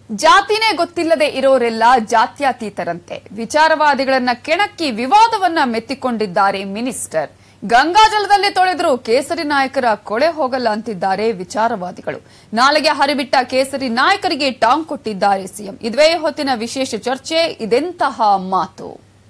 ಜಾತಿನೇ ಗೊತ್ತಿಲ್ಲದೆ ಇರೋರೆಲ್ಲ ಜಾತ್ಯತೀತರಂತೆ ವಿಚಾರವಾದಿಗಳನ್ನ ಕೆಣಕಿ ವಿವಾದವನ್ನ ಮೆತ್ತಿಕೊಂಡಿದ್ದಾರೆ ಮಿನಿಸ್ಟರ್ ಗಂಗಾಜಲದಲ್ಲಿ ತೊಳೆದ್ರು ಕೇಸರಿ ನಾಯಕರ ಕೊಳೆ ಹೋಗಲ್ಲ ಅಂತಿದ್ದಾರೆ ವಿಚಾರವಾದಿಗಳು ನಾಳೆಗೆ ಹರಿಬಿಟ್ಟ ಕೇಸರಿ ನಾಯಕರಿಗೆ ಟಾಂಗ್ ಕೊಟ್ಟಿದ್ದಾರೆ ಸಿಎಂ ಇದುವೇ ಹೊತ್ತಿನ ವಿಶೇಷ ಚರ್ಚೆ ಇದೆಂತಹ ಮಾತು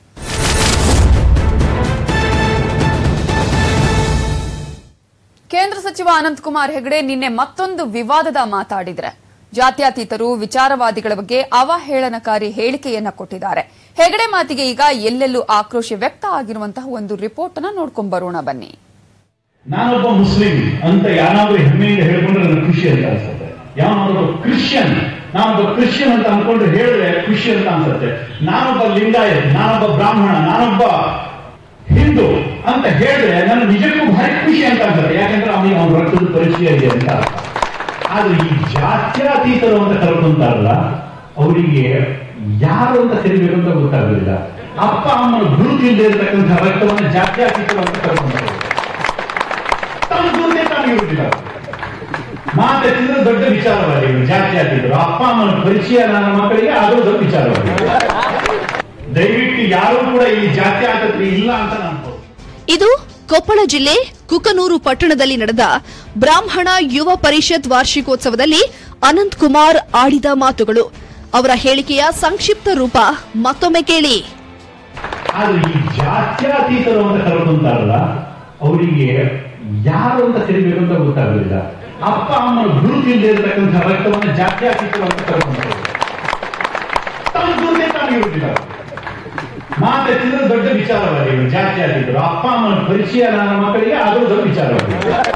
ಕೇಂದ್ರ ಸಚಿವ ಅನಂತಕುಮಾರ್ ಹೆಗಡೆ ನಿನ್ನೆ ಮತ್ತೊಂದು ವಿವಾದದ ಮಾತಾಡಿದ್ರೆ ಜಾತ್ಯತೀತರು ವಿಚಾರವಾದಿಗಳ ಬಗ್ಗೆ ಅವಹೇಳನಕಾರಿ ಹೇಳಿಕೆಯನ್ನ ಕೊಟ್ಟಿದ್ದಾರೆ ಹೆಗಡೆ ಮಾತಿಗೆ ಈಗ ಎಲ್ಲೆಲ್ಲೂ ಆಕ್ರೋಶ ವ್ಯಕ್ತ ಆಗಿರುವಂತಹ ಒಂದು ರಿಪೋರ್ಟ್ ಅನ್ನ ನೋಡ್ಕೊಂಡ್ ಬರೋಣ ಬನ್ನಿ ನಾನೊಬ್ಬ ಮುಸ್ಲಿಂ ಅಂತ ಯಾರಾದ್ರೂ ಹೆಮ್ಮೆಯಿಂದ ಹೇಳ್ಕೊಂಡ್ರೆ ನನಗೆ ಖುಷಿ ಅಂತ ಅನ್ಸುತ್ತೆ ಯಾವನಾದ್ರೂ ಕ್ರಿಶ್ಚಿಯನ್ ನಾನೊಬ್ಬ ಕ್ರಿಶ್ಚಿಯನ್ ಅಂತ ಅನ್ಕೊಂಡ್ರೆ ಹೇಳಿದ್ರೆ ಖುಷಿ ಅಂತ ಅನ್ಸುತ್ತೆ ನಾನೊಬ್ಬ ಲಿಂಗಾಯತ್ ನಾನೊಬ್ಬ ಬ್ರಾಹ್ಮಣ ನಾನೊಬ್ಬ ಹಿಂದೂ ಅಂತ ಹೇಳಿದ್ರೆ ನನ್ನ ನಿಜಕ್ಕೂ ಭಾರಿ ಖುಷಿ ಅಂತ ಅನ್ಸುತ್ತೆ ಯಾಕಂದ್ರೆ ಅವನಿಗೆ ಅವನ ರಕ್ತದ ಪರಿಚಯ ಇದೆ ಅಂತ ಅರ್ಥ. ಆದ್ರೆ ಈ ಜಾತ್ಯತೀತರು ಅಂತ ಕರ್ಕೊಂತಾರಲ್ಲ ಅವರಿಗೆ ಯಾರು ಅಂತ ಕರಿಬೇಕು ಅಂತ ಗೊತ್ತಾಗಲಿಲ್ಲ ಅಪ್ಪ ಅಮ್ಮನ ಗುರುತಿಲ್ಲದೆ ಇರತಕ್ಕಂಥ ರಕ್ತವನ್ನು ಜಾತ್ಯತೀತರು ಅಂತ ಕರ್ಕೊಂತಾರೆ ತಮ್ಮ ಗುರುತೇ ತಾನು ಇರುವುದಿಲ್ಲ ಮಾತೆತ್ತಿದ್ರೆ ದೊಡ್ಡ ವಿಚಾರವಾದಿಗಳು ಜಾತ್ಯತೀತರು ಅಪ್ಪ ಅಮ್ಮನ ಪರಿಚಯ ನನ್ನ ಮಕ್ಕಳಿಗೆ ಅದು ದೊಡ್ಡ ವಿಚಾರವಾದಿ ದಯವಿಟ್ಟು ಯಾರು ಕೂಡ ಇಲ್ಲಿ ಜಾತ್ಯತೀತರು ಇಲ್ಲ ಅಂತ ನಾನು ಅನ್ಬೋದು ಇದು ಕೊಪ್ಪಳ ಜಿಲ್ಲೆ ಕುಕನೂರು ಪಟ್ಟಣದಲ್ಲಿ ನಡೆದ ಬ್ರಾಹ್ಮಣ ಯುವ ಪರಿಷತ್ ವಾರ್ಷಿಕೋತ್ಸವದಲ್ಲಿ ಅನಂತ್ ಕುಮಾರ್ ಆಡಿದ ಮಾತುಗಳು ಅವರ ಹೇಳಿಕೆಯ ಸಂಕ್ಷಿಪ್ತ ರೂಪ ಮತ್ತೊಮ್ಮೆ ಕೇಳಿ ಆದ್ರೆ ಈ ಜಾತ್ಯತೀತರು ಅಂತ ಕರ್ಕೊಂತಾರಲ್ಲ ಅವರಿಗೆ ಯಾರು ಅಂತ ಕರಿಬೇಕು ಅಂತ ಗೊತ್ತಾಗಲಿಲ್ಲ ಅಪ್ಪ ಅಮ್ಮನ ಗುರುತಿಲ್ಲದೆ ಇರತಕ್ಕಂಥ ರಕ್ತವನ್ನು ಜಾತ್ಯತೀತರು ಅಂತ ಕರ್ಕೊಂತಾರೆ ತಮ್ಮ ಗುರುತೇ ತಾನು ಇರುವುದಿಲ್ಲ ಮಾತೆತ್ತಿದ್ರೆ ದೊಡ್ಡ ವಿಚಾರವಾದಿಗಳು ಜಾತ್ಯತೀತರು ಅಪ್ಪ ಅಮ್ಮನ ಪರಿಚಯ ನನ್ನ ಮಕ್ಕಳಿಗೆ ಅದು ದೊಡ್ಡ ವಿಚಾರವಾದಿ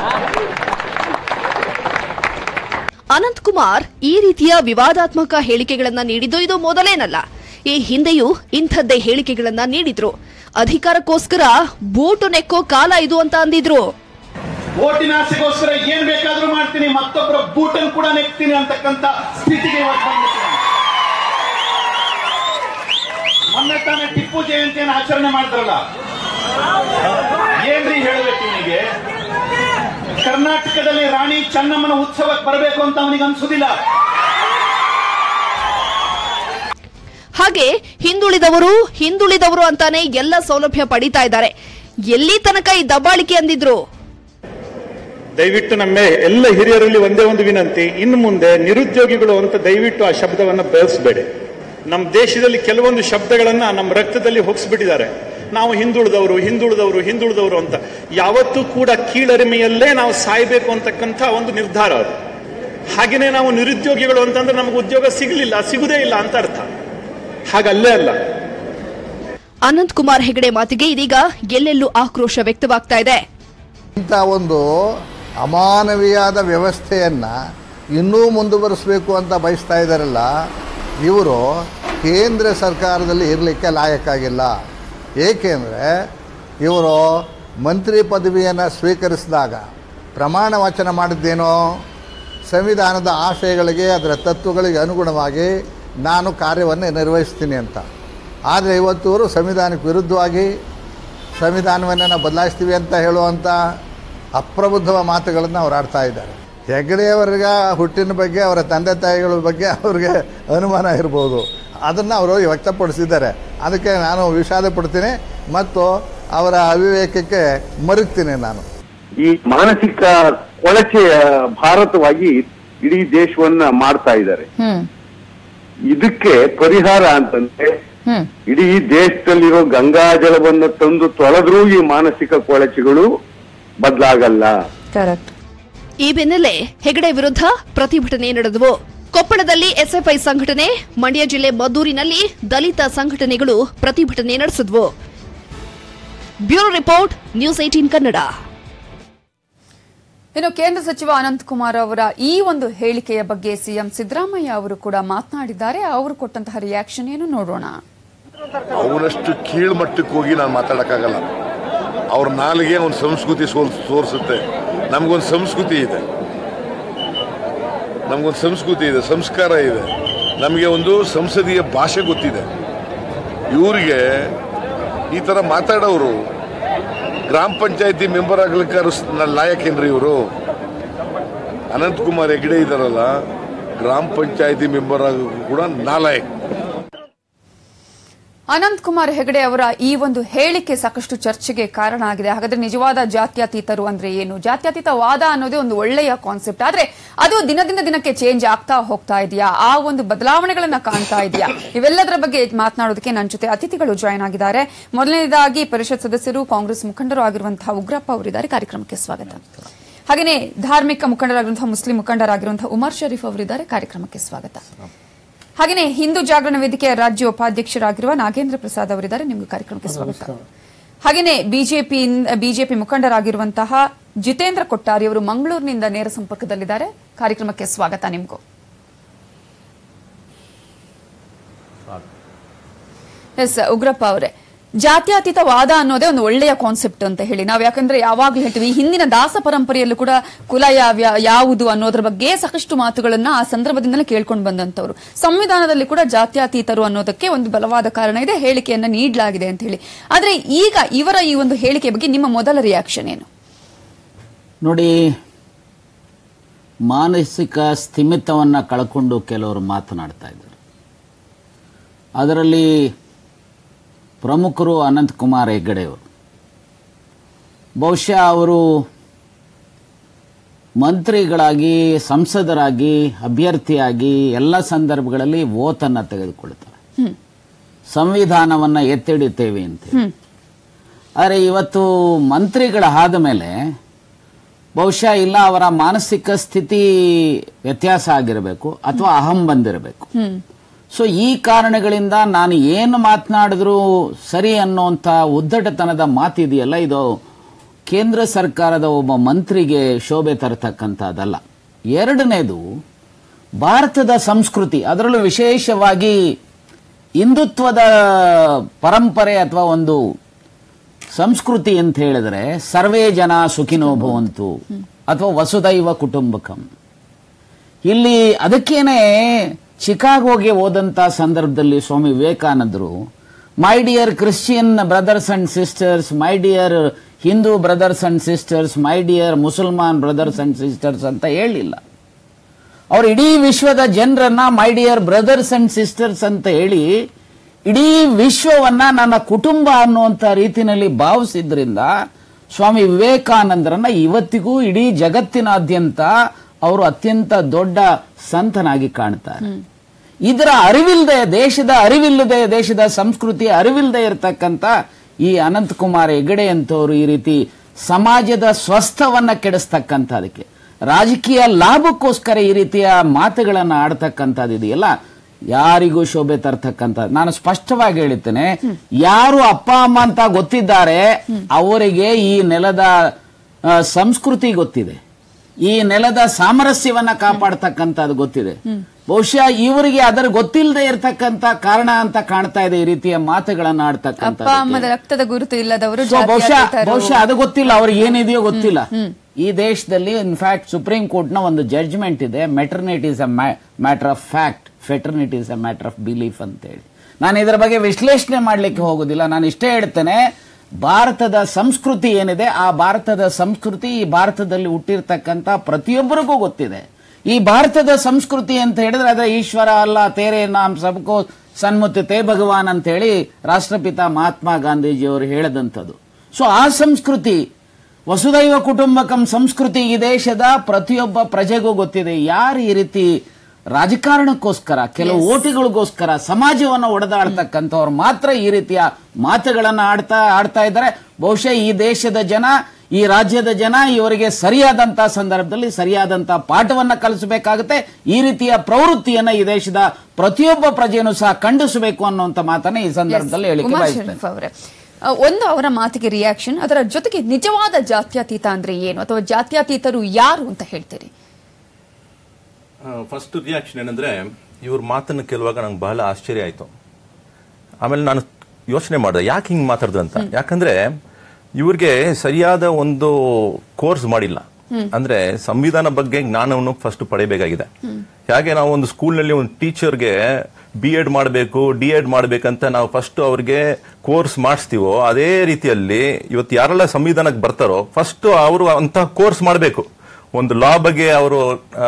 ಅನಂತ್ ಕುಮಾರ್ ಈ ರೀತಿಯ ವಿವಾದಾತ್ಮಕ ಹೇಳಿಕೆಗಳನ್ನ ನೀಡಿದ್ದು ಇದು ಮೊದಲೇನಲ್ಲ ಈ ಹಿಂದೆಯೂ ಇಂಥದ್ದೇ ಹೇಳಿಕೆಗಳನ್ನ ನೀಡಿದ್ರು ಅಧಿಕಾರಕ್ಕೋಸ್ಕರ ಬೂಟು ನೆಕ್ಕೋ ಕಾಲ ಇದು ಅಂತ ಅಂದಿದ್ರು ಓಟಿನ ಆಸೆಗೋಸ್ಕರ ಏನ್ ಬೇಕಾದ್ರೂ ಮಾಡ್ತೀನಿ ಮತ್ತೊಬ್ಬರ ಬೂಟನ್ ಕೂಡ ನೆಕ್ತೀನಿ ಅಂತಕ್ಕಂತ ಸ್ಥಿತಿಗೆ ಇವತ್ತು ಬಂದ್ಬಿಟ್ಟಿದೆ. ಮೊನ್ನೆ ತಾನೇ ಟಿಪ್ಪು ಜಯಂತಿಯನ್ನು ಆಚರಣೆ ಮಾಡಿದ್ರಲ್ಲ ಏನ್ರಿ ಹೇಳಬೇಕು ಇವನಿಗೆ ಕರ್ನಾಟಕದಲ್ಲಿ ರಾಣಿ ಚೆನ್ನಮ್ಮನ ಉತ್ಸವಕ್ಕೆ ಬರಬೇಕು ಅಂತ ಅವನಿಗೆ ಅನ್ಸುದಿಲ್ಲ ಹಾಗೆ ಹಿಂದುಳಿದವರು ಹಿಂದುಳಿದವರು ಅಂತಾನೆ ಎಲ್ಲ ಸೌಲಭ್ಯ ಪಡಿತಾ ಇದ್ದಾರೆ ಎಲ್ಲಿ ತನಕ ಈ ದಬ್ಬಾಳಿಕೆ ಅಂದಿದ್ರು ದಯವಿಟ್ಟು ನಮ್ಮ ಎಲ್ಲ ಹಿರಿಯರಲ್ಲಿ ಒಂದೇ ಒಂದು ವಿನಂತಿ ಇನ್ನು ಮುಂದೆ ನಿರುದ್ಯೋಗಿಗಳು ಅಂತ ದಯವಿಟ್ಟು ಆ ಶಬ್ದವನ್ನ ಬೆಳೆಸಬೇಡಿ ನಮ್ಮ ದೇಶದಲ್ಲಿ ಕೆಲವೊಂದು ಶಬ್ದಗಳನ್ನ ನಮ್ಮ ರಕ್ತದಲ್ಲಿ ಹೊಗಿಸ್ಬಿಟ್ಟಿದ್ದಾರೆ ನಾವು ಹಿಂದುಳಿದವರು ಹಿಂದುಳಿದವರು ಹಿಂದುಳಿದವರು ಅಂತ ಯಾವತ್ತೂ ಕೂಡ ಕೀಳರಿಮೆಯಲ್ಲೇ ನಾವು ಸಾಯ್ಬೇಕು ಅಂತಕ್ಕಂಥ ಒಂದು ನಿರ್ಧಾರ ಅದು ಹಾಗೇನೆ ನಾವು ನಿರುದ್ಯೋಗಿಗಳು ಅಂತಂದ್ರೆ ನಮಗೆ ಉದ್ಯೋಗ ಸಿಗಲಿಲ್ಲ ಸಿಗುದೇ ಇಲ್ಲ ಅಂತ ಅರ್ಥ ಹಾಗಲ್ಲೇ ಅಲ್ಲ ಅನಂತ್ ಕುಮಾರ್ ಹೆಗಡೆ ಮಾತಿಗೆ ಇದೀಗ ಎಲ್ಲೆಲ್ಲೂ ಆಕ್ರೋಶ ವ್ಯಕ್ತವಾಗ್ತಾ ಇದೆ ಇಂಥ ಒಂದು ಅಮಾನವೀಯಾದ ವ್ಯವಸ್ಥೆಯನ್ನು ಇನ್ನೂ ಮುಂದುವರಿಸಬೇಕು ಅಂತ ಬಯಸ್ತಾ ಇದ್ದಾರಲ್ಲ ಇವರು ಕೇಂದ್ರ ಸರ್ಕಾರದಲ್ಲಿ ಇರಲಿಕ್ಕೆ ಲಾಯಕ್ಕಾಗಿಲ್ಲ ಏಕೆಂದರೆ ಇವರು ಮಂತ್ರಿ ಪದವಿಯನ್ನು ಸ್ವೀಕರಿಸಿದಾಗ ಪ್ರಮಾಣ ವಚನ ಮಾಡಿದ್ದೇನೋ ಸಂವಿಧಾನದ ಆಶಯಗಳಿಗೆ ಅದರ ತತ್ವಗಳಿಗೆ ಅನುಗುಣವಾಗಿ ನಾನು ಕಾರ್ಯವನ್ನು ನಿರ್ವಹಿಸ್ತೀನಿ ಅಂತ ಆದರೆ ಇವತ್ತು ಇವರು ಸಂವಿಧಾನಕ್ಕೆ ವಿರುದ್ಧವಾಗಿ ಸಂವಿಧಾನವನ್ನು ನಾವು ಬದಲಾಯಿಸ್ತೀವಿ ಅಂತ ಹೇಳುವಂಥ ಅಪ್ರಬುದ್ಧ ಮಾತುಗಳನ್ನು ಅವ್ರು ಆಡ್ತಾ ಇದ್ದಾರೆ ಹೆಗಡೆಯವರಿಗ ಹುಟ್ಟಿನ ಬಗ್ಗೆ ಅವರ ತಂದೆ ತಾಯಿಗಳ ಬಗ್ಗೆ ಅವ್ರಿಗೆ ಅನುಮಾನ ಇರ್ಬೋದು ಅದನ್ನು ಅವರು ವ್ಯಕ್ತಪಡಿಸಿದ್ದಾರೆ ಅದಕ್ಕೆ ನಾನು ವಿಷಾದ ಪಡ್ತೀನಿ ಮತ್ತು ಅವರ ಅವಿವೇಕಕ್ಕೆ ಮರುಗ್ತೀನಿ ನಾನು ಈ ಮಾನಸಿಕ ಕೊಳಚೆಯ ಭಾರತವಾಗಿ ಇಡೀ ದೇಶವನ್ನ ಮಾಡ್ತಾ ಇದ್ದಾರೆ ಹ್ಮ್ ಇದಕ್ಕೆ ಪರಿಹಾರ ಅಂತಂದ್ರೆ ಹ್ಮ್ ಇಡೀ ದೇಶದಲ್ಲಿರೋ ಗಂಗಾ ಜಲವನ್ನು ತಂದು ತೊಳೆದ್ರೂ ಈ ಮಾನಸಿಕ ಕೊಳಚೆಗಳು ಬದಲಾಗಲ್ಲ ಕರೆಕ್ಟ್ ಈ ಬೆನ್ನಲ್ಲೇ ಹೆಗಡೆ ವಿರುದ್ಧ ಪ್ರತಿಭಟನೆ ನಡೆದವು ಕೊಪ್ಪಳದಲ್ಲಿ ಎಸ್ಎಫ್ಐ ಸಂಘಟನೆ ಮಂಡ್ಯ ಜಿಲ್ಲೆ ಮದ್ದೂರಿನಲ್ಲಿ ದಲಿತ ಸಂಘಟನೆಗಳು ಪ್ರತಿಭಟನೆ ನಡೆಸಿದ್ವು bureau report news eighteen Kannada ಇನ್ನು ಕೇಂದ್ರ ಸಚಿವ ಅನಂತ್ ಕುಮಾರ್ ಅವರ ಈ ಒಂದು ಹೇಳಿಕೆಯ ಬಗ್ಗೆ ಸಿಎಂ ಸಿದ್ದರಾಮಯ್ಯ ಅವರು ಕೂಡ ಮಾತನಾಡಿದ್ದಾರೆ ಅವರು ಕೊಟ್ಟಂತಹ ರಿಯಾಕ್ಷನ್ ಏನು ನೋಡೋಣ ಅವನಷ್ಟು ಕೀಳ್ಮಟ್ಟಕ್ಕೆ ಹೋಗಿ ನಾನು ಮಾತಾಡೋಕ್ಕಾಗಲ್ಲ ಅವ್ರ ನಾಲಿಗೆ ಒಂದು ಸಂಸ್ಕೃತಿ ಸೋಲ್ ತೋರಿಸುತ್ತೆ ನಮಗೊಂದು ಸಂಸ್ಕೃತಿ ಇದೆ ನಮಗೊಂದು ಸಂಸ್ಕೃತಿ ಇದೆ ಸಂಸ್ಕಾರ ಇದೆ ನಮಗೆ ಒಂದು ಸಂಸದೀಯ ಭಾಷೆ ಗೊತ್ತಿದೆ ಇವರಿಗೆ ಈ ಥರ ಮಾತಾಡೋರು ಗ್ರಾಮ ಪಂಚಾಯತಿ ಮೆಂಬರ್ ಆಗ್ಲಿಕ್ಕಾರು ಲಾಯಕೇನ್ರಿ ಇವರು ಅನಂತ್ ಕುಮಾರ್ ಹೆಗ್ಡೆ ಇದಾರಲ್ಲ ಗ್ರಾಮ ಪಂಚಾಯತಿ ಮೆಂಬರ್ ಆಗೋಕ್ಕೂ ಕೂಡ ನಾಲಾಯಕ್ ಅನಂತ್ ಕುಮಾರ್ ಹೆಗಡೆ ಅವರ ಈ ಒಂದು ಹೇಳಿಕೆ ಸಾಕಷ್ಟು ಚರ್ಚೆಗೆ ಕಾರಣ ಆಗಿದೆ ಹಾಗಾದ್ರೆ ನಿಜವಾದ ಜಾತ್ಯತೀತರು ಅಂದ್ರೆ ಏನು ಜಾತ್ಯತೀತ ವಾದ ಅನ್ನೋದೇ ಒಂದು ಒಳ್ಳೆಯ ಕಾನ್ಸೆಪ್ಟ್ ಆದ್ರೆ ಅದು ದಿನದಿಂದ ದಿನಕ್ಕೆ ಚೇಂಜ್ ಆಗ್ತಾ ಹೋಗ್ತಾ ಇದೆಯಾ ಆ ಒಂದು ಬದಲಾವಣೆಗಳನ್ನ ಕಾಣ್ತಾ ಇದೆಯಾ ಇವೆಲ್ಲದರ ಬಗ್ಗೆ ಮಾತನಾಡೋದಕ್ಕೆ ನನ್ನ ಜೊತೆ ಅತಿಥಿಗಳು ಜಾಯ್ನ್ ಆಗಿದ್ದಾರೆ ಮೊದಲನೇದಾಗಿ ಪರಿಷತ್ ಸದಸ್ಯರು ಕಾಂಗ್ರೆಸ್ ಮುಖಂಡರು ಆಗಿರುವಂತಹ ಉಗ್ರಪ್ಪ ಅವರಿದ್ದಾರೆ ಕಾರ್ಯಕ್ರಮಕ್ಕೆ ಸ್ವಾಗತ ಹಾಗೆಯೇ ಧಾರ್ಮಿಕ ಮುಖಂಡರಾಗಿರುವಂತಹ ಮುಸ್ಲಿಂ ಮುಖಂಡರಾಗಿರುವಂತಹ ಉಮರ್ ಶರೀಫ್ ಅವರಿದ್ದಾರೆ ಕಾರ್ಯಕ್ರಮಕ್ಕೆ ಸ್ವಾಗತ ಹಾಗೆಯೇ ಹಿಂದೂ ಜಾಗರಣ ವೇದಿಕೆಯ ರಾಜ್ಯ ಉಪಾಧ್ಯಕ್ಷರಾಗಿರುವ ನಾಗೇಂದ್ರ ಪ್ರಸಾದ್ ಅವರಿದ್ದಾರೆ ನಿಮಗೂ ಕಾರ್ಯಕ್ರಮಕ್ಕೆ ಸ್ವಾಗತ ಹಾಗೆಯೇ ಬಿಜೆಪಿ ಬಿಜೆಪಿ ಮುಖಂಡರಾಗಿರುವಂತಹ ಜಿತೇಂದ್ರ ಕೊಟ್ಟಾರಿ ಅವರು ಮಂಗಳೂರಿನಿಂದ ನೇರ ಸಂಪರ್ಕದಲ್ಲಿದ್ದಾರೆ ಕಾರ್ಯಕ್ರಮಕ್ಕೆ ಸ್ವಾಗತ ನಿಮಗೂ ಎಸ್ ಉಗ್ರಪ್ಪ ಅವರೇ ಜಾತ್ಯತೀತ ವಾದ ಅನ್ನೋದೇ ಒಂದು ಒಳ್ಳೆಯ ಕಾನ್ಸೆಪ್ಟ್ ಅಂತ ಹೇಳಿ ನಾವು ಯಾಕಂದ್ರೆ ಯಾವಾಗ್ಲೂ ಹೇಳ್ತೀವಿ ಈ ಹಿಂದಿನ ದಾಸ ಪರಂಪರೆಯಲ್ಲೂ ಕೂಡ ಕುಲ ಯಾವ್ಯ ಯಾವುದು ಅನ್ನೋದ್ರ ಬಗ್ಗೆ ಸಾಕಷ್ಟು ಮಾತುಗಳನ್ನ ಆ ಸಂದರ್ಭದಿಂದಲೇ ಕೇಳ್ಕೊಂಡು ಬಂದಂತವ್ರು ಸಂವಿಧಾನದಲ್ಲಿ ಕೂಡ ಜಾತ್ಯತೀತರು ಅನ್ನೋದಕ್ಕೆ ಒಂದು ಬಲವಾದ ಕಾರಣ ಇದೆ ಹೇಳಿಕೆಯನ್ನ ನೀಡಲಾಗಿದೆ ಅಂತ ಹೇಳಿ ಆದ್ರೆ ಈಗ ಇವರ ಈ ಒಂದು ಹೇಳಿಕೆ ಬಗ್ಗೆ ನಿಮ್ಮ ಮೊದಲ ರಿಯಾಕ್ಷನ್ ಏನು ನೋಡಿ ಮಾನಸಿಕ ಸ್ಥಿಮಿತವನ್ನು ಕಳ್ಕೊಂಡು ಕೆಲವರು ಮಾತನಾಡ್ತಾ ಇದ್ದಾರೆ ಅದರಲ್ಲಿ ಪ್ರಮುಖರು ಅನಂತಕುಮಾರ್ ಹೆಗ್ಗಡೆಯವರು ಬಹುಶಃ ಅವರು ಮಂತ್ರಿಗಳಾಗಿ ಸಂಸದರಾಗಿ ಅಭ್ಯರ್ಥಿಯಾಗಿ ಎಲ್ಲ ಸಂದರ್ಭಗಳಲ್ಲಿ ಓತನ್ನು ತೆಗೆದುಕೊಳ್ತಾರೆ ಸಂವಿಧಾನವನ್ನು ಎತ್ತಿಡಿತೇವೆ ಅಂತ ಆದರೆ ಇವತ್ತು ಮಂತ್ರಿಗಳಾದ ಮೇಲೆ ಬಹುಶಃ ಇಲ್ಲ ಅವರ ಮಾನಸಿಕ ಸ್ಥಿತಿ ವ್ಯತ್ಯಾಸ ಆಗಿರಬೇಕು ಅಥವಾ ಅಹಂ ಬಂದಿರಬೇಕು ಸೊ ಈ ಕಾರಣಗಳಿಂದ ನಾನು ಏನು ಮಾತನಾಡಿದ್ರು ಸರಿ ಅನ್ನುವಂಥ ಉದ್ದಟತನದ ಮಾತಿದೆಯಲ್ಲ ಇದು ಕೇಂದ್ರ ಸರ್ಕಾರದ ಒಬ್ಬ ಮಂತ್ರಿಗೆ ಶೋಭೆ ತರತಕ್ಕಂಥದ್ದಲ್ಲ ಎರಡನೇದು ಭಾರತದ ಸಂಸ್ಕೃತಿ ಅದರಲ್ಲೂ ವಿಶೇಷವಾಗಿ ಹಿಂದುತ್ವದ ಪರಂಪರೆ ಅಥವಾ ಒಂದು ಸಂಸ್ಕೃತಿ ಅಂತ ಹೇಳಿದ್ರೆ ಸರ್ವೇ ಜನ ಸುಖಿನೋ ಭವಂತು ಅಥವಾ ವಸುದೈವ ಕುಟುಂಬಕಂ ಇಲ್ಲಿ ಅದಕ್ಕೇನೆ ಚಿಕಾಗೋಗೆ ಹೋದಂತ ಸಂದರ್ಭದಲ್ಲಿ ಸ್ವಾಮಿ ವಿವೇಕಾನಂದರು my dear Christian brothers and sisters my dear Hindu brothers and sisters my dear Musalman brothers and sisters ಅಂತ ಹೇಳಿಲ್ಲ ಅವರು ಇಡೀ ವಿಶ್ವದ ಜನರನ್ನ my dear brothers and sisters ಅಂತ ಹೇಳಿ ಇಡೀ ವಿಶ್ವವನ್ನ ನನ್ನ ಕುಟುಂಬ ಅನ್ನುವಂಥ ರೀತಿಯಲ್ಲಿ ಭಾವಿಸಿದ್ರಿಂದ ಸ್ವಾಮಿ ವಿವೇಕಾನಂದರನ್ನ ಇವತ್ತಿಗೂ ಇಡೀ ಜಗತ್ತಿನಾದ್ಯಂತ ಅವರು ಅತ್ಯಂತ ದೊಡ್ಡ ಸಂತನಾಗಿ ಕಾಣ್ತಾರೆ ಇದರ ಅರಿವಿಲ್ಲದೆ ದೇಶದ ಅರಿವಿಲ್ಲದೆ ದೇಶದ ಸಂಸ್ಕೃತಿ ಅರಿವಿಲ್ಲದೆ ಇರತಕ್ಕಂತ ಈ ಅನಂತಕುಮಾರ್ ಹೆಗಡೆ ಅಂತವರು ಈ ರೀತಿ ಸಮಾಜದ ಸ್ವಸ್ಥವನ್ನ ಕೆಡಿಸ್ತಕ್ಕಂಥದಕ್ಕೆ ರಾಜಕೀಯ ಲಾಭಕ್ಕೋಸ್ಕರ ಈ ರೀತಿಯ ಮಾತುಗಳನ್ನು ಆಡ್ತಕ್ಕಂಥದ್ದು ಇದೆಯಲ್ಲ ಯಾರಿಗೂ ಶೋಭೆ ತರ್ತಕ್ಕಂಥ ನಾನು ಸ್ಪಷ್ಟವಾಗಿ ಹೇಳುತ್ತೇನೆ ಯಾರು ಅಪ್ಪ ಅಮ್ಮ ಅಂತ ಗೊತ್ತಿದ್ದಾರೆ ಅವರಿಗೆ ಈ ನೆಲದ ಆ, ಸಂಸ್ಕೃತಿ ಗೊತ್ತಿದೆ ಈ ನೆಲದ ಸಾಮರಸ್ಯವನ್ನ ಕಾಪಾಡ್ತಕ್ಕಂಥದ್ದು ಗೊತ್ತಿದೆ ಬಹುಶಃ ಇವರಿಗೆ ಅದರ ಗೊತ್ತಿಲ್ಲದೆ ಇರತಕ್ಕಂತ ಕಾರಣ ಅಂತ ಕಾಣ್ತಾ ಇದೆ ಈ ರೀತಿಯ ಮಾತುಗಳನ್ನ ಅಪ್ಪ ಆಡ್ತಕ್ಕಂಥ ಅಮ್ಮದ ರಕ್ತದ ಗುರುತು ಇಲ್ಲದವರು ಸೊ ಬಹುಶಃ ಜಾತ್ಯತೀತರು. ಬಹುಶಃ ಅದು ಗೊತ್ತಿಲ್ಲ ಅವ್ರಿಗೆ ಏನಿದೆಯೋ ಗೊತ್ತಿಲ್ಲ ಈ ದೇಶದಲ್ಲಿ ಇನ್ಫ್ಯಾಕ್ಟ್ ಸುಪ್ರೀಂ ಕೋರ್ಟ್ ನ ಒಂದು ಜಡ್ಜ್ಮೆಂಟ್ ಇದೆ maternity is a matter of fact paternity is a matter of belief ಅಂತ ಹೇಳಿ ನಾನು ಇದರ ಬಗ್ಗೆ ವಿಶ್ಲೇಷಣೆ ಮಾಡಲಿಕ್ಕೆ ಹೋಗೋದಿಲ್ಲ ನಾನು ಇಷ್ಟೇ ಹೇಳ್ತೇನೆ ಭಾರತದ ಸಂಸ್ಕೃತಿ ಏನಿದೆ ಆ ಭಾರತದ ಸಂಸ್ಕೃತಿ ಈ ಭಾರತದಲ್ಲಿ ಹುಟ್ಟಿರ್ತಕ್ಕಂಥ ಪ್ರತಿಯೊಬ್ಬರಿಗೂ ಗೊತ್ತಿದೆ ಈ ಭಾರತದ ಸಂಸ್ಕೃತಿ ಅಂತ ಹೇಳಿದ್ರೆ ಅದ ಈಶ್ವರ ಅಲ್ಲ ತೇರೆ ನಾಮ್ ಸಬ್ಕೋ ಸನ್ಮುತ್ತ ತೇ ಭಗವಾನ್ ಅಂತ ಹೇಳಿ ರಾಷ್ಟ್ರಪಿತ ಮಹಾತ್ಮ ಗಾಂಧೀಜಿಯವರು ಹೇಳದಂಥದ್ದು ಸೊ ಆ ಸಂಸ್ಕೃತಿ ವಸುದೈವ ಕುಟುಂಬಕಂ ಸಂಸ್ಕೃತಿ ಈ ದೇಶದ ಪ್ರತಿಯೊಬ್ಬ ಪ್ರಜೆಗೂ ಗೊತ್ತಿದೆ ಯಾರು ಈ ರೀತಿ ರಾಜಕಾರಣಕ್ಕೋಸ್ಕರ ಕೆಲವು ಓಟಿಗಳಿಗೋಸ್ಕರ ಸಮಾಜವನ್ನು ಒಡೆದಾಡ್ತಕ್ಕಂಥವ್ರು ಮಾತ್ರ ಈ ರೀತಿಯ ಮಾತುಗಳನ್ನ ಆಡ್ತಾ ಆಡ್ತಾ ಇದ್ದಾರೆ ಬಹುಶಃ ಈ ದೇಶದ ಜನ ಈ ರಾಜ್ಯದ ಜನ ಇವರಿಗೆ ಸರಿಯಾದಂತಹ ಸಂದರ್ಭದಲ್ಲಿ ಸರಿಯಾದಂತಹ ಪಾಠವನ್ನ ಕಲಿಸಬೇಕಾಗುತ್ತೆ ಈ ರೀತಿಯ ಪ್ರವೃತ್ತಿಯನ್ನ ಈ ದೇಶದ ಪ್ರತಿಯೊಬ್ಬ ಪ್ರಜೆಯನ್ನು ಸಹ ಖಂಡಿಸಬೇಕು ಅನ್ನುವಂತ ಮಾತನ್ನ ಈ ಸಂದರ್ಭದಲ್ಲಿ ಹೇಳಿಕೆ ಉಮಾ ಬಯಸ್ತೇನೆ ಶರೀಫ್ ಅವರೇ ಆ, ಒಂದು ಅವರ ಮಾತಿಗೆ ರಿಯಾಕ್ಷನ್ ಅದರ ಜೊತೆಗೆ ನಿಜವಾದ ಜಾತ್ಯತೀತ ಅಂದ್ರೆ ಏನು ಅಥವಾ ಜಾತ್ಯತೀತರು ಯಾರು ಅಂತ ಹೇಳ್ತೀರಿ ಫಸ್ಟ್ ರಿಯಾಕ್ಷನ್ ಏನಂದ್ರೆ ಇವ್ರ ಮಾತನ್ನು ಕೇಳುವಾಗ ನಂಗೆ ಬಹಳ ಆಶ್ಚರ್ಯ ಆಯ್ತು ಆಮೇಲೆ ನಾನು ಯೋಚನೆ ಮಾಡಿದೆ ಯಾಕೆ ಹಿಂಗ್ ಮಾತಾಡ್ದು ಅಂತ ಯಾಕಂದ್ರೆ ಇವ್ರಿಗೆ ಸರಿಯಾದ ಒಂದು ಕೋರ್ಸ್ ಮಾಡಿಲ್ಲ ಅಂದ್ರೆ ಸಂವಿಧಾನ ಬಗ್ಗೆ ಜ್ಞಾನವನ್ನು ಫಸ್ಟ್ ಪಡೆಯಬೇಕಾಗಿದೆ ಹೇಗೆ ನಾವು ಒಂದು ಸ್ಕೂಲ್ನಲ್ಲಿ ಒಂದು ಟೀಚರ್ಗೆ ಬಿ ಎಡ್ ಮಾಡಬೇಕು ಡಿ ಎಡ್ ಮಾಡಬೇಕಂತ ನಾವು ಫಸ್ಟ್ ಅವ್ರಿಗೆ ಕೋರ್ಸ್ ಮಾಡಿಸ್ತೀವೋ ಅದೇ ರೀತಿಯಲ್ಲಿ ಇವತ್ತು ಯಾರೆಲ್ಲ ಸಂವಿಧಾನಕ್ಕೆ ಬರ್ತಾರೋ ಫಸ್ಟ್ ಅವರು ಅಂತ ಕೋರ್ಸ್ ಮಾಡಬೇಕು ಒಂದು ಲಾ ಬಗ್ಗೆ ಅವರು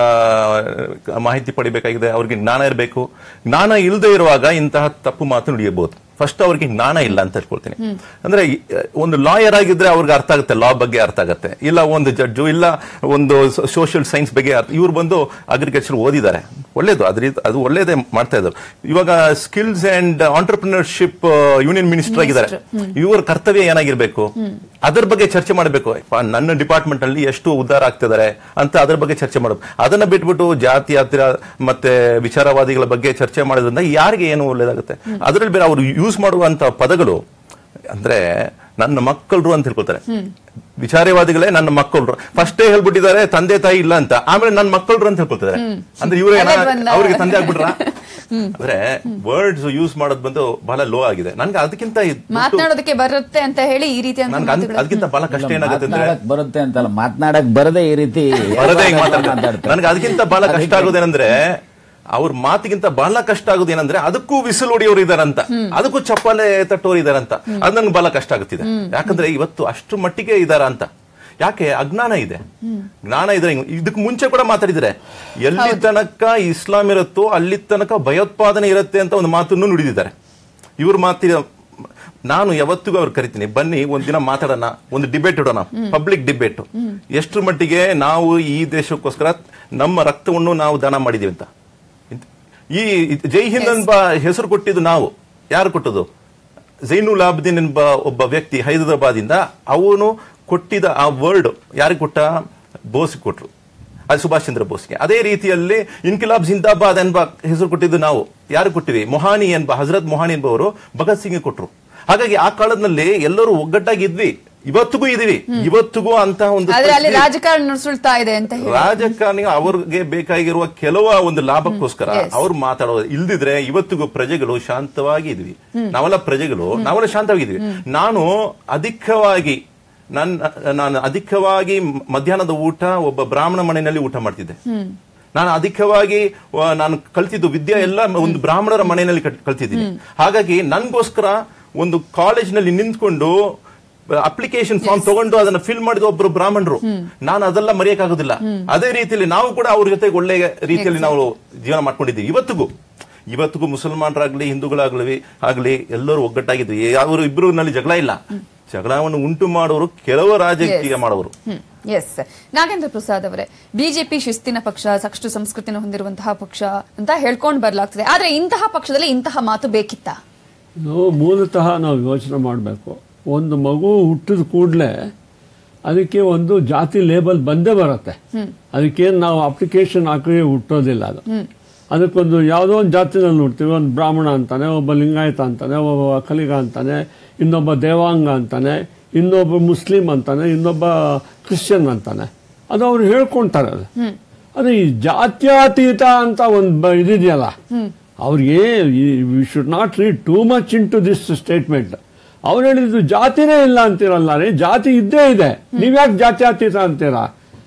ಮಾಹಿತಿ ಪಡಿಬೇಕಾಗಿದೆ ಅವ್ರಿಗೆ ಜ್ಞಾನ ಇರಬೇಕು ಜ್ಞಾನ ಇಲ್ಲದೆ ಇರುವಾಗ ಇಂತಹ ತಪ್ಪು ಮಾತು ನುಡಿಯಬಹುದು ಫಸ್ಟ್ ಅವ್ರಿಗೆ ಜ್ಞಾನ ಇಲ್ಲ ಅಂತ ಹೇಳ್ಕೊಳ್ತೀನಿ ಅಂದ್ರೆ ಈ, ಒಂದು ಲಾಯರ್ ಆಗಿದ್ರೆ ಅವ್ರಿಗೆ ಅರ್ಥ ಆಗುತ್ತೆ ಲಾ ಬಗ್ಗೆ ಅರ್ಥ ಆಗುತ್ತೆ ಇಲ್ಲ ಒಂದು ಜಡ್ಜು ಇಲ್ಲ ಒಂದು ಸೋಷಿಯಲ್ ಸೈನ್ಸ್ ಬಗ್ಗೆ ಅರ್ಥ- ಇವ್ರು ಬಂದು ಅಗ್ರಿಕಲ್ಚರ್ ಓದಿದ್ದಾರೆ ಒಳ್ಳೇದು ಅದ್ರ ಅದು ಒಳ್ಳೇದೇ ಮಾಡ್ತಾ ಇದ್ದಾರೆ ಇವಾಗ skills and entrepreneurship union minister ಆಗಿದ್ದಾರೆ ಇವರ ಕರ್ತವ್ಯ ಏನಾಗಿರ್ಬೇಕು ಅದ್ರ ಬಗ್ಗೆ ಚರ್ಚೆ ಮಾಡಬೇಕು ನನ್ನ ಡಿಪಾರ್ಟ್ಮೆಂಟ್ ಅಲ್ಲಿ ಎಷ್ಟು ಉದ್ಧಾರ ಆಗ್ತಿದ್ದಾರೆ ಅಂತ ಅದ್ರ ಬಗ್ಗೆ ಚರ್ಚೆ ಮಾಡಬೇಕು ಅದನ್ನ ಬಿಟ್ಬಿಟ್ಟು ಜಾತಿ ಹತ್ತಿರ ಮತ್ತೆ ವಿಚಾರವಾದಿಗಳ ಬಗ್ಗೆ ಚರ್ಚೆ ಮಾಡೋದ್ರಿಂದ ಯಾರಿಗೆ ಏನು ಒಳ್ಳೇದಾಗುತ್ತೆ ಅದರಲ್ಲಿ ಬೇರೆ ಅವರು ಯೂಸ್ ಮಾಡುವಂತ ಪದಗಳು ಅಂದ್ರೆ ನನ್ನ ಮಕ್ಕಳು ಅಂತ ಹೇಳ್ಕೊತಾರೆ ವಿಚಾರವಾದಿಗಳೇ ನನ್ನ ಮಕ್ಕಳು ಫಸ್ಟೇ ಹೇಳ್ಬಿಟ್ಟಿದ್ದಾರೆ ತಂದೆ ತಾಯಿ ಇಲ್ಲ ಅಂತ ಆಮೇಲೆ ನನ್ನ ಮಕ್ಕಳು ಅಂತ ಹೇಳ್ಕೊತಾರೆ ಅಂದ್ರೆ ಇವ್ರು ಅದೇ ಬಂದ- ಅವ್ರಿಗೆ ತಂದೆ ಆಗ್ಬಿಟ್ರ ಅಂದ್ರೆ ವರ್ಡ್ಸ್ ಯೂಸ್ ಮಾಡೋದ್ ಬಂದು ಬಹಳ ಲೋ ಆಗಿದೆ ನನ್ಗೆ ಅದಕ್ಕಿಂತ ಇದ್- ಮಾತನಾಡೋದಕ್ಕೆ ಬರುತ್ತೆ ಅಂತ ಹೇಳಿ ಈ ರೀತಿ ಅಂತ ನನ್ಗೆ ಅದ್- ಅದಕ್ಕಿಂತ ಬಹಳ ಕಷ್ಟ ಏನಾಗುತ್ತೆ ಅಂದ್ರೆ ಮಾತ್ನಾಡಕ್ ಬರುತ್ತೆ ಅಂತಲ್ಲ ಮಾತನಾಡಕ್ ಬರದೇ ಈ ರೀತಿ ಬರದೇ ಹಿಂಗ್ ಮಾತಾಡ್ತಾರೆ ಮಾತಾಡ್ತಾರೆ. ನನಗೆ ಅದಕ್ಕಿಂತ ಬಹಳ ಕಷ್ಟ ಆಗೋದೇನಂದ್ರೆ ಅವ್ರ ಮಾತಿಗಿಂತ ಬಹಳ ಕಷ್ಟ ಆಗೋದೇನಂದ್ರೆ ಅದಕ್ಕೂ ವಿಸಿಲ್ ಹೊಡಿಯೋರು ಇದಾರಂತ ಅದಕ್ಕೂ ಚಪ್ಪಾಳೆ ತಟ್ಟೋರು ಇದಾರಂತ ಅದು ನನ್ಗೆ ಬಹಳ ಕಷ್ಟ ಆಗುತ್ತಿದೆ ಯಾಕಂದ್ರೆ ಇವತ್ತು ಅಷ್ಟು ಮಟ್ಟಿಗೆ ಇದಾರ ಅಂತ ಯಾಕೆ ಅಜ್ಞಾನ ಇದೆ ಜ್ಞಾನ ಇದ್ರೆ ಹಿಂಗ್- ಇದಕ್ಕೆ ಮುಂಚೆ ಕೂಡ ಮಾತಾಡಿದ್ರೆ ಎಲ್ಲಿ ತನಕ ಇಸ್ಲಾಂ ಇರುತ್ತೋ ಅಲ್ಲಿ ತನಕ ಭಯೋತ್ಪಾದನೆ ಇರುತ್ತೆ ಅಂತ ಒಂದು ಮಾತನ್ನು ನುಡಿದಿದ್ದಾರೆ ಇವ್ರ ಮಾತಿನ ನಾನು ಯಾವತ್ತಿಗೂ ಅವ್ರು ಕರಿತೀನಿ ಬನ್ನಿ ಒಂದಿನ ಮಾತಾಡೋಣ ಒಂದು ಡಿಬೇಟ್ ಇಡೋಣ ಪಬ್ಲಿಕ್ ಡಿಬೇಟ್ ಎಷ್ಟರ ಮಟ್ಟಿಗೆ ನಾವು ಈ ದೇಶಕ್ಕೋಸ್ಕರ ನಮ್ಮ ರಕ್ತವನ್ನು ನಾವು ದಾನ ಮಾಡಿದೀವಿ ಅಂತ ಇಂತ- ಈ ಜೈ ಹಿಂದ್ ಎಂಬ ಹೆಸರು ಕೊಟ್ಟಿದ್ದು ನಾವು ಯಾರು ಕೊಟ್ಟದು ಜೈನುಲ್ ಆಬ್ದೀನ್ ಎಂಬ ಒಬ್ಬ ವ್ಯಕ್ತಿ ಹೈದರಾಬಾದಿಂದ ಅವನು ಕೊಟ್ಟಿದ್ದ ಆ ವರ್ಡ್ ಯಾರಿಗೆ ಕೊಟ್ಟ ಬೋಸ್ ಕೊಟ್ರು ಅದು ಸುಭಾಷ್ ಚಂದ್ರ ಬೋಸ್ಗೆ ಅದೇ ರೀತಿಯಲ್ಲಿ ಇನ್ಕಿಲಾಬ್ ಜಿಂದಾಬಾದ್ ಎಂಬ ಹೆಸರು ಕೊಟ್ಟಿದ್ದು ನಾವು ಯಾರು ಕೊಟ್ಟಿವಿ ಮೊಹಾನಿ ಎಂಬ ಹಜರತ್ ಮೊಹಾನಿ ಎಂಬವರು ಭಗತ್ ಸಿಂಗ್ ಕೊಟ್ರು ಹಾಗಾಗಿ ಆ ಕಾಲದಲ್ಲಿ ಎಲ್ಲರೂ ಒಗ್ಗಟ್ಟಾಗಿದ್ವಿ ಇವತ್ತಿಗೂ ಇದೀವಿ ಇವತ್ತಿಗೂ ಅಂತ ಒಂದು ಆದ್ರೆ ಅಲ್ಲಿ ಪರಿಸ್ಥಿತಿ- ರಾಜಕಾರಣ ನುಸುಳ್ತಾ ಇದೆ ಅಂತ ಹೇಳಿ ರಾಜಕಾರಣಿ ಅವ್ರಿಗೆ ಬೇಕಾಗಿರುವ ಕೆಲವ ಒಂದು ಲಾಭಕ್ಕೋಸ್ಕರ ಅವ್ರು ಮಾತಾಡೋದು ಇಲ್ದಿದ್ರೆ ಇವತ್ತಿಗೂ ಪ್ರಜೆಗಳು ಶಾಂತವಾಗಿ ಇದ್ವಿ ನಾವೆಲ್ಲ ಪ್ರಜೆಗಳು ನಾವೆಲ್ಲ ಶಾಂತವಾಗಿದ್ವಿ ನಾನು ಅಧಿಕವಾಗಿ ನನ್ನ ನಾನು ಅಧಿಕವಾಗಿ ಮಧ್ಯಾಹ್ನದ ಊಟ ಒಬ್ಬ ಬ್ರಾಹ್ಮಣ ಮನೆಯಲ್ಲಿ ಊಟ ಮಾಡ್ತಿದ್ದೆ ನಾನು ಅಧಿಕವಾಗಿ ಆ, ನಾನು ಕಲ್ತಿದ್ದು ವಿದ್ಯೆ ಎಲ್ಲ ಒಂದು ಬ್ರಾಹ್ಮಣರ ಮನೆಯಲ್ಲಿ ಕಲ್- ಕಲ್ತಿದ್ದೀನಿ ಹಾಗಾಗಿ ನನ್ಗೋಸ್ಕರ ಒಂದು ಕಾಲೇಜ್ನಲ್ಲಿ ನಿಂತ್ಕೊಂಡು ಅಪ್ಲಿಕೇಶನ್ ಫಾರ್ಮ್ ತಗೊಂಡು ಅದನ್ನ ಫಿಲ್ ಮಾಡಿದ ಒಬ್ರು ಬ್ರಾಹ್ಮಣರು ನಾನು ಅದೆಲ್ಲ ಮರೆಯಕ್ಕಾಗೋದಿಲ್ಲ ಅದೇ ರೀತಿಯಲ್ಲಿ ನಾವು ಕೂಡ ಅವ್ರ ಜೊತೆ ಒಳ್ಳೆಯ ರೀತಿಯಲ್ಲಿ ನಾವು ಜೀವನ ಮಾಡ್ಕೊಂಡಿದ್ದೀವಿ ಇವತ್ತಿಗೂ ಇವತ್ತಿಗೂ ಮುಸಲ್ಮಾನರಾಗ್ಲಿ ಹಿಂದೂಗಳಾಗ್ಲಿ ಆಗ್ಲಿ ಎಲ್ಲರೂ ಒಗ್ಗಟ್ಟಾಗಿದ್ವಿ ಅವರು ಇಬ್ಬರು ನಲ್ಲಿ ಜಗಳ ಇಲ್ಲ ಜಗಳವನ್ನು ಉಂಟು ಮಾಡುವವರು ಕೆಲವು ರಾಜಕೀಯ ಮಾಡುವರು ಎಸ್ ನಾಗೇಂದ್ರ ಪ್ರಸಾದ್ ಅವರೇ ಬಿಜೆಪಿ ಶಿಸ್ತಿನ ಪಕ್ಷ ಸಾಕಷ್ಟು ಸಂಸ್ಕೃತಿನ ಹೊಂದಿರುವಂತಹ ಪಕ್ಷ ಅಂತ ಹೇಳ್ಕೊಂಡು ಬರ್ಲಾಗ್ತದೆ ಆದ್ರೆ ಇಂತಹ ಪಕ್ಷದಲ್ಲಿ ಇಂತಹ ಮಾತು ಬೇಕಿತ್ತಾ ಇದು ಮೂಲತಃ ನಾವು ಯೋಚನೆ ಮಾಡಬೇಕು ಒಂದು ಮಗು ಹುಟ್ಟಿದ ಕೂಡಲೇ ಅದಕ್ಕೆ ಒಂದು ಜಾತಿ ಲೇಬಲ್ ಬಂದೇ ಬರುತ್ತೆ ಅದಕ್ಕೇನು ನಾವು ಅಪ್ಲಿಕೇಶನ್ ಹಾಕಿ ಹುಟ್ಟೋದಿಲ್ಲ ಅದು ಅದಕ್ಕೊಂದು ಯಾವುದೋ ಒಂದು ಜಾತಿನಲ್ಲಿ ನೋಡ್ತೀವಿ ಒಂದು ಬ್ರಾಹ್ಮಣ ಅಂತಾನೆ ಒಬ್ಬ ಲಿಂಗಾಯತ ಅಂತಾನೆ ಒಬ್ಬ ಕಲಿಗ ಅಂತಾನೆ ಇನ್ನೊಬ್ಬ ದೇವಾಂಗ ಅಂತಾನೆ ಇನ್ನೊಬ್ಬ ಮುಸ್ಲಿಂ ಅಂತಾನೆ ಇನ್ನೊಬ್ಬ ಕ್ರಿಶ್ಚಿಯನ್ ಅಂತಾನೆ ಅದು ಅವ್ರು ಹೇಳ್ಕೊಂತಾರೆ ಅದು ಅದು ಈ ಜಾತ್ಯತೀತ ಅಂತ ಒಂದು ಬ- ಇದಿದೆಯಲ್ಲ ಅವ್ರಿಗೆ we should not read too much into this statement ಅವ್ರು ಹೇಳಿದ್ದು ಜಾತಿನೇ ಇಲ್ಲ ಅಂತೀರಲ್ಲ ರೀ ಜಾತಿ ಇದ್ದೇ ಇದೆ ನೀವ್ಯಾಕೆ ಜಾತ್ಯತೀತ ಅಂತೀರಾ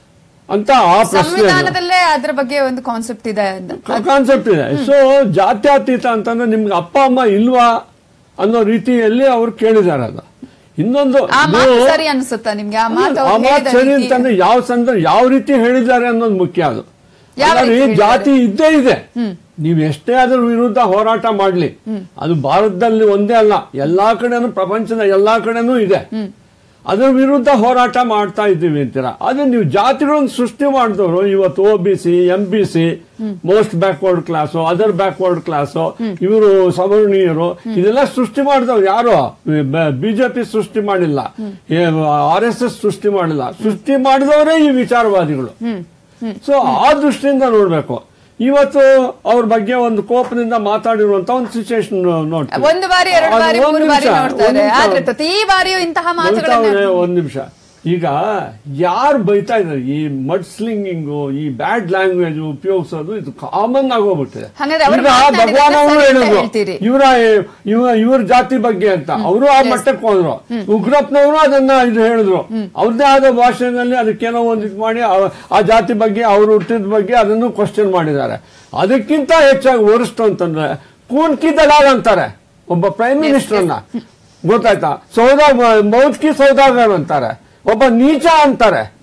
ಅಂತ ಆ ಪ್ರಶ್ನೆ ಅದು. ಸಂವಿಧಾನದಲ್ಲೇ ಅದ್ರ ಬಗ್ಗೆ ಒಂದು ಕಾನ್ಸೆಪ್ಟ್ ಇದೆ ಅಂತ ಕಾನ್ಸೆಪ್ಟ್ ಇದೆ ಸೊ ಜಾತ್ಯತೀತ ಅಂತಂದ್ರೆ ನಿಮ್ಗೆ ಅಪ್ಪ ಅಮ್ಮ ಇಲ್ವಾ ಅನ್ನೋ ರೀತಿಯಲ್ಲಿ ಅವ್ರು ಕೇಳಿದ್ದಾರೆ ಅದು ಇನ್ನೊಂದು ಆ ಮಾತು ಇದು- ಸರಿ ಅನ್ಸುತ್ತಾ ನಿಮ್ಗೆ ಆ ಮಾತು ಆ ಅವ್ರು ಮಾತು ಹೇಳಿದ ಸರಿ ರೀತಿ- ಅಂತಂದ್ರೆ ಯಾವ ಸಂದರ್ಭ ಯಾವ ರೀತಿ ಹೇಳಿದ್ದಾರೆ ಅನ್ನೋದು ಮುಖ್ಯ ಅದು ಯಾವ ಅಲ್ಲ ರೀತಿ ರೀ, ಹೇಳಿದ್ದಾರೆ? ಜಾತಿ ಇದ್ದೇ ಇದೆ ನೀವು ಎಷ್ಟೇ ಅದ್ರ ವಿರುದ್ಧ ಹೋರಾಟ ಮಾಡ್ಲಿ ಅದು ಭಾರತದಲ್ಲಿ ಒಂದೇ ಅಲ್ಲ ಎಲ್ಲಾ ಕಡೆನೂ ಪ್ರಪಂಚದ ಎಲ್ಲಾ ಕಡೆನೂ ಇದೆ ಅದ್ರ ವಿರುದ್ಧ ಹೋರಾಟ ಮಾಡ್ತಾ ಇದ್ದೀವಿ ಅಂತೀರ ಆದ್ರೆ ನೀವು ಜಾತಿಗಳನ್ನು ಸೃಷ್ಟಿ ಮಾಡಿದವರು ಇವತ್ತು O B C M B C most backward class other backward class ಇವರು ಸವರ್ಣೀಯರು ಇದೆಲ್ಲ ಸೃಷ್ಟಿ ಮಾಡಿದವ್ರು ಯಾರು ಬಿಜೆಪಿ ಸೃಷ್ಟಿ ಮಾಡಿಲ್ಲ ಆರ್ ಎಸ್ ಎಸ್ ಸೃಷ್ಟಿ ಮಾಡಿಲ್ಲ ಸೃಷ್ಟಿ ಮಾಡಿದವರೇ ಈ ವಿಚಾರವಾದಿಗಳು ಸೊ ಆ ದೃಷ್ಟಿಯಿಂದ ನೋಡ್ಬೇಕು ಇವತ್ತು ಅವ್ರ ಬಗ್ಗೆ ಒಂದು ಕೋಪದಿಂದ ಮಾತಾಡಿರುವಂತ ಒಂದು ಸಿಚುವೇಶನ್ ನೋಡಿ ಒಂದು ಬಾರಿ ಎರಡು ಬಾರಿ ಮೂರು ಬಾರಿ ನೋಡ್ತಾರೆ ಆದ್ರೆ ಪ್ರತಿ ಬಾರಿಯೂ ಇಂತಹ ಮಾತುಗಳನ್ನ ಒಂದ್ ನಿಮಿಷ ಈಗ ಯಾರು ಬೈತಾ ಇದ್ದಾರೆ ಈ ಮಡ್ ಸ್ಲಿಂಗಿಂಗು ಈ ಬ್ಯಾಡ್ ಲ್ಯಾಂಗ್ವೇಜ್ ಉಪಯೋಗಿಸೋದು ಇದು ಕಾಮನ್ ಆಗೋಗ್ಬಿಟ್ಟಿದೆ ಹಾಗಾದ್ರೆ ಅವ್ರು ಈಗ ಮಾತನಾಡಿದ್ದಕ್ಕೆ ಭಗವಾನ್ ಅವರು ಸರಿ ಅಂತ ಹೇಳಿದ್ರು ಹೇಳ್ತೀರಿ. ಇವರ ಇವ ಇವ್ರ ಜಾತಿ ಬಗ್ಗೆ ಅಂತ ಅವರು ಆ ಮಟ್ಟಕ್ಕೆ ಹೋದ್ರು ಉಗ್ರಪ್ಪನವರು ಅದನ್ನ ಇದು ಹೇಳಿದ್ರು ಅವ್ರದ್ದೇ ಆದ ಭಾಷೆನಲ್ಲಿ ಅದಕ್ಕೇನೋ ಒಂದು ಇದು ಮಾಡಿ ಆ- ಆ ಜಾತಿ ಬಗ್ಗೆ ಅವ್ರು ಹುಟ್ಟಿದ ಬಗ್ಗೆ ಅದನ್ನು ಕ್ವಶನ್ ಮಾಡಿದ್ದಾರೆ ಅದಕ್ಕಿಂತ ಹೆಚ್ಚಾಗಿ ವರಿಷ್ಠ ಅಂತಂದ್ರೆ ಕೂನ್ಕಿ ದಲಾಲ್ ಅಂತಾರೆ ಒಬ್ಬ ಪ್ರೈಮ್ ಮಿನಿಸ್ಟರ್ನ ಗೊತ್ತಾಯ್ತಾ ಸೌದಾ ಮೌತ್ಕಿ ಸೌದಾಗರ್ ಅಂತಾರೆ ಒಬ್ಬ ನೀಚ ಅಂತಾರೆ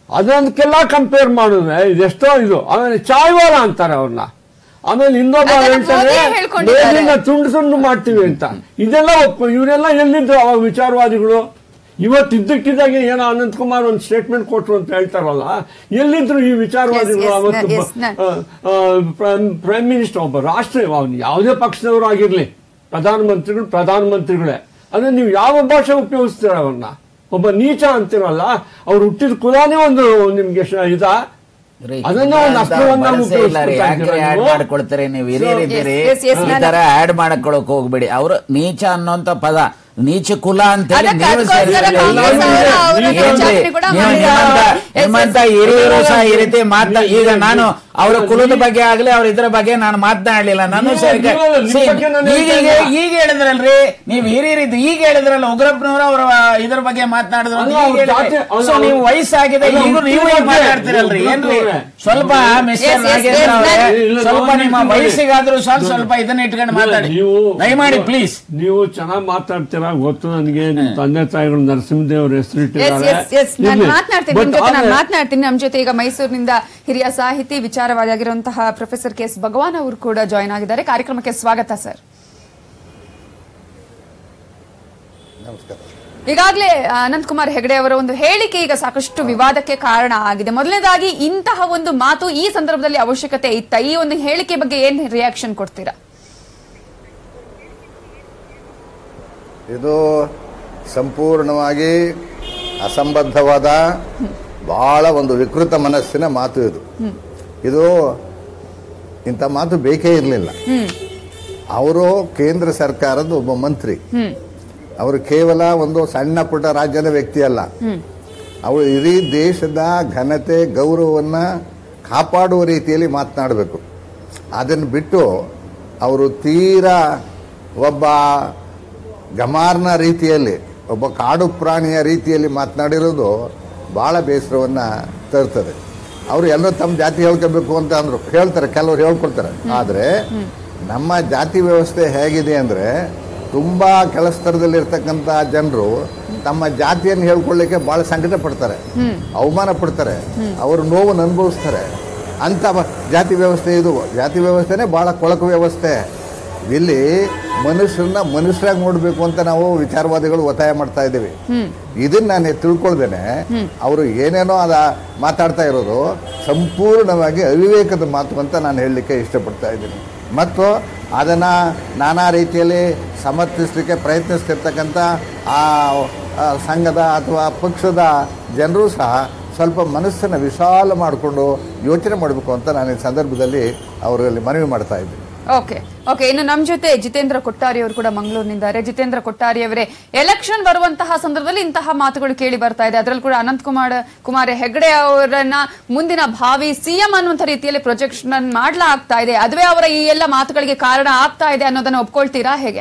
ಅದಕ್ಕೆಲ್ಲ ಕಂಪೇರ್ ಮಾಡಿದ್ರೆ ಇದೆಷ್ಟೋ ಇದು ಆಮೇಲೆ ಚಾಯ್ವಾಲ ಅಂತಾರೆ ಅವ್ರನ್ನ ಆಮೇಲೆ ಇನ್ನೊಬ್ಬ ಅದನ್ನ ಹೇಳ್ತಾರೆ ಮೋದಿಯೇ ಹೇಳ್ಕೊಂಡಿದ್ದಾರೆ. ಮೇಲಿಂದ ತುಂಡು ತುಂಡು ಮಾಡ್ತೀವಿ ಅಂತ ಇದೆಲ್ಲ ಒಪ್ಕೊ ಇವರೆಲ್ಲ ಎಲ್ಲಿದ್ರು ಅವಾಗ ವಿಚಾರವಾದಿಗಳು ಇವತ್ತು ಇದ್ದಕ್ಕಿದ್ದಾಗೆ ಏನೋ ಅನಂತ್ ಕುಮಾರ್ ಒಂದು ಸ್ಟೇಟ್ಮೆಂಟ್ ಕೊಟ್ರು ಅಂತ ಹೇಳ್ತಾರಲ್ಲ ಎಲ್ಲಿದ್ರು ಈ ವಿಚಾರವಾದಿಗಳು Yes, yes, ಅವತ್ತು yes, ನ- ಪ್ರೈಮ್ ಮಿನಿಸ್ಟರ್ ಒಬ್ಬ ರಾಷ್ಟ್ರ ಅವ್ನು ಯಾವುದೇ ಪಕ್ಷದವರು ಆಗಿರ್ಲಿ ಪ್ರಧಾನಮಂತ್ರಿಗಳು ಪ್ರಧಾನಮಂತ್ರಿಗಳೇ ಅಂದ್ರೆ ನೀವು ಯಾವ ಭಾಷೆ ಉಪಯೋಗಿಸ್ತೀರ ಅವ್ರನ್ನ ಒಬ್ಬ ನೀಚ ಅಂತಿರಲ್ಲ ಅವ್ರು ಹುಟ್ಟಿದ ಕುಲಾನೇ ಒಂದು ನಿಮ್ಗೆ ಶ- ಇದಾ ರೀ, ಅದನ್ನ ಕುಲ ಒಂದು ಅಂತ ಅಸ್ತ್ರವನ್ನ ಬಳಸೇ ಇಲ್ಲ ರೀ. ಉಪಯೋಗಿಸ್ಕೊತಾ ಯಾಕ್ರಿ ಇದ್ದೀರಾ ಆಡ್ ನೀವು? ಮಾಡ್ಕೊಳ್ತಾರೆ ನೀವು ಹಿರಿಯರಿದ್ದೀರಿ Yes, yes, yes, ಈ ನಾನು- ತರ ಆಡ್ ಮಾಡ್ಕೊಳಕ್ ಹೋಗ್ಬೇಡಿ ಅವರು ನೀಚ ಅನ್ನೋಂತ ಪದ ನೀಚ ಕುಲ ಅಂತ ಹೇಳಿ ಅದಕ್ಕೆ ನೀವು ಅದಕ್ಕೋಸ್ಕರ ಸೇರಿಸಿಲ್ಲ. ಕಾಂಗ್ರೆಸ್ ಅವರು ಅವರ ಏನ್ರಿ? ಪ್ರಚಾರಣೆ ಕೂಡ ನೀವು ಮಾಡಿದ್ದಾರೆ. ನಿಮ್ಮಂತ- Yes, ನಿಮ್ಮಂತ yes. ಹಿರಿಯರು ಸಹ ಈ ರೀತಿ ಮಾತನಾ ಈಗ ನಾನು ಅವರ ಕುಲದ ಬಗ್ಗೆ ಆಗ್ಲಿ ಅವ್ರ ಇದ್ರ ಬಗ್ಗೆ ನಾನು ಮಾತನಾಡ್ಲಿಲ್ಲ ನಾನು ನೀವು- ಸರಿ ನೀವು- ನಿಮ್ಮ See, ಬಗ್ಗೆ ನಾನು ಈಗ ಹೇಳ್ತಾ ಈಗ- ಇಲ್ಲ. ಈಗ ಹೇಳಿದ್ರಲ್ರಿ ನೀವು ಹಿರಿಯರಿದ್ದು ಈಗ ಹೇಳಿದ್ರಲ್ಲ ಉಗ್ರಪ್ಪನವರು ಅವರ ಇದ್ರ ಬಗ್ಗೆ ಮಾತನಾಡಿದ್ರು ಅಂತ ಅಲ್ಲ, ಈಗ ಅವ್ರ ಹೇಳಿದ್ರಿ. ಜಾತಿ- ಅಲ್ಲ, So, ಅವ್ರ- ನೀವು ವಯಸ್ಸಾಗಿದೆ ಅಲ್ಲ, ಈಗ ನೀವು ಹುಟ್ಟಿದ ಈಗ ಮಾತಾಡ್ತಿರಲ್ರಿ ಬಗ್ಗೆ ಏನ್ರಿ ಹುಟ್ಟಿದ ಸ್ವಲ್ಪ mister Yes, yes, Nagendra yes, ಅವರೇ, ನಾನು- ಇಲ್ಲ, ಸ್ವಲ್ಪ ನಾನು ನಿಮ್ಮ ಹೇಳ್ತೀನಿ. ವಯಸ್ಸಿಗಾದ್ರೂ ಸ್ವಲ್ಪ ಸ್ವಲ್ಪ ಇದನ್ನ ಇಟ್ಕೊಂಡು ಮಾತಾಡಿ ನೀವು ದಯಮಾಡಿ ಪ್ಲೀಸ್ ನೀವು ಚೆನ್ನಾಗಿ ಮಾತಾಡ್ತೀರಾ ಗೊತ್ತು ನನಗೆ ನಿಮ್ ತಂದೆ ತಾಯಿಗಳು ನರಸಿಂಹದೇವ್ರ ಎಸ್ ಹೆಸರಿಟ್ಟಿದ್ದಾರೆ ಎಸ್ ಎಸ್ ನಾನು ಇರ್ಲಿ. ಮಾತನಾಡ್ತೀನಿ But ನಿಮ್ ಜೊತೆ ನಾನು ಆದ್ರೆ- ಮಾತನಾಡ್ತೀನಿ ನಮ್ಮ ಜೊತೆ ಈಗ ಮೈಸೂರಿನಿಂದ ಹಿರಿಯ ಸಾಹಿತಿ ವಿಚಾರವಾದಿಯಾಗಿರುವಂತಹ ಪ್ರೊಫೆಸರ್ ಕೆ ಎಸ್ ಭಗವಾನ್ ಅವರು ಕೂಡ ಜಾಯ್ನ್ ಆಗಿದ್ದಾರೆ ಕಾರ್ಯಕ್ರಮಕ್ಕೆ ಸ್ವಾಗತ ಸರ್ ನಮಸ್ಕಾರ ಈಗಾಗಲೇ ಅನಂತ್ ಕುಮಾರ್ ಹೆಗಡೆ ಅವರ ಒಂದು ಹೇಳಿಕೆ ಈಗ ಸಾಕಷ್ಟು ವಿವಾದಕ್ಕೆ ಕಾರಣ ಆಗಿದೆ ಮೊದಲನೇದಾಗಿ ಇಂತಹ ಒಂದು ಮಾತು ಈ ಸಂದರ್ಭದಲ್ಲಿ ಅವಶ್ಯಕತೆ ಇತ್ತ ಈ ಒಂದು ಹೇಳಿಕೆ ಬಗ್ಗೆ ಏನ್ ರಿಯಾಕ್ಷನ್ ಕೊಡ್ತೀರಾ ಇದು ಸಂಪೂರ್ಣವಾಗಿ ಅಸಂಬದ್ಧವಾದ ಬಹಳ ಒಂದು ವಿಕೃತ ಮನಸ್ಸಿನ ಮಾತು ಇದು ಇದು ಇಂಥ ಮಾತು ಬೇಕೇ ಇರಲಿಲ್ಲ ಅವರು ಕೇಂದ್ರ ಸರ್ಕಾರದ ಒಬ್ಬ ಮಂತ್ರಿ ಅವರು ಕೇವಲ ಒಂದು ಸಣ್ಣ ಪುಟ್ಟ ರಾಜ್ಯದ ವ್ಯಕ್ತಿ ಅಲ್ಲ ಅವರು ಇಡೀ ದೇಶದ ಘನತೆ ಗೌರವವನ್ನು ಕಾಪಾಡುವ ರೀತಿಯಲ್ಲಿ ಮಾತನಾಡಬೇಕು ಅದನ್ನು ಬಿಟ್ಟು ಅವರು ತೀರಾ ಒಬ್ಬ ಗಮಾರ್ನ ರೀತಿಯಲ್ಲಿ ಒಬ್ಬ ಕಾಡು ಪ್ರಾಣಿಯ ರೀತಿಯಲ್ಲಿ ಮಾತನಾಡಿರೋದು ಭಾಳ ಬೇಸರವನ್ನು ತರ್ತದೆ ಅವರು ಎಲ್ಲರೂ ತಮ್ಮ ಜಾತಿ ಹೇಳ್ಕೋಬೇಕು ಅಂತ ಅಂದರು ಹೇಳ್ತಾರೆ ಕೆಲವರು ಹೇಳ್ಕೊಳ್ತಾರೆ ಆದರೆ ನಮ್ಮ ಜಾತಿ ವ್ಯವಸ್ಥೆ ಹೇಗಿದೆ ಅಂದರೆ ತುಂಬ ಕೆಳಸ್ತರದಲ್ಲಿರ್ತಕ್ಕಂಥ ಜನರು ತಮ್ಮ ಜಾತಿಯನ್ನು ಹೇಳ್ಕೊಳ್ಳಿಕ್ಕೆ ಭಾಳ ಸಂಕಟ ಪಡ್ತಾರೆ ಅವಮಾನ ಪಡ್ತಾರೆ ಅವರು ನೋವನ್ನು ಅನುಭವಿಸ್ತಾರೆ ಅಂಥ ಬ- ಜಾತಿ ವ್ಯವಸ್ಥೆ ಇದು ಜಾತಿ ವ್ಯವಸ್ಥೆನೇ ಭಾಳ ಕೊಳಕು ವ್ಯವಸ್ಥೆ ಇಲ್ಲಿ ಮನುಷ್ಯರನ್ನ ಮನುಷ್ಯರಾಗಿ ನೋಡಬೇಕು ಅಂತ ನಾವು ವಿಚಾರವಾದಿಗಳು ಒತ್ತಾಯ ಮಾಡ್ತಾ ಇದ್ದೀವಿ ಇದನ್ನ ನಾನು ತಿಳ್ಕೊಳ್ದೇನೆ ಅವರು ಏನೇನೋ ಅದ ಮಾತಾಡ್ತಾ ಇರೋದು ಸಂಪೂರ್ಣವಾಗಿ ಅವಿವೇಕದ ಮಾತು ಅಂತ ನಾನು ಹೇಳಲಿಕ್ಕೆ ಇಷ್ಟಪಡ್ತಾ ಇದ್ದೀನಿ ಮತ್ತು ಅದನ್ನು ನಾನಾ ರೀತಿಯಲ್ಲಿ ಸಮರ್ಥಿಸಲಿಕ್ಕೆ ಪ್ರಯತ್ನಿಸ್ತಿರ್ತಕ್ಕಂಥ ಆ ಆ ಸಂಘದ ಅಥವಾ ಪಕ್ಷದ ಜನರು ಸಹ ಸ್ವಲ್ಪ ಮನಸ್ಸನ್ನು ವಿಶಾಲ ಮಾಡಿಕೊಂಡು ಯೋಚನೆ ಮಾಡಬೇಕು ಅಂತ ನಾನು ಈ ಸಂದರ್ಭದಲ್ಲಿ ಅವರಲ್ಲಿ ಮನವಿ ಮಾಡ್ತಾ ಇದ್ದೀನಿ ಓಕೆ ಓಕೆ ಇನ್ನು ನಮ್ಮ ಜೊತೆ ಜಿತೇಂದ್ರ ಕೊಟ್ಟಾರಿ ಅವರು ಕೂಡ ಮಂಗಳೂರಿನಿದ್ದಾರೆ ಜಿತೇಂದ್ರ ಕೊಟ್ಟಾರಿ ಅವರೇ ಎಲೆಕ್ಷನ್ ಬರುವಂತಹ ಸಂದರ್ಭದಲ್ಲಿ ಇಂತಹ ಮಾತುಗಳು ಕೇಳಿ ಬರ್ತಾ ಇದೆ ಅದರಲ್ಲಿ ಕೂಡ ಅನಂತ್ ಕುಮಾರ್ ಕುಮಾರ್ ಹೆಗಡೆ ಅವರನ್ನ ಮುಂದಿನ ಭಾವಿ ಸಿಎಂ ಅನ್ನುವಂಥ ರೀತಿಯಲ್ಲಿ ಪ್ರೊಜೆಕ್ಷನ್ ಮಾಡ್ಲಾಗ್ತಾ ಇದೆ ಅದುವೇ ಅವರ ಈ ಎಲ್ಲ ಮಾತುಗಳಿಗೆ ಕಾರಣ ಆಗ್ತಾ ಇದೆ ಅನ್ನೋದನ್ನ ಒಪ್ಕೊಳ್ತೀರಾ ಹೇಗೆ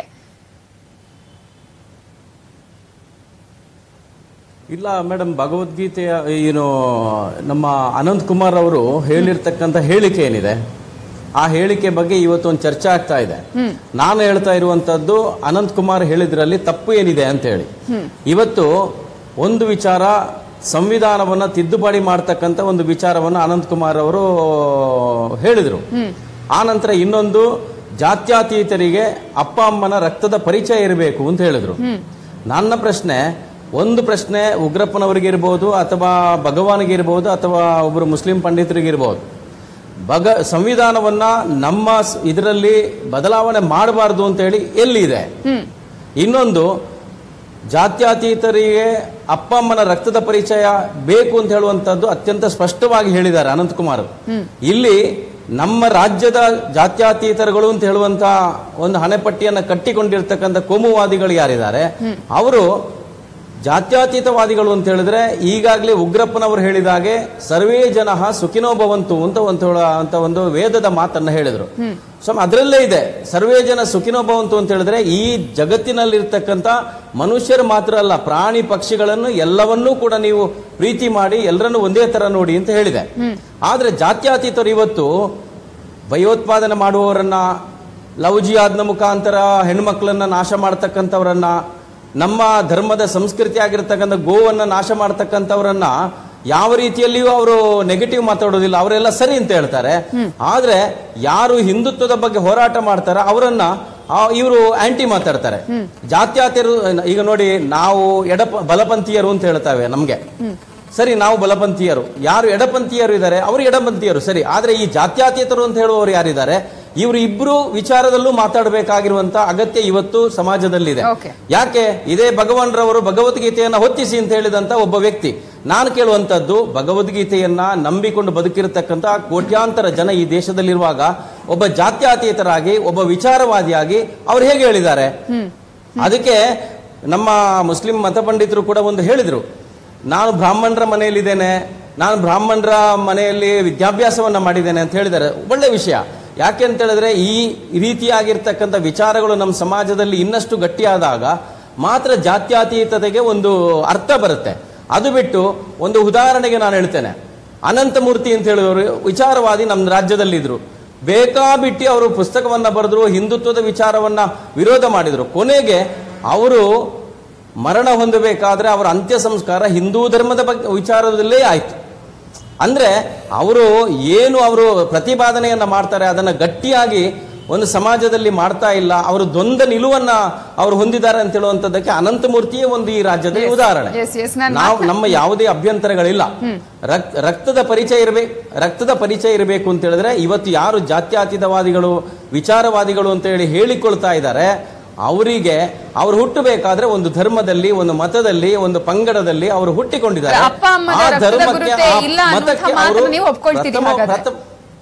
ಇಲ್ಲ ಮೇಡಮ್ ಭಗವದ್ಗೀತೆಯ ಏನು ನಮ್ಮ ಅನಂತ್ ಕುಮಾರ್ ಅವರು ಹೇಳಿರ್ತಕ್ಕಂಥ ಹೇಳಿಕೆ ಏನಿದೆ ಆ ಹೇಳಿಕೆ ಬಗ್ಗೆ ಇವತ್ತೊಂದು ಚರ್ಚೆ ಆಗ್ತಾ ಇದೆ ನಾನು ಹೇಳ್ತಾ ಇರುವಂತದ್ದು ಅನಂತ್ ಕುಮಾರ್ ಹೇಳಿದ್ರಲ್ಲಿ ತಪ್ಪು ಏನಿದೆ ಅಂತ ಹೇಳಿ ಇವತ್ತು ಒಂದು ವಿಚಾರ ಸಂವಿಧಾನವನ್ನ ತಿದ್ದುಪಡಿ ಮಾಡ್ತಕ್ಕಂಥ ಒಂದು ವಿಚಾರವನ್ನ ಅನಂತ್ ಕುಮಾರ್ ಅವರು ಹೇಳಿದ್ರು ಆ ನಂತರ ಇನ್ನೊಂದು ಜಾತ್ಯತೀತರಿಗೆ ಅಪ್ಪ ಅಮ್ಮನ ರಕ್ತದ ಪರಿಚಯ ಇರಬೇಕು ಅಂತ ಹೇಳಿದ್ರು ನನ್ನ ಪ್ರಶ್ನೆ ಒಂದು ಪ್ರಶ್ನೆ ಉಗ್ರಪ್ಪನವರಿಗಿರ್ಬೋದು ಅಥವಾ ಭಗವಾನ್ಗಿರ್ಬೋದು ಅಥವಾ ಒಬ್ಬರು ಮುಸ್ಲಿಂ ಪಂಡಿತರಿಗಿರ್ಬೋದು ಭಗ ಸಂವಿಧಾನವನ್ನ ನಮ್ಮ ಸ್- ಇದರಲ್ಲಿ ಬದಲಾವಣೆ ಮಾಡಬಾರದು ಅಂತ ಹೇಳಿ ಎಲ್ಲಿದೆ ಇನ್ನೊಂದು ಜಾತ್ಯತೀತರಿಗೆ ಅಪ್ಪ ಅಮ್ಮನ ರಕ್ತದ ಪರಿಚಯ ಬೇಕು ಅಂತ ಹೇಳುವಂತದ್ದು ಅತ್ಯಂತ ಸ್ಪಷ್ಟವಾಗಿ ಹೇಳಿದ್ದಾರೆ ಅನಂತಕುಮಾರ್ ಇಲ್ಲಿ ನಮ್ಮ ರಾಜ್ಯದ ಜಾತ್ಯತೀತರುಗಳು ಅಂತ ಹೇಳುವಂತ ಒಂದು ಹಣೆಪಟ್ಟಿಯನ್ನ ಕಟ್ಟಿಕೊಂಡಿರ್ತಕ್ಕಂಥ ಕೋಮುವಾದಿಗಳು ಯಾರಿದ್ದಾರೆ ಅವರು ಜಾತ್ಯತೀತವಾದಿಗಳು ಅಂತ ಹೇಳಿದ್ರೆ ಈಗಾಗಲೇ ಉಗ್ರಪ್ಪನವರು ಹೇಳಿದಾಗೆ ಸರ್ವೇ ಜನ ಸುಖಿನೋ ಭವಂತು ಅಂತ ಒಂದು ಹೇಳ- ಅಂತ ಒಂದು ವೇದದ ಮಾತನ್ನ ಹೇಳಿದ್ರು ಸೊ ಅದರಲ್ಲೇ ಇದೆ ಸರ್ವೇ ಜನ ಸುಖಿನೋ ಭವಂತು ಅಂತ ಹೇಳಿದ್ರೆ ಈ ಜಗತ್ತಿನಲ್ಲಿರ್ತಕ್ಕಂಥ ಮನುಷ್ಯರು ಮಾತ್ರ ಅಲ್ಲ ಪ್ರಾಣಿ ಪಕ್ಷಿಗಳನ್ನು ಎಲ್ಲವನ್ನೂ ಕೂಡ ನೀವು ಪ್ರೀತಿ ಮಾಡಿ ಎಲ್ಲರನ್ನು ಒಂದೇ ತರ ನೋಡಿ ಅಂತ ಹೇಳಿದೆ ಆದ್ರೆ ಜಾತ್ಯತೀತರು ಇವತ್ತು ಭಯೋತ್ಪಾದನೆ ಮಾಡುವವರನ್ನ ಲವ್ ಜಿಹಾದ್ನ ಮುಖಾಂತರ ಹೆಣ್ಮಕ್ಳನ್ನ ನಾಶ ಮಾಡ್ತಕ್ಕಂಥವ್ರನ್ನ ನಮ್ಮ ಧರ್ಮದ ಸಂಸ್ಕೃತಿ ಆಗಿರ್ತಕ್ಕಂಥ ಗೋವನ್ನ ನಾಶ ಮಾಡ್ತಕ್ಕಂಥವ್ರನ್ನ ಯಾವ ರೀತಿಯಲ್ಲಿಯೂ ಅವರು ನೆಗೆಟಿವ್ ಮಾತಾಡೋದಿಲ್ಲ ಅವರೆಲ್ಲ ಸರಿ ಅಂತ ಹೇಳ್ತಾರೆ ಆದ್ರೆ ಯಾರು ಹಿಂದುತ್ವದ ಬಗ್ಗೆ ಹೋರಾಟ ಮಾಡ್ತಾರ ಅವರನ್ನ ಇವರು ಆಂಟಿ ಮಾತಾಡ್ತಾರೆ ಜಾತ್ಯಾತೀಯರು ಈಗ ನೋಡಿ ನಾವು ಎಡ ಬಲಪಂಥೀಯರು ಅಂತ ಹೇಳ್ತಾವೆ ನಮ್ಗೆ ಸರಿ ನಾವು ಬಲಪಂಥೀಯರು ಯಾರು ಎಡಪಂಥೀಯರು ಇದ್ದಾರೆ ಅವರು ಎಡಪಂಥೀಯರು ಸರಿ ಆದ್ರೆ ಈ ಜಾತ್ಯಾತೀತರು ಅಂತ ಹೇಳುವವರು ಯಾರಿದ್ದಾರೆ ಇವರು ಇಬ್ರು ವಿಚಾರದಲ್ಲೂ ಮಾತಾಡಬೇಕಾಗಿರುವಂತ ಅಗತ್ಯ ಇವತ್ತು ಸಮಾಜದಲ್ಲಿದೆ Okay. ಯಾಕೆ ಇದೇ ಭಗವಾನ್ರವರು ಭಗವದ್ಗೀತೆಯನ್ನ ಹೊತ್ತಿಸಿ ಅಂತ ಹೇಳಿದಂತ ಒಬ್ಬ ವ್ಯಕ್ತಿ ನಾನು ಕೇಳುವಂತದ್ದು ಭಗವದ್ಗೀತೆಯನ್ನ ನಂಬಿಕೊಂಡು ಬದುಕಿರತಕ್ಕಂತ ಕೋಟ್ಯಾಂತರ ಜನ ಈ ದೇಶದಲ್ಲಿರುವಾಗ ಒಬ್ಬ ಜಾತ್ಯಾತೀತರಾಗಿ ಒಬ್ಬ ವಿಚಾರವಾದಿಯಾಗಿ ಅವ್ರು ಹೇಗೆ ಹೇಳಿದ್ದಾರೆ ಅದಕ್ಕೆ ನಮ್ಮ ಮುಸ್ಲಿಂ ಮತ ಪಂಡಿತರು ಕೂಡ ಒಂದು ಹೇಳಿದ್ರು ನಾನು ಬ್ರಾಹ್ಮಣರ ಮನೆಯಲ್ಲಿದ್ದೇನೆ ನಾನು ಬ್ರಾಹ್ಮಣರ ಮನೆಯಲ್ಲಿ ವಿದ್ಯಾಭ್ಯಾಸವನ್ನ ಮಾಡಿದ್ದೇನೆ ಅಂತ ಹೇಳಿದ್ದಾರೆ ಒಳ್ಳೆ ವಿಷಯ ಯಾಕೆ ಅಂತ ಹೇಳಿದ್ರೆ ಈ ರೀತಿಯಾಗಿರ್ತಕ್ಕಂಥ ವಿಚಾರಗಳು ನಮ್ಮ ಸಮಾಜದಲ್ಲಿ ಇನ್ನಷ್ಟು ಗಟ್ಟಿಯಾದಾಗ ಮಾತ್ರ ಜಾತ್ಯತೀತತೆಗೆ ಒಂದು ಅರ್ಥ ಬರುತ್ತೆ ಅದು ಬಿಟ್ಟು ಒಂದು ಉದಾಹರಣೆಗೆ ನಾನು ಹೇಳ್ತೇನೆ ಅನಂತಮೂರ್ತಿ ಅಂತ ಹೇಳಿದವರು ವಿಚಾರವಾದಿ ನಮ್ಮ ರಾಜ್ಯದಲ್ಲಿದ್ರು ಬೇಕಾಬಿಟ್ಟಿ ಅವರು ಪುಸ್ತಕವನ್ನ ಬರೆದ್ರು ಹಿಂದುತ್ವದ ವಿಚಾರವನ್ನ ವಿರೋಧ ಮಾಡಿದ್ರು ಕೊನೆಗೆ ಅವರು ಮರಣ ಹೊಂದಬೇಕಾದ್ರೆ ಅವರ ಅಂತ್ಯ ಸಂಸ್ಕಾರ ಹಿಂದೂ ಧರ್ಮದ ಬಗ್ಗೆ ವಿಚಾರದಲ್ಲೇ ಆಯ್ತು ಅಂದ್ರೆ ಅವರು ಏನು ಅವರು ಪ್ರತಿಪಾದನೆಯನ್ನ ಮಾಡ್ತಾರೆ ಅದನ್ನ ಗಟ್ಟಿಯಾಗಿ ಒಂದು ಸಮಾಜದಲ್ಲಿ ಮಾಡ್ತಾ ಇಲ್ಲ ಅವರು ದ್ವಂದ್ವ ನಿಲುವನ್ನ ಅವರು ಹೊಂದಿದ್ದಾರೆ ಅಂತ ಹೇಳುವಂತದ್ದಕ್ಕೆ ಅನಂತಮೂರ್ತಿಯೇ ಒಂದು ಈ ರಾಜ್ಯದಲ್ಲಿ ಉದಾಹರಣೆ Yes, yes, ನಾನು ನಾವು ಮಾತ್ನಾ- ನಮ್ಮ ಯಾವುದೇ ಅಭ್ಯಂತರಗಳಿಲ್ಲ ರಕ್- ರಕ್ತದ ಪರಿಚಯ ಇರಬೇಕು ರಕ್ತದ ಪರಿಚಯ ಇರಬೇಕು ಅಂತ ಹೇಳಿದ್ರೆ ಇವತ್ತು ಯಾರು ಜಾತ್ಯಾತೀತವಾದಿಗಳು ವಿಚಾರವಾದಿಗಳು ಅಂತ ಹೇಳಿ ಹೇಳಿಕೊಳ್ತಾ ಇದ್ದಾರೆ ಅವರಿಗೆ ಅವರು ಹುಟ್ಟಬೇಕಾದ್ರೆ ಒಂದು ಧರ್ಮದಲ್ಲಿ ಒಂದು ಮತದಲ್ಲಿ ಒಂದು ಪಂಗಡದಲ್ಲಿ ಅವರು ಹುಟ್ಟಿಕೊಂಡಿದ್ದಾರೆ ಅಪ್ಪ ಅಮ್ಮನ ಆ ರಕ್ತದ ಧರ್ಮಕ್ಕೆ ಗುರುತೇ ಆ ಇಲ್ಲ ಅನ್ನುವಂಥ ಮತಕ್ಕೆ ಮಾತನ್ನ ಅವರು ನೀವು ಒಪ್ಕೊಳ್ತೀರಿ ಪ್ರಥಮ- ಹಾಗಾದ್ರೆ? ಪ್ರಥಮ-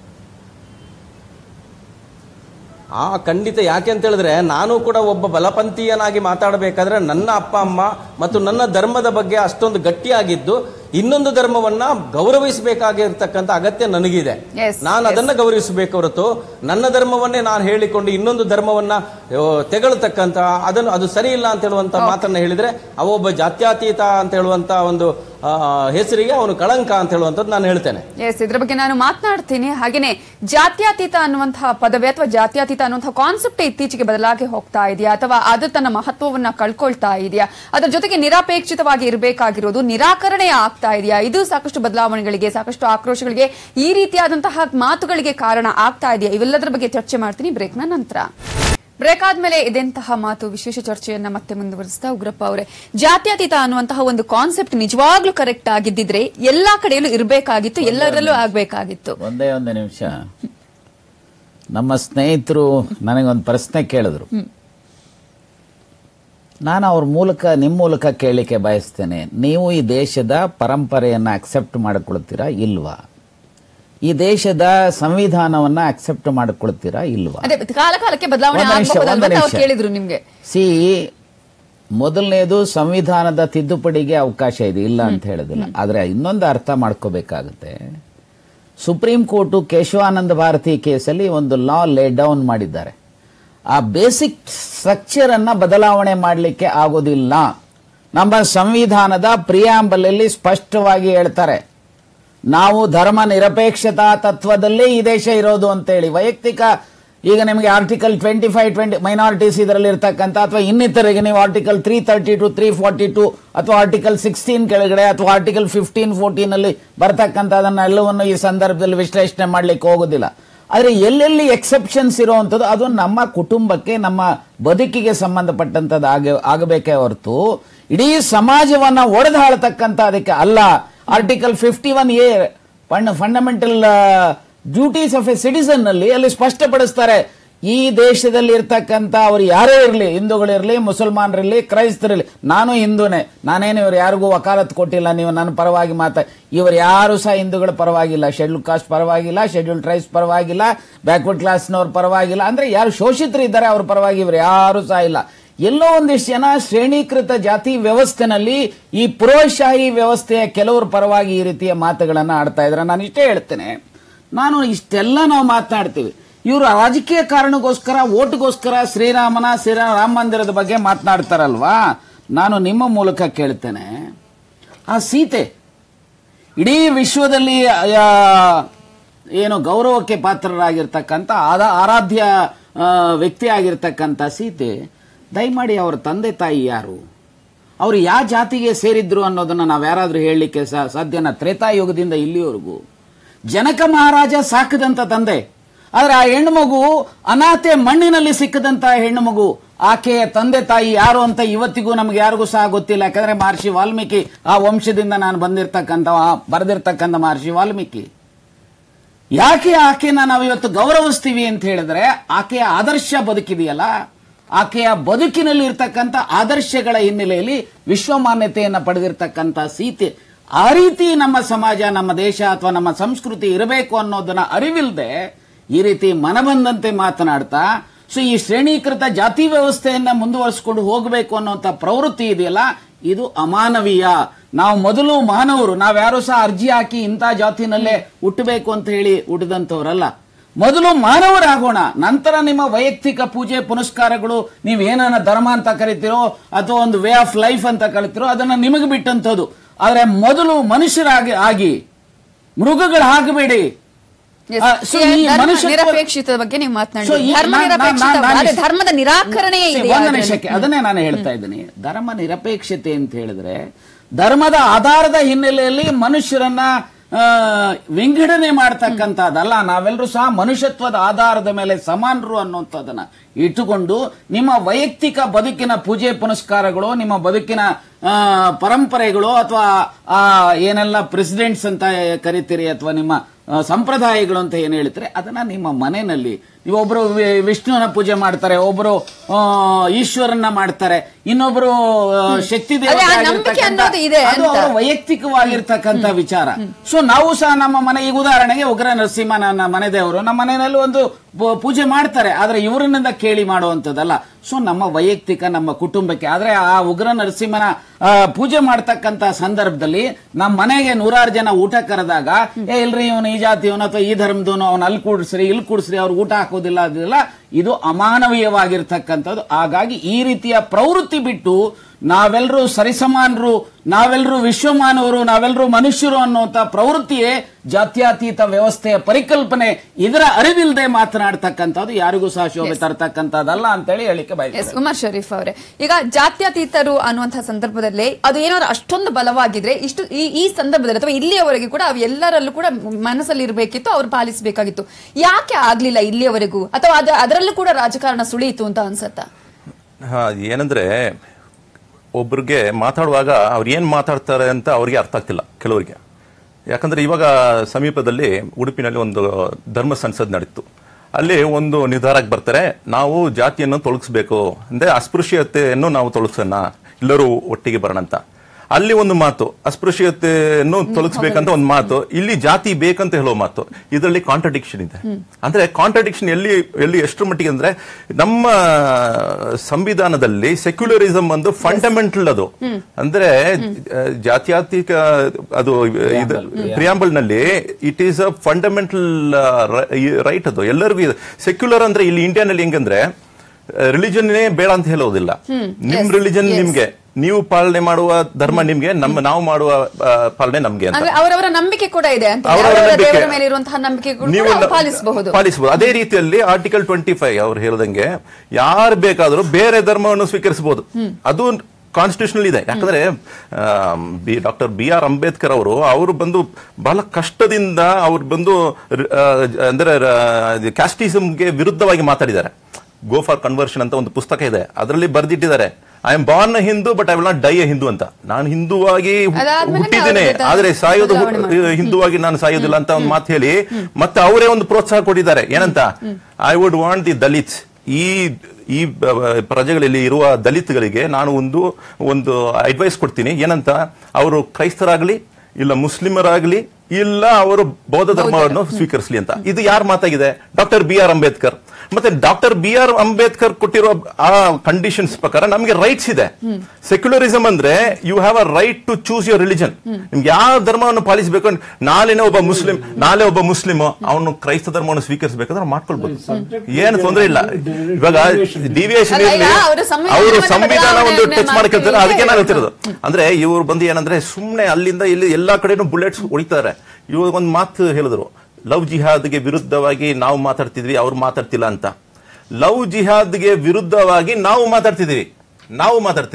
ಆ ಖಂಡಿತ ಯಾಕೆ ಅಂತ ಹೇಳಿದ್ರೆ ನಾನು ಕೂಡ ಒಬ್ಬ ಬಲಪಂಥೀಯನಾಗಿ ಮಾತಾಡಬೇಕಾದ್ರೆ ನನ್ನ ಅಪ್ಪ ಅಮ್ಮ ಮತ್ತು ನನ್ನ ಧರ್ಮದ ಬಗ್ಗೆ ಅಷ್ಟೊಂದು ಗಟ್ಟಿಯಾಗಿದ್ದು ಇನ್ನೊಂದು ಧರ್ಮವನ್ನ ಗೌರವಿಸಬೇಕಾಗಿರ್ತಕ್ಕಂಥ ಅಗತ್ಯ ನನಗಿದೆ Yes, ನಾನು ಅದನ್ನ ಗೌರವಿಸಬೇಕು ಹೊರತು ನನ್ನ ಧರ್ಮವನ್ನೇ ನಾನು ಹೇಳಿಕೊಂಡು ಇನ್ನೊಂದು ಧರ್ಮವನ್ನ ಆ, ತೆಗಳ್ತಕ್ಕಂಥ ಅದನ್ನು ಅದು ಸರಿ ಇಲ್ಲ ಅಂತ ಹೇಳುವಂತ ಮಾತನ್ನ ಹೇಳಿದ್ರೆ ಅವ ಒಬ್ಬ ಜಾತ್ಯಾತೀತ ಅಂತ ಹೇಳುವಂತ ಒಂದು ಆ, ಹೆಸರಿಗೆ ಅವನು ಕಳಂಕ ಅಂತ ಹೇಳುವಂಥದ್ದು ನಾನು ಹೇಳ್ತೇನೆ ಎಸ್ ಇದ್ರ ಬಗ್ಗೆ ನಾನು ಮಾತನಾಡ್ತೀನಿ ಹಾಗೇನೆ ಜಾತ್ಯತೀತ ಅನ್ನುವಂತಹ ಪದವಿ ಅಥವಾ ಜಾತ್ಯತೀತ ಅನ್ನುವಂತಹ ಕಾನ್ಸೆಪ್ಟ್ ಇತ್ತೀಚೆಗೆ ಬದಲಾಗಿ ಹೋಗ್ತಾ ಇದೆಯಾ ಅಥವಾ ಅದು ತನ್ನ ಮಹತ್ವವನ್ನ ಕಳ್ಕೊಳ್ತಾ ಇದೆಯಾ ಅದರ ಜೊತೆಗೆ ನಿರಾಪೇಕ್ಷಿತವಾಗಿ ಇರಬೇಕಾಗಿರೋದು ನಿರಾಕರಣೆ ಆಗ್ತಾ ಇದೆಯಾ ಇದು ಸಾಕಷ್ಟು ಬದಲಾವಣೆಗಳಿಗೆ ಸಾಕಷ್ಟು ಆಕ್ರೋಶಗಳಿಗೆ ಈ ರೀತಿಯಾದಂತಹ ಮಾತುಗಳಿಗೆ ಕಾರಣ ಆಗ್ತಾ ಇದೆಯಾ ಇವೆಲ್ಲದರ ಬಗ್ಗೆ ಚರ್ಚೆ ಮಾಡ್ತೀನಿ ಬ್ರೇಕ್ನ ನಂತರ ಬ್ರೇಕ್ ಆದ್ಮೇಲೆ ಇದೆಂತಹ ಮಾತು ವಿಶೇಷ ಚರ್ಚೆಯನ್ನ ಮತ್ತೆ ಮುಂದುವರಿಸ್ತಾ ಉಗ್ರಪ್ಪ ಅವರೇ ಜಾತ್ಯತೀತ ಅನ್ನುವಂತಹ ಒಂದು ಕಾನ್ಸೆಪ್ಟ್ ನಿಜವಾಗ್ಲೂ ಕರೆಕ್ಟ್ ಆಗಿದ್ದಿದ್ರೆ ಎಲ್ಲಾ ಕಡೆಯಲ್ಲೂ ಇರಬೇಕಾಗಿತ್ತು ಎಲ್ಲರಲ್ಲೂ ಆಗ್ಬೇಕಾಗಿತ್ತು ಒಂದೇ ಒಂದು ನಿಮಿಷ ನಮ್ಮ ಸ್ನೇಹಿತರು ನನಗೊಂದು ಪ್ರಶ್ನೆ ಕೇಳಿದ್ರು ನಾನು ಅವ್ರ ಮೂಲಕ ನಿಮ್ಮ ಮೂಲಕ ಕೇಳಲಿಕ್ಕೆ ಬಯಸ್ತೇನೆ ನೀವು ಈ ದೇಶದ ಪರಂಪರೆಯನ್ನು ಅಕ್ಸೆಪ್ಟ್ ಮಾಡಿಕೊಳ್ತೀರಾ ಇಲ್ವಾ ಈ ದೇಶದ ಸಂವಿಧಾನವನ್ನ ಅಕ್ಸೆಪ್ಟ್ ಮಾಡಿಕೊಳ್ತೀರಾ ಇಲ್ವಾ ಅದೇ ಕಾಲ ಕಾಲಕ್ಕೆ ಬದಲಾವಣೆ ಒಂದು ನಿಮಿಷ, ಆಗಬಹುದಲ್ವಾ ಒಂದು ಅಂತ ಅವ್ರು ನಿಮಿಷ. ಕೇಳಿದ್ರು ನಿಮ್ಗೆ ಸಿ ಮೊದಲನೇದು ಸಂವಿಧಾನದ ತಿದ್ದುಪಡಿಗೆ ಅವಕಾಶ ಇದೆ ಇಲ್ಲ ಅಂತ ಹೇಳೋದಿಲ್ಲ ಆದ್ರೆ ಇನ್ನೊಂದು ಅರ್ಥ ಮಾಡ್ಕೋಬೇಕಾಗುತ್ತೆ ಸುಪ್ರೀಂ ಕೋರ್ಟು ಕೇಶವಾನಂದ ಭಾರತಿ ಕೇಸಲ್ಲಿ ಒಂದು ಲಾ ಲೇ ಡೌನ್ ಮಾಡಿದ್ದಾರೆ ಆ ಬೇಸಿಕ್ ಸ್ಟ್ರಕ್ಚರ್ ಅನ್ನ ಬದಲಾವಣೆ ಮಾಡಲಿಕ್ಕೆ ಆಗೋದಿಲ್ಲ ನಮ್ಮ ಸಂವಿಧಾನದ ಪ್ರಿಯಾಂಬಲಲ್ಲಿ ಸ್ಪಷ್ಟವಾಗಿ ಹೇಳ್ತಾರೆ ನಾವು ಧರ್ಮ ನಿರಪೇಕ್ಷತಾ ತತ್ವದಲ್ಲೇ ಈ ದೇಶ ಇರೋದು ಅಂತೇಳಿ ವೈಯಕ್ತಿಕ ಈಗ ನಿಮಗೆ article twenty five twenty minorities ಇದರಲ್ಲಿ ಇರ್ತಕ್ಕಂಥ ಅಥವಾ ಇನ್ನಿತರಿಗೆ ನೀವು article three thirty two three forty two ಅಥವಾ ಆರ್ಟಿಕಲ್ ಸಿಕ್ಸ್ಟೀನ್ ಕೆಳಗಡೆ ಅಥವಾ ಆರ್ಟಿಕಲ್ ಫಿಫ್ಟೀನ್ ಫೋರ್ಟೀನ್ ಅಲ್ಲಿ ಬರ್ತಕ್ಕಂಥದನ್ನ ಎಲ್ಲವನ್ನು ಈ ಸಂದರ್ಭದಲ್ಲಿ ವಿಶ್ಲೇಷಣೆ ಮಾಡ್ಲಿಕ್ಕೆ ಹೋಗೋದಿಲ್ಲ ಆದ್ರೆ ಎಲ್ಲೆಲ್ಲಿ ಎಕ್ಸೆಪ್ಷನ್ಸ್ ಇರುವಂತದ್ದು ಅದು ನಮ್ಮ ಕುಟುಂಬಕ್ಕೆ ನಮ್ಮ ಬದುಕಿಗೆ ಸಂಬಂಧಪಟ್ಟಂತದ್ದು ಆಗ ಆಗಬೇಕೇ ಹೊರತು ಇಡೀ ಸಮಾಜವನ್ನ ಒಡೆದಾಳ್ತಕ್ಕಂಥ ಅದಕ್ಕೆ ಅಲ್ಲ article fifty one A fundamental duties of a citizen ನಲ್ಲಿ ಅಲ್ಲಿ ಸ್ಪಷ್ಟಪಡಿಸ್ತಾರೆ ಈ ದೇಶದಲ್ಲಿ ಇರ್ತಕ್ಕಂಥ ಅವರು ಯಾರೇ ಇರಲಿ ಹಿಂದೂಗಳಿರಲಿ ಮುಸಲ್ಮಾನರಿರಲಿ ಕ್ರೈಸ್ತರಿರಲಿ ನಾನು ಹಿಂದೂನೇ ನಾನೇನು ಇವ್ರು ಯಾರಿಗೂ ವಕಾಲತ್ ಕೊಟ್ಟಿಲ್ಲ ನೀವು ನನ್ನ ಪರವಾಗಿ ಮಾತಾ ಇವರು ಯಾರು ಸಹ ಹಿಂದೂಗಳ ಪರವಾಗಿಲ್ಲ ಶೆಡ್ಯೂಲ್ ಕಾಸ್ಟ್ ಪರವಾಗಿಲ್ಲ ಶೆಡ್ಯೂಲ್ ಟ್ರೈಬ್ಸ್ ಪರವಾಗಿಲ್ಲ ಬ್ಯಾಕ್ವರ್ಡ್ ಕ್ಲಾಸ್ನವ್ರ ಪರವಾಗಿಲ್ಲ ಅಂದ್ರೆ ಯಾರು ಶೋಷಿತರು ಇದ್ದಾರೆ ಅವ್ರ ಪರವಾಗಿ ಇವರು ಯಾರು ಸಹ ಇಲ್ಲ ಎಲ್ಲೋ ಒಂದಿಷ್ಟು ಜನ ಶ್ರೇಣೀಕೃತ ಜಾತಿ ವ್ಯವಸ್ಥೆನಲ್ಲಿ ಈ ಪುರೋಶಾಹಿ ವ್ಯವಸ್ಥೆಯ ಕೆಲವರ ಪರವಾಗಿ ಈ ರೀತಿಯ ಮಾತುಗಳನ್ನ ಆಡ್ತಾ ಇದ್ರೆ ನಾನು ಇಷ್ಟೇ ಹೇಳ್ತೇನೆ ನಾನು ಇಷ್ಟೆಲ್ಲ ನಾವು ಮಾತನಾಡ್ತೀವಿ ಇವರು ರಾಜಕೀಯ ಕಾರಣಕ್ಕೋಸ್ಕರ ಓಟ್ಗೋಸ್ಕರ ಶ್ರೀರಾಮನ ಶ್ರೀರಾಮ ರಾಮ ಮಂದಿರದ ಬಗ್ಗೆ ಮಾತನಾಡ್ತಾರಲ್ವಾ ನಾನು ನಿಮ್ಮ ಮೂಲಕ ಕೇಳ್ತೇನೆ ಆ ಸೀತೆ ಇಡೀ ವಿಶ್ವದಲ್ಲಿ ಆ, ಏನು ಗೌರವಕ್ಕೆ ಪಾತ್ರರಾಗಿರ್ತಕ್ಕಂಥ ಆದ- ಆರಾಧ್ಯ ಆ, ವ್ಯಕ್ತಿ ಆಗಿರ್ತಕ್ಕಂಥ ಸೀತೆ ದಯಮಾಡಿ ಅವರ ತಂದೆ ತಾಯಿ ಯಾರು ಅವರು ಯಾವ ಜಾತಿಗೆ ಸೇರಿದ್ರು ಅನ್ನೋದನ್ನ ನಾವ್ ಯಾರಾದ್ರೂ ಹೇಳಲಿಕ್ಕೆ ಸಾ- ಸಾಧ್ಯನಾ ತ್ರೇತಾಯುಗದಿಂದ ಇಲ್ಲಿವರೆಗೂ ಜನಕ ಮಹಾರಾಜ ಸಾಕದಂತ ತಂದೆ ಆದ್ರೆ ಆ ಹೆಣ್ಣು ಮಗು ಅನಾಥೆ ಮಣ್ಣಿನಲ್ಲಿ ಸಿಕ್ಕದಂತ ಹೆಣ್ಣು ಮಗು ಆಕೆಯ ತಂದೆ ತಾಯಿ ಯಾರು ಅಂತ ಇವತ್ತಿಗೂ ನಮ್ಗೆ ಯಾರಿಗೂ ಸಹ ಗೊತ್ತಿಲ್ಲ ಯಾಕಂದ್ರೆ ಮಹರ್ಷಿ ವಾಲ್ಮೀಕಿ ಆ ವಂಶದಿಂದ ನಾನು ಬಂದಿರ್ತಕ್ಕಂಥ ಬರೆದಿರ್ತಕ್ಕಂಥ ಮಹರ್ಷಿ ವಾಲ್ಮೀಕಿ ಯಾಕೆ ಆಕೆನ ನಾವು ಇವತ್ತು ಗೌರವಿಸ್ತೀವಿ ಅಂತ ಹೇಳಿದ್ರೆ ಆಕೆಯ ಆದರ್ಶ ಬದುಕಿದೆಯಲ್ಲ ಆಕೆಯ ಬದುಕಿನಲ್ಲಿ ಇರ್ತಕ್ಕಂಥ ಆದರ್ಶಗಳ ಹಿನ್ನೆಲೆಯಲ್ಲಿ ವಿಶ್ವಮಾನ್ಯತೆಯನ್ನ ಪಡೆದಿರ್ತಕ್ಕಂಥ ಸೀತೆ ಆ ರೀತಿ ನಮ್ಮ ಸಮಾಜ ನಮ್ಮ ದೇಶ ಅಥವಾ ನಮ್ಮ ಸಂಸ್ಕೃತಿ ಇರಬೇಕು ಅನ್ನೋದನ್ನ ಅರಿವಿಲ್ಲದೆ ಈ ರೀತಿ ಮನಬಂದಂತೆ ಮಾತನಾಡ್ತಾ ಸೊ ಈ ಶ್ರೇಣೀಕೃತ ಜಾತಿ ವ್ಯವಸ್ಥೆಯನ್ನ ಮುಂದುವರಿಸಿಕೊಂಡು ಹೋಗಬೇಕು ಅನ್ನುವಂಥ ಪ್ರವೃತ್ತಿ ಇದೆಯಲ್ಲ ಇದು ಅಮಾನವೀಯ ನಾವು ಮೊದಲು ಮಾನವರು ನಾವ್ಯಾರು ಸಹ ಅರ್ಜಿ ಹಾಕಿ ಇಂಥ ಜಾತಿನಲ್ಲೇ ಹುಟ್ಟಬೇಕು ಅಂತ ಹೇಳಿ ಹುಟ್ಟಿದಂಥವ್ರಲ್ಲ ಮೊದಲು ಮಾನವರಾಗೋಣ ನಂತರ ನಿಮ್ಮ ವೈಯಕ್ತಿಕ ಪೂಜೆ ಪುನಸ್ಕಾರಗಳು ನೀವು ಏನನ್ನ ಧರ್ಮ ಅಂತ ಕರಿತೀರೋ ಅಥವಾ ಒಂದು ವೇ ಆಫ್ ಲೈಫ್ ಅಂತ ಕರಿತೀರೋ ಅದನ್ನ ನಿಮಗೆ ಬಿಟ್ಟಂಥದ್ದು ಆದ್ರೆ ಮೊದಲು ಮನುಷ್ಯರಾಗಿ ಆಗಿ ಮೃಗಗಳಾಗಬೇಡಿ Yes. ಆ, so ಈ ಧರ್ಮ ಮನುಷ್ಯತ್ವ- ನಿರಪೇಕ್ಷಿತದ ಬಗ್ಗೆ ನೀವು So ಮಾತನಾಡಿದ್ರಿ ಈ- ಧರ್ಮ ನಾ- ನಾ- ನಾ- ನಿರಪೇಕ್ಷಿತ ನಾನು- ಅದೇ ಧರ್ಮದ ನಿರಾಕರಣೆಯೇ See, ಇದೆ ಒಂದು ನಿಮಿಷಕ್ಕೆ ಅದನ್ನೇ ನಾನು ಹೇಳ್ತಾ ಇದ್ದೀನಿ ಧರ್ಮ ನಿರಪೇಕ್ಷತೆ ಅಂತ ಹೇಳಿದ್ರೆ ಧರ್ಮದ ಆಧಾರದ ಹಿನ್ನೆಲೆಯಲ್ಲಿ ಮನುಷ್ಯರನ್ನ ಆ, ವಿಂಗಡಣೆ ಮಾಡ್ತಕ್ಕಂಥದ್ದಲ್ಲ ನಾವೆಲ್ಲರೂ ಸಹ ಮನುಷ್ಯತ್ವದ ಆಧಾರದ ಮೇಲೆ ಸಮಾನರು ಅನ್ನುವಂಥದ್ದನ್ನ ಇಟ್ಟುಕೊಂಡು ನಿಮ್ಮ ವೈಯಕ್ತಿಕ ಬದುಕಿನ ಪೂಜೆ ಪುನಸ್ಕಾರಗಳು ನಿಮ್ಮ ಬದುಕಿನ ಆ, ಪರಂಪರೆಗಳು ಅಥವಾ ಆ ಏನೆಲ್ಲ ಪ್ರೆಸಿಡೆಂಟ್ಸ್ ಅಂತ ಕರಿತೀರಿ ಅಥವಾ ನಿಮ್ಮ ಆ, ಸಂಪ್ರದಾಯಗಳು ಅಂತ ಏನ್ ಹೇಳ್ತಾರೆ ಅದನ್ನ ನಿಮ್ಮ ಮನೆಯಲ್ಲಿ ನೀವು ಒಬ್ರು ವಿ- ವಿಷ್ಣುವನ ಪೂಜೆ ಮಾಡ್ತಾರೆ ಒಬ್ರು ಆ, ಈಶ್ವರನ್ನ ಮಾಡ್ತಾರೆ ಇನ್ನೊಬ್ರು ಆ, ಶಕ್ತಿ ದೇವತೆ ಅದೇ ಆ ನಂಬಿಕೆ ಆಗಿರ್ತಕ್ಕಂಥ- ಅನ್ನೋದು ಇದೆ ಅದು ಅಂತ. ಅವರ ವೈಯಕ್ತಿಕವಾಗಿರ್ತಕ್ಕಂಥ ವಿಚಾರ ಸೊ ನಾವು ಸಹ ನಮ್ಮ ಮನೆ ಈಗ ಉದಾಹರಣೆಗೆ ಉಗ್ರ ನರಸಿಂಹ ನನ್ನ ಮನೆ ದೇವರು ನಮ್ಮ ಮನೆಯಲ್ಲಿ ಒಂದು ಪೂ- ಪೂಜೆ ಮಾಡ್ತಾರೆ ಆದ್ರೆ ಇವರನ್ನಿಂದ ಕೇಳಿ ಮಾಡುವಂತದ್ದಲ್ಲ ಸೊ ನಮ್ಮ ವೈಯಕ್ತಿಕ ನಮ್ಮ ಕುಟುಂಬಕ್ಕೆ ಆದ್ರೆ ಆ ಉಗ್ರ ನರಸಿಂಹನ ಆ, ಪೂಜೆ ಮಾಡ್ತಕ್ಕಂತ ಸಂದರ್ಭದಲ್ಲಿ ನಮ್ಮ ಮನೆಗೆ ನೂರಾರು ಜನ ಊಟ ಕರೆದಾಗ ಏ ಇಲ್ರಿ ಇವನು ಈ ಜಾತಿಯವನು ಅಥವಾ ಈ ಧರ್ಮದವನು ಅವ್ನು ಅಲ್ಲಿ ಕೂಡಿಸ್ರಿ ಇಲ್ಲಿ ಕೂಡಿಸ್ರಿ ಅವ್ರು ಊಟ ಹಾಕೋದಿಲ್ಲ ಅದಿಲ್ಲ ಇದು ಅಮಾನವೀಯವಾಗಿರ್ತಕ್ಕಂಥದ್ದು ಹಾಗಾಗಿ ಈ ರೀತಿಯ ಪ್ರವೃತ್ತಿ ಬಿಟ್ಟು ನಾವೆಲ್ಲರೂ ಸರಿಸಮಾನರು ನಾವೆಲ್ಲರೂ ವಿಶ್ವಮಾನವರು ನಾವೆಲ್ಲರೂ ಮನುಷ್ಯರು ಅನ್ನುವಂಥ ಪ್ರವೃತ್ತಿಯೇ ಜಾತ್ಯತೀತ ವ್ಯವಸ್ಥೆಯ ಪರಿಕಲ್ಪನೆ ಇದರ ಅರಿವಿಲ್ಲದೆ ಮಾತನಾಡ್ತಕ್ಕಂಥದ್ದು ಯಾರಿಗೂ ಸಹ ಶೋಭೆ ತರ್ತಕ್ಕಂಥದ್ದಲ್ಲ ಅಂತೇಳಿ ಹೇಳಿಕೆ ಎಸ್ ಬಯಸ್ತೇನೆ ಉಮರ್ ಶರೀಫ್ ಅವರೇ ಈಗ ಜಾತ್ಯತೀತರು ಅನ್ನುವಂತಹ ಸಂದರ್ಭದಲ್ಲಿ ಅದು ಏನಾದ್ರು ಅಷ್ಟೊಂದು ಬಲವಾಗಿದ್ರೆ ಇಷ್ಟು ಈ ಈ ಸಂದರ್ಭದಲ್ಲಿ ಅಥವಾ ಇಲ್ಲಿಯವರೆಗೂ ಕೂಡ ಅವು ಎಲ್ಲರಲ್ಲೂ ಕೂಡ ಮನಸ್ಸಲ್ಲಿ ಇರಬೇಕಿತ್ತು ಅವ್ರು ಪಾಲಿಸಬೇಕಾಗಿತ್ತು ಯಾಕೆ ಆಗ್ಲಿಲ್ಲ ಇಲ್ಲಿಯವರೆಗೂ ಅಥವಾ ಅದ ಅದರಲ್ಲೂ ಕೂಡ ರಾಜಕಾರಣ ಸುಳಿಯಿತು ಅಂತ ಅನ್ಸತ್ತಾ ಹಾ, ಏನಂದ್ರೆ ಒಬ್ರಿಗೆ ಮಾತಾಡುವಾಗ ಅವ್ರು ಏನ್ ಮಾತಾಡ್ತಾರೆ ಅಂತ ಅವ್ರಿಗೆ ಅರ್ಥ ಆಗ್ತಿಲ್ಲ ಕೆಲವರಿಗೆ ಯಾಕಂದ್ರೆ ಇವಾಗ ಸಮೀಪದಲ್ಲಿ ಉಡುಪಿನಲ್ಲಿ ಒಂದು ಧರ್ಮ ಸಂಸದ್ ನಡೀತು ಅಲ್ಲಿ ಒಂದು ನಿರ್ಧಾರಕ್ಕೆ ಬರ್ತಾರೆ ನಾವು ಜಾತಿಯನ್ನು ತೊಳಗಿಸ್ಬೇಕು ಅಂದ್ರೆ ಅಸ್ಪೃಶ್ಯತೆಯನ್ನು ನಾವು ತೊಳಗಿಸೋಣ ಎಲ್ಲರೂ ಒಟ್ಟಿಗೆ ಬರೋಣ ಅಂತ ಅಲ್ಲಿ ಒಂದು ಮಾತು ಅಸ್ಪೃಶ್ಯತೆಯನ್ನು ತೊಲಗಿಸ್ಬೇಕಂತ ಒಂದು ಮಾತು ಇಲ್ಲಿ ಜಾತಿ ಬೇಕಂತ ಹೇಳೋ ಮಾತು ಇದರಲ್ಲಿ ಕಾಂಟ್ರಡಿಕ್ಷನ್ ಇದೆ ಅಂದ್ರೆ ಕಾಂಟ್ರಡಿಕ್ಷನ್ ಎಲ್ಲಿ ಎಲ್ಲಿ ಎಷ್ಟರ ಮಟ್ಟಿಗೆ ಅಂದ್ರೆ ನಮ್ಮ ಸಂವಿಧಾನದಲ್ಲಿ ಸೆಕ್ಯುಲರಿಸಂ ಒಂದು ಫಂಡಮೆಂಟಲ್ ಅದು ಅಂದ್ರೆ ಆ, ಜಾತ್ಯತೀತ ಅದು ಇದು ಪ್ರಿಯಾಂಬಲ್ ನಲ್ಲಿ it is a fundamental right ಅದು ಎಲ್ಲರಿಗೂ ಸೆಕ್ಯುಲರ್ ಅಂದ್ರೆ ಇಲ್ಲಿ ಇಂಡಿಯಾನಲ್ಲಿ ಹೆಂಗಂದ್ರೆ ರಿಲಿಜನ್ನೇ ಬೇಡ ಅಂತ ಹೇಳೋದಿಲ್ಲ ನಿಮ್ ರಿಲಿಜನ್ ನಿಮ್ಗೆ ನೀವು ಪಾಲನೆ ಮಾಡುವ ಧರ್ಮ ನಿಮ್ಗೆ ನಮ್ಮ ನಾವು ಮಾಡುವ ಆ, ಪಾಲನೆ ನಮ್ಗೆ ಅಂತ ಅಂದ್ರೆ ಅವರವರ ನಂಬಿಕೆ ಕೂಡ ಇದೆ ಅಂತ ಅವರವರ ಅವರವರ ನಂಬಿಕೆ. ದೇವರ ಮೇಲೆ ಇರುವಂತಹ ನಂಬಿಕೆ ನೀವು ಕೂಡ ಪಾಲಿಸಬಹುದು ಪಾಲಿಸಬಹುದು ಅದೇ ರೀತಿಯಲ್ಲಿ ಆರ್ಟಿಕಲ್ ಟ್ವೆಂಟಿ ಫೈವ್ ಅವ್ರು ಹೇಳ್ದಂಗೆ ಯಾರು ಬೇಕಾದರೂ ಬೇರೆ ಧರ್ಮವನ್ನು ಸ್ವೀಕರಿಸಬಹುದು ಅದು ಕಾನ್ಸ್ಟಿಟ್ಯೂಷನಲ್ ಇದೆ ಯಾಕಂದ್ರೆ ಡಾಕ್ಟರ್ ಬಿ ಆರ್ ಅಂಬೇಡ್ಕರ್ ಅವರು ಅವರು ಬಂದು ಬಹಳ ಕಷ್ಟದಿಂದ ಅವ್ರು ಬಂದು ಆ, ಅಂದ್ರೆ ಕ್ಯಾಸ್ಟಿಸಮ್ಗೆ ವಿರುದ್ಧವಾಗಿ ಮಾತಾಡಿದ್ದಾರೆ ಗೋ ಫಾರ್ ಕನ್ವರ್ಷನ್ ಅಂತ ಒಂದು ಪುಸ್ತಕ ಇದೆ ಅದರಲ್ಲಿ ಬರೆದಿಟ್ಟಿದ್ದಾರೆ I am born Hindu but I will not die a Hindu ಅಂತ ನಾನು ಹಿಂದೂವಾಗಿ ಅದಾದ್ಮೇಲೆ ಹುಟ್ಟಿದ್ದೇನೆ ಅವ್ರು ಗೊತ್ತಾ- ಆದ್ರೆ ಸಾಯೋದು ಬದಲಾವಣೆ ಮಾಡ್ತಾರೆ. ಹಿಂದೂವಾಗಿ ನಾನು ಸಾಯೋದಿಲ್ಲ ಅಂತ ಒಂದು ಮಾತು ಹೇಳಿ ಮತ್ತೆ ಅವರೇ ಒಂದು ಪ್ರೋತ್ಸಾಹ ಕೊಟ್ಟಿದ್ದಾರೆ ಏನಂತ I would want the Dalits ಈ ಈ ಬ- ಬ- ಪ್ರಜೆಗಳಲ್ಲಿ ಇರುವ ದಲಿತಗಳಿಗೆ ನಾನು ಒಂದು ಒಂದು ಅಡ್ವೈಸ್ ಕೊಡ್ತೀನಿ ಏನಂತ ಅವರು ಕ್ರೈಸ್ತರಾಗ್ಲಿ ಇಲ್ಲ ಮುಸ್ಲಿಮರಾಗ್ಲಿ ಇಲ್ಲ ಅವರು ಬೌದ್ಧ ಧರ್ಮವನ್ನು ಸ್ವೀಕರಿಸಲಿ ಅಂತ ಇದು ಯಾರ ಮಾತಾಗಿದೆ ಡಾಕ್ಟರ್ ಬಿ ಆರ್ ಅಂಬೇಡ್ಕರ್ ಮತ್ತೆ ಡಾಕ್ಟರ್ ಬಿ ಆರ್ ಅಂಬೇಡ್ಕರ್ ಕೊಟ್ಟಿರೋ ಆ ಕಂಡೀಷನ್ಸ್ ಪ್ರಕಾರ ನಮಗೆ ರೈಟ್ಸ್ ಇದೆ ಸೆಕ್ಯುಲರಿಸಂ ಅಂದ್ರೆ you have a right to choose your religion ನಿಮ್ಗೆ ಯಾವ ಧರ್ಮವನ್ನು ಪಾಲಿಸಬೇಕು ಅಂತ ನಾಳೆನೇ ಒಬ್ಬ ಮುಸ್ಲಿಂ ನಾಳೆ ಒಬ್ಬ ಮುಸ್ಲಿಂ ಅವನು ಕ್ರೈಸ್ತ ಧರ್ಮವನ್ನು ಸ್ವೀಕರಿಸಬೇಕಾದ್ರೆ ಮಾಡ್ಕೊಳ್ಬಹುದು ಏನು ತೊಂದರೆ ಇಲ್ಲ ಇವಾಗ ಡಿವಿಯೇಷನ್ ಅಲ್ಲ, ಇರಲಿ ಈಗ ಅವರು ಸಂವಿಧಾನವನ್ನು ಅವರು ಸಂವಿಧಾನ ಒಂದು ಬದಲಾವಣೆ ಟಚ್ ಮಾಡ್ಕೊಳ್ತಾರೆ ಮಾಡ್ತೀವಿ ಅದಕ್ಕೆ ನಾನು ಅಂತ ಹೇಳ್ತಿರೋದು ಅಂದ್ರೆ ಇವ್ರು ಬಂದು ಏನಂದ್ರೆ ಸುಮ್ನೆ ಅಲ್ಲಿಂದ ಇಲ್ಲಿ ಎಲ್ಲಾ ಕಡೆನೂ ಬುಲೆಟ್ಸ್ ಹೊಡಿತಾರೆ ಇವಾಗ ಒಂದು ಮಾತು ಹೇಳಿದ್ರು ಲವ್ ಜಿಹಾದ್ಗೆ ವಿರುದ್ಧವಾಗಿ ನಾವು ಮಾತಾಡ್ತಿದ್ವಿ ಅವ್ರು ಮಾತಾಡ್ತಿಲ್ಲ ಅಂತ ಲವ್ ಜಿಹಾದ್ಗೆ ವಿರುದ್ಧವಾಗಿ ನಾವು ಮಾತಾಡ್ತಿದ್ವಿ ನಾವು ಮಾತಾಡ್ತಿದ್ವಿ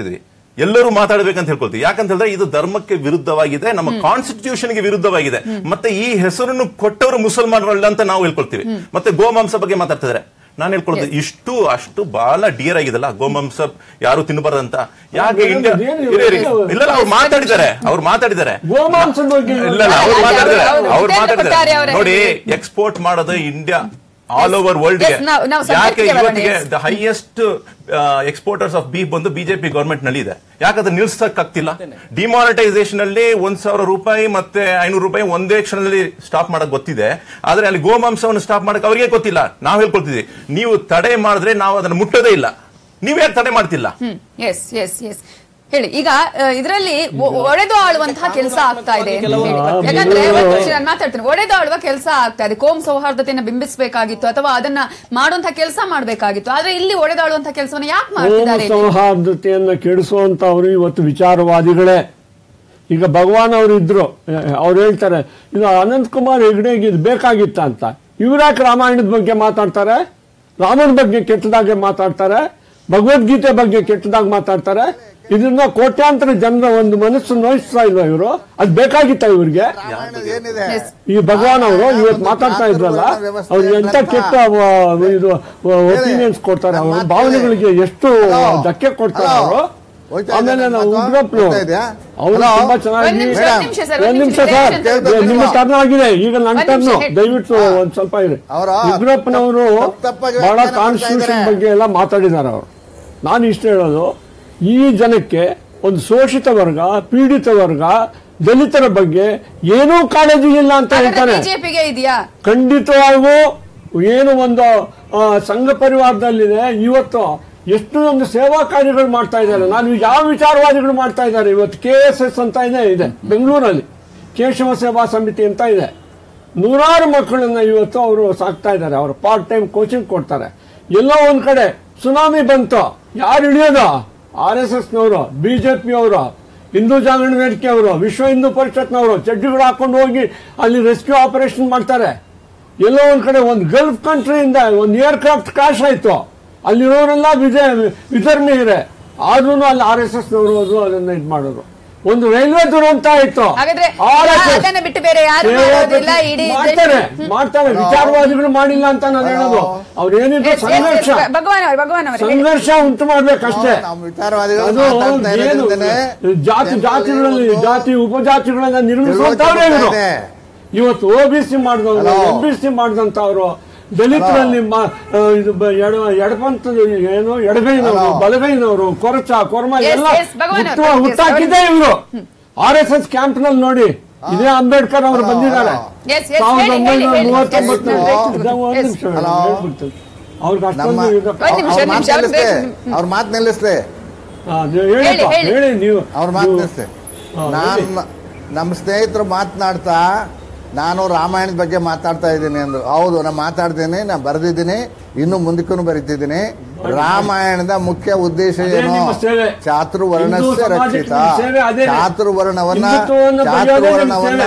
ಎಲ್ಲರೂ ಮಾತಾಡ್ಬೇಕಂತ ಹೇಳ್ಕೊಳ್ತೀವಿ ಯಾಕಂತ ಹೇಳಿದ್ರೆ ಇದು ಧರ್ಮಕ್ಕೆ ವಿರುದ್ಧವಾಗಿದೆ ನಮ್ಮ ಕಾನ್ಸ್ಟಿಟ್ಯೂಷನ್ ಗೆ ವಿರುದ್ಧವಾಗಿದೆ ಮತ್ತೆ ಈ ಹೆಸರನ್ನು ಕೊಟ್ಟವರು ಮುಸಲ್ಮಾನರಲ್ಲ ಅಂತ ನಾವು ಹೇಳ್ಕೊಳ್ತೀವಿ ಮತ್ತೆ ಗೋಮಾಂಸ ಬಗ್ಗೆ ಮಾತಾಡ್ತಿದ್ದಾರೆ ನಾನು ಹೇಳ್ಕೊಳ್ತೀನಿ ಇಷ್ಟು ಅಷ್ಟು ಬಹಳ ಡಿಯರ್ ಆಗಿದಲ್ಲ ಗೋಮಾಂಸ ಯಾರು ತಿನ್ನಬಾರ್ದಂತ ಯಾಕೆ ಏನು- ಇಂಡಿಯಾ ಏನು- ಇರಿ, ಇರಿ. ಇಲ್ಲ ಇಲ್ಲ, ಅವ್ರು ಮಾತಾಡಿದ್ದಾರೆ ಅವ್ರು ಮಾತಾಡಿದ್ದಾರೆ ಗೋಮಾಂಸದ ಬಗ್ಗೆ ಇಲ್ಲ ಇಲ್ಲ ಅವ್ರು ಅಲ್ಲ, ಮಾತಾಡಿದ್ದಾರೆ ಅವ್ರು- ಅವ್ರು ಅವ್ರು ಕೊಟ್ಟಾರೆ ಮಾತಾಡಿದ್ದಾರೆ ಅವರೇ. ನೋಡಿ ಎಕ್ಸ್ಪೋರ್ಟ್ ಮಾಡೋದು India all over world Yes, ನಾವು- ನಾವು ಯಾಕೆ subject ಗೆ ಬರೋಣ, ಇವತ್ತಿಗೆ yes. The highest exporters of beef ಬಂದು ಬಿಜೆಪಿ ಗವರ್ಮೆಂಟ್ ನಲ್ಲಿ ಇದೆ ಯಾಕಂದ್ರೆ ನಿಲ್ಸಕ್ ಆಗ್ತಿಲ್ಲ ಡಿಮಾನಿಟೈಸೇಷನ್ ಅಲ್ಲಿ ಒಂದ್ ಸಾವಿರ ರೂಪಾಯಿ ಮತ್ತೆ ಐನೂರು ರೂಪಾಯಿ ಒಂದೇ ಕ್ಷಣದಲ್ಲಿ ಸ್ಟಾಪ್ ಮಾಡಕ್ ಗೊತ್ತಿದೆ ಆದ್ರೆ ಅಲ್ಲಿ ಗೋಮಾಂಸವನ್ನು ಸ್ಟಾಪ್ ಮಾಡಕ್ ಅವರಿಗೆ ಗೊತ್ತಿಲ್ಲ ನಾವು ಹೇಳ್ಕೊಳ್ತಿದ್ವಿ ನೀವು ತಡೆ ಮಾಡಿದ್ರೆ ನಾವು ಅದನ್ನು ಮುಟ್ಟೋದೇ ಇಲ್ಲ ನೀವ್ ಯಾಕೆ ತಡೆ ಮಾಡ್ತಿಲ್ಲ ಹ್ಮ್ ಎಸ್ ಎಸ್ ಎಸ್ ಹೇಳಿ ಈಗ ಇದರಲ್ಲಿ ಒಡೆದು ಆಳುವಂತಹ ಕೆಲಸ ಆಗ್ತಾ ಇದೆ ಅಂತ ಹೇಳಿ. ಯಾಕಂದ್ರೆ ಒಂದ್ ನಿಮಿಷ ನಾನು ಮಾತಾಡ್ತೀನಿ ಒಡೆದು ಆಳುವ ಕೆಲಸ ಆಗ್ತಾ ಇದೆ ಕೋಮ್ ಸೌಹಾರ್ದತೆಯನ್ನ ಬಿಂಬಿಸಬೇಕಾಗಿತ್ತು ಅಥವಾ ಅದನ್ನ ಮಾಡುವಂತಹ ಕೆಲಸ ಮಾಡ್ಬೇಕಾಗಿತ್ತು ಆದ್ರೆ ಇಲ್ಲಿ ಒಡೆದಾಳುವಂತಹ ಕೆಲಸವನ್ನ ಯಾಕೆ ಕೋಮು ಮಾಡ್ತಿದ್ದಾರೆ ಇಲ್ಲಿ? ಸೌಹಾರ್ದತೆಯನ್ನು ಕೆಡಿಸುವಂತವರು ಇವತ್ತು ವಿಚಾರವಾದಿಗಳೇ ಈಗ ಭಗವಾನ್ ಅವರು ಇದ್ರು ಅವ್ರು ಹೇಳ್ತಾರೆ ಇದು ಅನಂತ್ ಕುಮಾರ್ ಹೆಗ್ಡೆಗೆ ಇದು ಬೇಕಾಗಿತ್ತ ಅಂತ ಇವ್ರ್ಯಾಕೆ ರಾಮಾಯಣದ ಬಗ್ಗೆ ಮಾತಾಡ್ತಾರೆ ರಾಮನ ಬಗ್ಗೆ ಕೆಟ್ಟದಾಗೆ ಮಾತಾಡ್ತಾರೆ ಭಗವದ್ಗೀತೆ ಬಗ್ಗೆ ಕೆಟ್ಟದಾಗಿ ಮಾತಾಡ್ತಾರೆ ಇದನ್ನ ಕೋಟ್ಯಾಂತರ ಜನರ ಒಂದು ಮನಸ್ಸು ನೋಯಿಸ್ತಾ ಇಲ್ವಾ ಇವರು ಅದು ಬೇಕಾಗಿತ್ತ ಇವ್ರಿಗೆ ಏನಿದೆ ಈ ಭಗವಾನ್ ಅವರು ಇವತ್ತು ಮಾತಾಡ್ತಾ ಇದ್ರಲ್ಲ ಅವ್ರು ಎಂತ ಕೆಟ್ಟ ಅವ- ಇದು ಒಪಿನಿಯನ್ಸ್ ಕೊಡ್ತಾರೆ ಅವರು ಭಾವನೆಗಳಿಗೆ ಎಷ್ಟು ಧಕ್ಕೆ ಕೊಡ್ತಾರೆ ಅವರು ಆಮೇಲೆ ನಾವು ಉಗ್ರಪ್ಪನು ಅವರು ತುಂಬಾ ಚೆನ್ನಾಗಿ ಒಂದ್ ನಿಮಿಷ, ಒಂದ್ ನಿಮಿಷ ಸರ್, ಒಂದ್ ಒಂದ್ ನಿಮಿಷ ನಿಮಿಷ, ಸರ್ ದಯವಿಟ್ಟು ನಿಮ್ಮ ಟರ್ನ್ ಆಗಿದೆ ಈಗ ನನ್ನ ಒಂದ್ ಟರ್ನ್ ನಿಮಿಷ ಹೇಳಿ. ದಯವಿಟ್ಟು ಒಂದ್ ಸ್ವಲ್ಪ ಇರಿ ಅವರ ಉಗ್ರಪ್ಪನವರು ತಪ್ಪ್ ತಪ್ಪಾಗಿ ಬಹಳ ವ್ಯಾಖ್ಯಾನ ಮಾಡ್ತಾ ಕಾನ್ಸ್ಟಿಟ್ಯೂಷನ್ ಇದ್ದಾರೆ. ಬಗ್ಗೆ ಎಲ್ಲ ಮಾತಾಡಿದ್ದಾರೆ ಅವರು ನಾನು ಇಷ್ಟ ಹೇಳೋದು ಈ ಜನಕ್ಕೆ ಒಂದು ಶೋಷಿತ ವರ್ಗ ಪೀಡಿತ ವರ್ಗ ದಲಿತರ ಬಗ್ಗೆ ಏನೂ ಕಾಳಜಿ ಇಲ್ಲ ಅಂತ ಹಾಗಾದ್ರೆ ಹೇಳ್ತಾನೆ ಬಿಜೆಪಿಗೆ ಇದೆಯಾ ಖಂಡಿತವಾಗೂ ಏನು ಒಂದು ಆ, ಸಂಘ ಪರಿವಾರದಲ್ಲಿದೆ ಇವತ್ತು ಎಷ್ಟು ಒಂದು ಸೇವಾ ಕಾರ್ಯಗಳು ಮಾಡ್ತಾ ಇದ್ದಾರೆ ನಾನು ಯಾವ ವಿಚಾರವಾದಿಗಳು ಮಾಡ್ತಾ ಇದ್ದಾರೆ ಇವತ್ತು ಕೆ ಎಸ್ ಎಸ್ ಅಂತ ಇದೆ ಇದೆ ಬೆಂಗಳೂರಲ್ಲಿ ಕೇಶವ ಸೇವಾ ಸಮಿತಿ ಅಂತ ಇದೆ ನೂರಾರು ಮಕ್ಕಳನ್ನ ಇವತ್ತು ಅವರು ಸಾಕ್ತಾ ಇದ್ದಾರೆ ಅವರು ಪಾರ್ಟ್ ಟೈಮ್ ಕೋಚಿಂಗ್ ಕೊಡ್ತಾರೆ ಎಲ್ಲೋ ಒಂದ್ ಕಡೆ ಸುನಾಮಿ ಬಂತು ಯಾರು ಹಿಡಿಯೋದು ಆರ್ ಎಸ್ ಎಸ್ನವರು ಬಿಜೆಪಿಯವರು ಹಿಂದೂ ಜಾಗರಣ ವೇದಿಕೆ ಅವರು ವಿಶ್ವ ಹಿಂದೂ ಪರಿಷತ್ನವರು ಚಡ್ಡಿಗಳು ಹಾಕೊಂಡು ಹೋಗಿ ಅಲ್ಲಿ ರೆಸ್ಕ್ಯೂ ಆಪರೇಷನ್ ಮಾಡ್ತಾರೆ ಎಲ್ಲೋ ಒಂದ್ ಕಡೆ ಒಂದು ಗಲ್ಫ್ ಕಂಟ್ರಿಯಿಂದ ಒಂದು ಏರ್ಕ್ರಾಫ್ಟ್ ಕ್ರಾಶ್ ಆಯ್ತು ಅಲ್ಲಿರೋರೆಲ್ಲ ವಿಜಯ ವಿಧರ್ಮೀಯರೇ ಆದ್ರೂ ಅಲ್ಲಿ ಆರ್ ಎಸ್ ಎಸ್ ನವರು ಅದು ಅದನ್ನ ಇದು ಮಾಡೋರು ಒಂದು ರೈಲ್ವೆ ದುರಂತ ಆಯ್ತು ಹಾಗಾದ್ರೆ RSS ಅದನ್ನ ಬಿಟ್ಟು ಬೇರೆ ಯಾರು ಸೇವಾ ಮಾಡೋದಿಲ್ಲ ಪ್ರತಿ- ಇಡೀ ಮಾಡ್ತಾರೆ ದೇಶ- ಮಾಡ್ತಾರೆ ವಿಚಾರವಾದಿಗಳು ಮಾಡಿಲ್ಲ ಅಂತ ನಾನು ಹೇಳೋದು ಅವ್ರು ಏನಿದ್ರು Yes, yes, yes, ಸಂಘರ್ಷ ಭಗವಾನ್ ಅವ್ರೆ ಭಗವಾನ್ ಅವರೇ ಹೇಳಿ. ಸಂಘರ್ಷ ಉಂಟು ಮಾಡ್ಬೇಕಷ್ಟೇ ನಮ್ಮ ವಿಚಾರವಾದಿಗಳು ಅದು ಮಾತಾಡ್ತಾ ಏನು ಇರೋದ್ರಿಂದನೇ ಜಾತಿ ಜಾತಿಗಳಲ್ಲಿ ಜನರಲ್ಲಿ ಜಾತಿ ಉಪಜಾತಿಗಳನ್ನ ನಿರ್ಮಿಸುವಂತವ್ರೆ ತಿಳುವಳಿಕೆ ಇವರು ಬರ್ತಾ ಇದೆ. ಇವತ್ತು ಒ ಬಿ ಸಿ ಮಾಡಿದವರು Hello. ಎಂ ಬಿ ಸಿ ಮಾಡಿದಂತವ್ರು ದಲಿತರಲ್ಲಿ ಮ- ಆ, ಇದು ಬ- ಎಡ ಎಡಪಂಥ ಏನು ಎಡಗೈನವರು Hello. ಬಲಗೈನವರು ಕೊರಚ ಕೊರ್ಮ Yes, ಎಲ್ಲ yes, ಭಗವಾನ್ ಅವ್ರೆ, ಹುಟ್ಟು- yes, ಹುಟ್ಟಾಕಿದ್ದೆ ಇವರು ಆರ್ ಎಸ್ ಎಸ್ ಕ್ಯಾಂಪ್ ನಲ್ಲಿ ನೋಡಿ ಇದೇ ಅಂಬೇಡ್ಕರ್ ಅವರು ಬಂದಿದ್ದಾರೆ Yes, yes, ಸಾವಿರದ ಹೇಳಿ, ಹೇಳಿ, ಒಂಬೈನೂರ ಹೇಳಿ. ಮೂವತ್ತೊಂಬತ್ತು Yes, no, ಇದು ಒಂದು yes. ನಿಮಿಷ Hello. ಹೇಳ್ಬಿಡ್ತೀನಿ. ಅವ್ರಿಗೆ ನಮ್ಮ ಅಷ್ಟೊಂದು ಇದು- ಒಂದ್ ನಿಮಿಷ, ಅವ್ರ ಒಂದ್ ಮಾತು ನಿಮಿಷ, ಅವ್ರು ನಿಲ್ಲಿಸ್ಲಿ ಬೇಕು. ಅವ್ರ ಮಾತು ನಿಲ್ಲಿಸ್ಲಿ ಆ, ನೀವು ಹೇಳಿಪ್ಪ, ಹೇಳಿ, ಹೇಳಿ. ಹೇಳಿ ನೀವು ಅವ್ರ ಮಾತು ನೀವು- ನಿಲ್ಲಿಸ್ಲಿ ಹಾ, ನಾನು ನಮ್ಮ ಸ್ನೇಹಿತರು ಮಾತನಾಡ್ತಾ ನಾನು ರಾಮಾಯಣದ ಬಗ್ಗೆ ಮಾತಾಡ್ತಾ ಇದ್ದೀನಿ ಅಂದ್ರು ಹೌದು ನಾನು ಮಾತಾಡ್ತೀನಿ ನಾನು ಬರೆದಿದ್ದೀನಿ ಇನ್ನು ಮುಂದಕ್ಕೂ ಬರೀತಿದ್ದೀನಿ ರಾಮಾಯಣದ ಮುಖ್ಯ ಉದ್ದೇಶ ಅದೇ ಏನು ನಿಮ್ಮ ಸೇವೆ. ಹಿಂದೂ ಚಾತುರ್ವರ್ಣಸ್ಯ ಸಮಾಜಕ್ಕೆ ರಕ್ಷಿತ ನಿಮ್ಮ ಸೇವೆ ಅದೇನೆ. ಚಾತುರ್ವರ್ಣವನ್ನ ಹಿಂದುತ್ವವನ್ನು ಬರೆಯೋದೇ ನಿಮ್ಮ ಚಾತುರ್ವರ್ಣವನ್ನ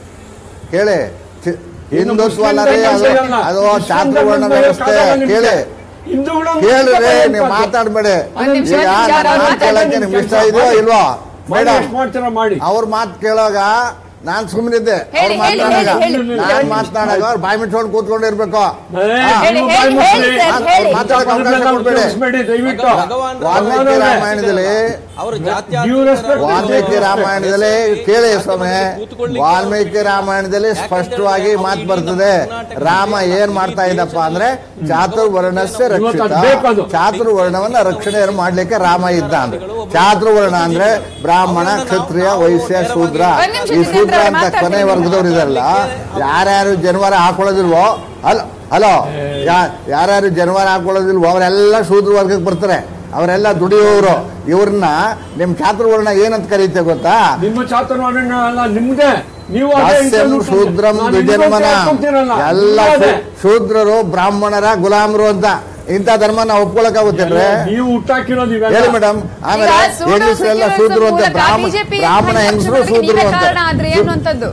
ಸೇವೆ. ಕೇಳಿ ಚಿ- ಇನ್ನು ಹಿಂದುತ್ವ ಮುಸ್ಲಿಂ ಅಲ್ಲದೆ ಅದು ಧರ್ಮದಲ್ಲ. ಅದು ಮುಸ್ಲಿಂ ಚಾತುರ್ವರ್ಣ ಧರ್ಮದ ವ್ಯವಸ್ಥೆ ಕಾರಣ ನಿಮ್ಗೆ. ಕೇಳಿ ಹಿಂದೂಗಳನ್ನು ಕೇಳ್ರಿ ಮುಸ್ಲಿಂ ನೀವು ಧರ್ಮಕ್ಕೆ ಮಾತಾಡ್ಬೇಡಿ ಒಂದ್ ನಿಮಿಷ, ಈಗ ಒಂದ್ ನಿಮಿಷ, ನಾನು ಅವ್ರು ಮಾತು ಕೇಳಕ್ಕೆ ಮಾತಾಡಿ, ನಿಮ್ಗೆ ಇಷ್ಟ ಕೆಲ್ಸ ಇದೆಯೋ ಮಾಡಿ. ಇಲ್ವೋ ಮಾಡಿ, ಮೇಡಮ್ ಎಷ್ಟು ಮಾಡ್ತೀರಾ ಮಾಡಿ ಅವ್ರ ಮಾತು ಕೇಳೋವಾಗ ನಾನ್ ಸುಮ್ಮನಿದ್ದೆ ಅವ್ರು ಹೇಳಿ, ಹೇಳಿ, ಮಾತನಾಡಾಗ ಹೇಳಿ, ಹೇಳಿ. ನಾನ್ ಮಾತನಾಡಾಗ ಅವ್ರು ಬಾಯಿ ಮುಚ್ಕೊಂಡು ಕೂತ್ಕೊಂಡಿರ್ಬೇಕು ಏ, ಹೇಳಿ, ನೀವು ಹೇಳಿ, ಬಾಯಿ ಹೇಳಿ, ಮುಚ್ಚ್ರಿ. ಸರ್, ಹೇಳಿ. ಮಾತಾಡಕ್ಕೆ ಅವಕಾಶ ಕೊಡ್ಬೇಡಿ ಕೇಳಿಸ್ಬೇಡಿ, ದಯವಿಟ್ಟು ಭಗವಾನ್ ವಾಲ್ಮೀಕಿ ಭಗವಾನ್ ಅವರೇ, ರಾಮಾಯಣದಲ್ಲಿ ಅವರು ಜಾತಿ Due respect ವಾಲ್ಮೀಕಿ ರಾಮಾಯಣದಲ್ಲಿ ಕೇಳಿ ಸ್ವಾಮಿ ವಾಲ್ಮೀಕಿ ರಾಮಾಯಣದಲ್ಲಿ ಸ್ಪಷ್ಟವಾಗಿ ಮಾತು ಬರ್ತದೆ ರಾಮ ಏನ್ ಮಾಡ್ತಾ ಇದ್ದಪ್ಪ ಅಂದ್ರೆ ಚಾತುರ್ವರ್ಣಸ್ಯ ಇವತ್ತು ರಕ್ಷಿತ ಅದು ಬೇಕು ಅದು. ಚಾತುರ್ವರ್ಣವನ್ನ ರಕ್ಷಣೆ ಮಾಡ್ಲಿಕ್ಕೆ ರಾಮ ಇದ್ದ ಅಂದ್ರೆ ಚಾತುರ್ವರ್ಣ ಅಂದ್ರೆ ಬ್ರಾಹ್ಮಣ ಕ್ಷತ್ರಿಯ ವೈಶ್ಯ ಶೂದ್ರ ಒಂದ್ ನಿಮಿಷ ಈ ಜಿತೇಂದ್ರ ಶೂದ್ರ ಅವ್ರೆ, ಅಂತ ಮಾತಾಡ್ತೀನಿ. ಕೊನೆ ವರ್ಗದವ್ರು ಇದಾರಲ್ಲ ಯಾರ್ಯಾರು ಜನವಾರ ಹಾಕೊಳ್ಳೋದಿಲ್ವೋ ಅಲ್ಲ ಹಲೋ ಯಾರ್ಯಾರು ಜನವಾರ ಹಾಕೊಳ್ಳೋದಿಲ್ವೋ ಅವರೆಲ್ಲ ಶೂದ್ರ ವರ್ಗಕ್ಕೆ ಬರ್ತಾರೆ ಅವರೆಲ್ಲ ದುಡಿಯೋರು ಇವ್ರನ್ನ ನಿಮ್ ಚಾತುರ್ವರ್ಣ ಏನಂತ ಕರೀತೆ ಗೊತ್ತಾ ನಿಮ್ಮ ಚಾತುರ್ವರ್ಣ ಅಲ್ಲ ನಿಮ್ದೇ ನೀವು ಅದೇ ದಾಸ್ಯಂ interview ಶೂದ್ರಂ ನಾನು ದ್ವಿಜನ್ಮನ ಇನ್ನೊಂದು ಹೇಳ್ಕೊಂತೀರಲ್ಲ, ಎಲ್ಲ ನೀವು ಅದೇ. ಶೂ- ಶೂದ್ರರು ಬ್ರಾಹ್ಮಣರ ಗುಲಾಮರು ಅಂತ ಇಂಥ ಧರ್ಮ ನಾವು ಒಪ್ಕೊಳಕಾಗುತ್ತೇನ್ರಿ ನೀವು ಹುಟ್ಟಾಕಿರೋದು ಇವೆಲ್ಲ. ಹೇಳಿ ಮೇಡಮ್ ಆಮೇಲೆ ಈಗ ಸೂಡೋ ಹೆಂಗಸರೆಲ್ಲ secularism ಶೂದ್ರು ಅಂತ ಮೂಲಕ ಬ್ರಾಹ್ಮಣ BJP ಬ್ರಾಹ್ಮಣ ಹೆಂಗಸರು ಪಕ್ಷಗಳಿಗೆ ಶೂದ್ರು ನೀವೇ ಅಂತ ಕಾರಣ ಆದ್ರೆ ಏನು ಅಂತದ್ದು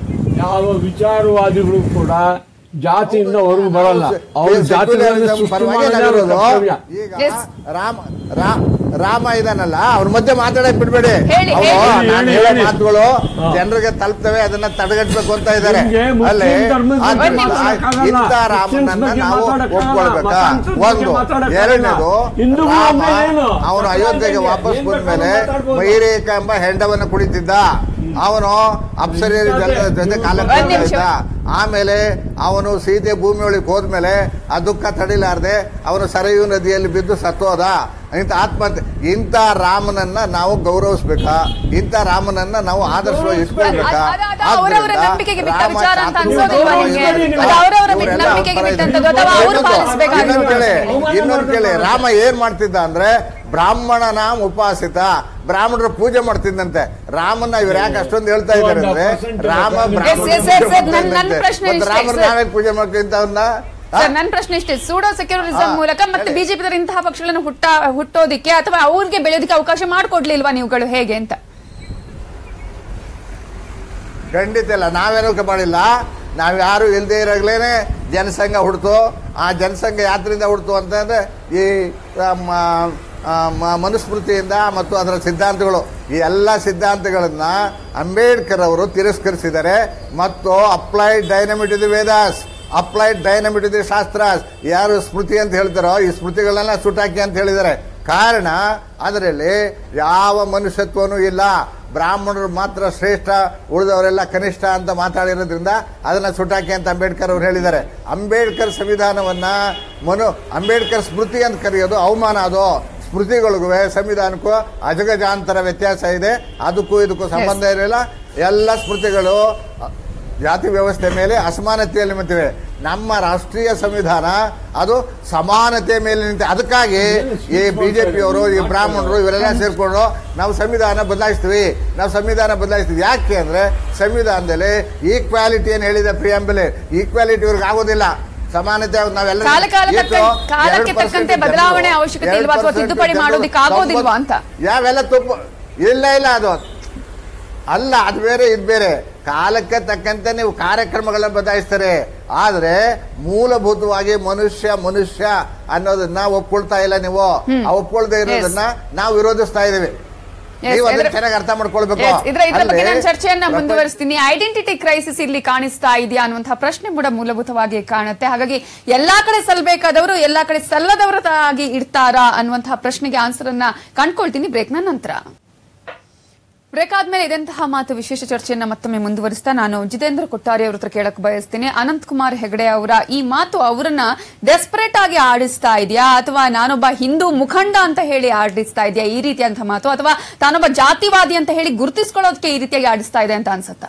ಯಾವ ವಿಚಾರವಾದಿಗಳು ಕೂಡ ಜಾತಿಯಿಂದ ಹೊರಗೆ ಬರಲ್ಲ ಅವ್ರ ಜಾತಿಗಳನ್ನು ಸೆಕ್ಯುಲರಿಸಂ ಸೃಷ್ಟಿ ಪರವಾಗಿ ಮಾಡೋದೇ ಅವ್ರ ನಾವಿರೋದು. ಕರ್ತವ್ಯ ಈಗ Yes. ರಾಮ ರಾ- ರಾಮ ಇದಾನಲ್ಲ ಅವ್ರ ಮಧ್ಯೆ ಮಾತಾಡಕ್ ಬಿಡ್ಬೇಡಿ ಹೇಳಿ, ಅವ್ರು ಹೇಳಿ. ನಾನ್ ಹೇಳಿ, ಹೇಳೋ ಹೇಳಿ. ಮಾತುಗಳು ಹಾ. ಜನರಿಗೆ ತಲುಪ್ತವೆ ಅದನ್ನ ತಡೆಗಟ್ಟಬೇಕು ಅಂತ ಇದ್ದಾರೆ ನಿಮ್ಗೆ ಮುಸ್ಲಿಂ ಅಲ್ಲಿ ಧರ್ಮದ ಬಗ್ಗೆ ಆದ್ರಿಂದ ಮಾತಾಡಕ್ಕಾಗಲ್ಲ. ಇಂಥ ಕ್ರಿಶ್ಚಿಯನ್ಸ್ ರಾಮನನ್ನ ಬಗ್ಗೆ ನಾವು ಮಾತಾಡಕ್ಕಾಗಲ್ಲ. ಒಪ್ಕೊಳ್ಬೇಕಾ ಮತಾಂತರ ಬಗ್ಗೆ ಒಂದು ಮಾತಾಡಕ್ಕಾಗಲ್ಲ. ಎರಡನೇದು ಹಿಂದೂಗಳು ರಾಮ ಅಂದ್ರೆ ಏನು? ಅವನು ಅಯೋಧ್ಯೆಗೆ ಸಮಾಜದಲ್ಲಿ ವಾಪಸ್ ಏನ್ ಬಂದ ಮೇಲೆ ಬೇಕಾದ್ರೂ ಮಾತಾಡ್ಬೋದು. ಮೈರೇಕ ಎಂಬ ಹೆಂಡವನ್ನು ಕುಡಿತಿದ್ದ ಅವನು ಅಪ್ಸರಿಯರ ಜನ- ಜೊತೆ ಕಾಲ ಒಂದ್ ಕಳೀತಾ ನಿಮಿಷ. ಇದ್ದ ಆಮೇಲೆ ಅವನು ಸೀತೆ ಭೂಮಿ ಒಳಗೆ ಹೋದ್ಮೇಲೆ ಆ ದುಃಖ ತಡಿಲಾರ್ದೆ ಅವನು ಸರಯು ನದಿಯಲ್ಲಿ ಬಿದ್ದು ಸತ್ತೋದ ಇಂಥ ಆತ್ಮಹತ್ಯೆ ಇಂಥ ರಾಮನನ್ನ ನಾವು ಗೌರವಿಸ್ಬೇಕಾ ಇಂಥ ರಾಮನನ್ನ ನಾವು ಆದರ್ಶವಾಗಿ ಇಟ್ಕೊಳ್ಬೇಕಾ ಅದ್- ಅದ್- ಅದು ಅವರವರ ಆದ್ರಿಂದ ನಂಬಿಕೆಗೆ ಬಿಟ್ಟ ರಾಮ ವಿಚಾರ ಅಂತ ಚಾತುರ್ಯ ಅನ್ಸೋದಿಲ್ವಾ ನಿಮ್ಗೆ? ಇರ್ಬೇಕಾ? ಅದು ಅವರವರ ಇವರೆಲ್ಲ ನಂಬಿಕೆಗೆ ಒಂಥರ ಬಿಟ್ಟಂತದ್ದು ಇದೆ. ಅಥವಾ ಅವರು ಇನ್ನೊಂದು- ಪಾಲಿಸಬೇಕಾಗಿರೋದು? ಇನ್ನೊಂದು ಕೇಳಿ ಇನ್ನೊಂದು ಕೇಳಿ ರಾಮ ಏನ್ ಮಾಡ್ತಿದ್ದ ಅಂದ್ರೆ ಬ್ರಾಹ್ಮಣನ ಉಪಾಸಿತ ಬ್ರಾಹ್ಮಣರು ಪೂಜೆ ಮಾಡ್ತಿದ್ದಂತೆ ರಾಮನ ಇವ್ರು ಯಾಕೆ ಅಷ್ಟೊಂದು ಹೇಳ್ತಾ ಇದ್ದಾರೆ ಅಂದ್ರೆ ರಾಮ ಬ್ರಾಹ್ಮಣರ Yes, yes, yes, ಪೂಜೆ ನನ್- ನನ್ ಮಾಡ್ತಿದ್ದಂತೆ. ಪ್ರಶ್ನೆ ಮತ್ತೆ ಇಷ್ಟೇ, ರಾಮನ sir. ನಾವೇ ಪೂಜೆ ಮಾಡ್ಕೊಂತ ಅವನ್ನ ಸರ್ ನನ್ನ ಪ್ರಶ್ನೆ ಇಷ್ಟೇ ಸೂಡೋ ಸೆಕ್ಯುಲರಿಸಂ ಹಾ, ಮೂಲಕ ಮತ್ತೆ ಹೇಳಿ. ಬಿಜೆಪಿ ಇಂತಹ ಪಕ್ಷಗಳನ್ನು ಹುಟ್ಟ ಹುಟ್ಟೋದಿಕ್ಕೆ ಅಥವಾ ಅವ್ರಿಗೆ ಬೆಳೆಯೋದಕ್ಕೆ ಅವಕಾಶ ಮಾಡ್ಕೊಡ್ಲಿಲ್ವಾ ನೀವುಗಳು ಹೇಗೆ ಅಂತ ಖಂಡಿತ ಇಲ್ಲ ನಾವೇನೋಕೆ ಮಾಡಿಲ್ಲ ನಾವು ಯಾರು ಇಲ್ಲದೆ ಇರೋಗ್ಲೇನೆ ಜನಸಂಘ ಹುಡ್ತು ಆ ಜನಸಂಘ ಯಾತ್ರೆಯಿಂದ ಹುಡ್ತು ಅಂತಂದ್ರೆ ಈ ಆ, ಮ- ಆ, ಮ- ಮನುಸ್ಮೃತಿಯಿಂದ ಮತ್ತು ಅದರ ಸಿದ್ಧಾಂತಗಳು ಈ ಎಲ್ಲ ಸಿದ್ಧಾಂತಗಳನ್ನ ಅಂಬೇಡ್ಕರ್ ಅವರು ತಿರಸ್ಕರಿಸಿದ್ದಾರೆ ಮತ್ತು ಅಪ್ಲೈಡ್ ಡೈನಮಿಟ್ ಇದು ವೇದಾಸ್ ಅಪ್ಲೈಡ್ ಡೈನಮಿಟ್ ಇದು ಶಾಸ್ತ್ರಾಸ್ ಯಾರು ಸ್ಮೃತಿ ಅಂತ ಹೇಳ್ತಾರೋ ಈ ಸ್ಮೃತಿಗಳನ್ನೆಲ್ಲ ಸುಟ್ಟಾಕಿ ಅಂತ ಹೇಳಿದ್ದಾರೆ ಕಾರಣ ಅದರಲ್ಲಿ ಯಾವ ಮನುಷ್ಯತ್ವನೂ ಇಲ್ಲ ಬ್ರಾಹ್ಮಣರು ಮಾತ್ರ ಶ್ರೇಷ್ಠ ಉಳಿದವರೆಲ್ಲ ಕನಿಷ್ಠ ಅಂತ ಮಾತಾಡಿರೋದ್ರಿಂದ ಅದನ್ನ ಸುಟಾಕಿ ಅಂತ ಅಂಬೇಡ್ಕರ್ ಅವರು ಹೇಳಿದ್ದಾರೆ ಅಂಬೇಡ್ಕರ್ ಸಂವಿಧಾನವನ್ನ ಮನು ಅಂಬೇಡ್ಕರ್ ಸ್ಮೃತಿ ಅಂತ ಕರೆಯೋದು ಅವಮಾನ ಅದು ಸ್ಮೃತಿಗಳಿಗೂ ಸಂವಿಧಾನಕ್ಕೂ ಅಜಗಜಾಂತರ ವ್ಯತ್ಯಾಸ ಇದೆ ಅದಕ್ಕೂ ಇದಕ್ಕೂ ಸಂಬಂಧ ಇರಲಿಲ್ಲ ಎಲ್ಲ ಸ್ಮೃತಿಗಳು ಜಾತಿ ವ್ಯವಸ್ಥೆ ಮೇಲೆ ಅಸಮಾನತೆಯಲ್ಲಿ ನಿಂತಿವೆ ನಮ್ಮ ರಾಷ್ಟ್ರೀಯ ಸಂವಿಧಾನ ಅದು ಸಮಾನತೆ ಮೇಲೆ ನಿಂತ ಅದಕ್ಕಾಗಿ ಈ ಬಿಜೆಪಿಯವರು ಈ ಬ್ರಾಹ್ಮಣರು ಇವರೆಲ್ಲ ಸೇರ್ಕೊಂಡು ನಾವು ಸಂವಿಧಾನ ಬದಲಾಯಿಸ್ತೀವಿ ನಾವು ಸಂವಿಧಾನ ಬದಲಾಯಿಸ್ತೀವಿ ಯಾಕೆ ಅಂದ್ರೆ ಸಂವಿಧಾನದಲ್ಲಿ ಈಕ್ವಾಲಿಟಿ ಏನು ಹೇಳಿದೆ ಪ್ರಿಯಾಂಬಲೆ ಈಕ್ವಾಲಿಟಿ ಇವ್ರಿಗೆ ಆಗೋದಿಲ್ಲ ಸಮಾನತೆ ಆಗೋದು ನಾವೆಲ್ಲ ಕಾಲ ಕಾಲ ಎಷ್ಟು? ತಕ್ಕ- ಕಾಲಕ್ಕೆ ಎರಡು percent ತಕ್ಕಂತೆ ಬದಲಾವಣೆ ಅವಶ್ಯಕತೆ ಇಲ್ವಾ ಅಥವಾ 2% ತಿದ್ದುಪಡಿ ಜನರು ಮಾಡೋದಕ್ಕೆ ಆಗೋದಿಲ್ವಾ ಅಂತ? ಯಾವೆಲ್ಲ ತುಪ್ಪ ಇಲ್ಲ ಇಲ್ಲ ಅದು ಅಲ್ಲ ಅದು ಬೇರೆ ಇದು ಬೇರೆ ಕಾಲಕ್ಕೆ ತಕ್ಕಂತೆ ನೀವು ಕಾರ್ಯಕ್ರಮಗಳನ್ನ ಬದಲಾಯಿಸ್ತಾರೆ ಆದ್ರೆ ಮೂಲಭೂತವಾಗಿ ಮನುಷ್ಯ ಮನುಷ್ಯ ಅನ್ನೋದನ್ನ ಒಪ್ಕೊಳ್ತಾ ಇಲ್ಲ ನೀವು ಆ ಒಪ್ಕೊಳ್ತಾ ಇರೋದನ್ನ ನಾವು ವಿರೋಧಿಸ್ತಾ ಇದೀವಿ Yes, ನೀವು ಅದನ್ನ ಇದ್ರ- ಚೆನ್ನಾಗಿ ಅರ್ಥ ಮಾಡ್ಕೊಳ್ಬೇಕು Yes, ಇದ್ರ ಇದ್ರ ಬಗ್ಗೆ ಅಲ್ಲಿ ನಾನು ಚರ್ಚೆಯನ್ನ ಪ್ರಪಂಚ- ಮುಂದುವರಿಸ್ತೀನಿ ಐಡೆಂಟಿಟಿ ಕ್ರೈಸಿಸ್ ಇಲ್ಲಿ ಕಾಣಿಸ್ತಾ ಇದೆಯಾ ಅನ್ನುವಂತಹ ಪ್ರಶ್ನೆ ಕೂಡ ಮೂಲಭೂತವಾಗಿ ಕಾಣುತ್ತೆ ಹಾಗಾಗಿ ಎಲ್ಲಾ ಕಡೆ ಸಲ್ಲಬೇಕಾದವರು ಎಲ್ಲಾ ಕಡೆ ಸಲ್ಲದವರಾಗಿ ಇರ್ತಾರಾ ಅನ್ನುವಂತಹ ಪ್ರಶ್ನೆಗೆ ಆನ್ಸರ್ ಅನ್ನ ಕಂಡ್ಕೊಳ್ತೀನಿ ಬ್ರೇಕ್ನ ನಂತರ ಬ್ರೇಕ್ ಆದ್ಮೇಲೆ ಇದಂತಹ ಮಾತು ವಿಶೇಷ ಚರ್ಚೆಯನ್ನ ಮತ್ತೊಮ್ಮೆ ಮುಂದುವರಿಸ್ತಾ ನಾನು ಜಿತೇಂದ್ರ ಕೊಟ್ಟಾರಿ ಅವ್ರ ಹತ್ರ ಕೇಳಕ್ ಬಯಸ್ತೀನಿ ಅನಂತ್ ಕುಮಾರ್ ಹೆಗಡೆ ಅವರ ಈ ಮಾತು ಅವರನ್ನ ಡೆಸ್ಪರೇಟ್ ಆಗಿ ಆಡಿಸ್ತಾ ಇದೆಯಾ ಅಥವಾ ನಾನೊಬ್ಬ ಹಿಂದೂ ಮುಖಂಡ ಅಂತ ಹೇಳಿ ಆಡಿಸ್ತಾ ಇದೆಯಾ ಈ ರೀತಿಯಂತಹ ಮಾತು ಅಥವಾ ತಾನೊಬ್ಬ ಜಾತಿವಾದಿ ಅಂತ ಹೇಳಿ ಗುರುತಿಸ್ಕೊಳ್ಳೋದಕ್ಕೆ ಈ ರೀತಿಯಾಗಿ ಆಡಿಸ್ತಾ ಇದೆ ಅಂತ ಅನ್ಸುತ್ತಾ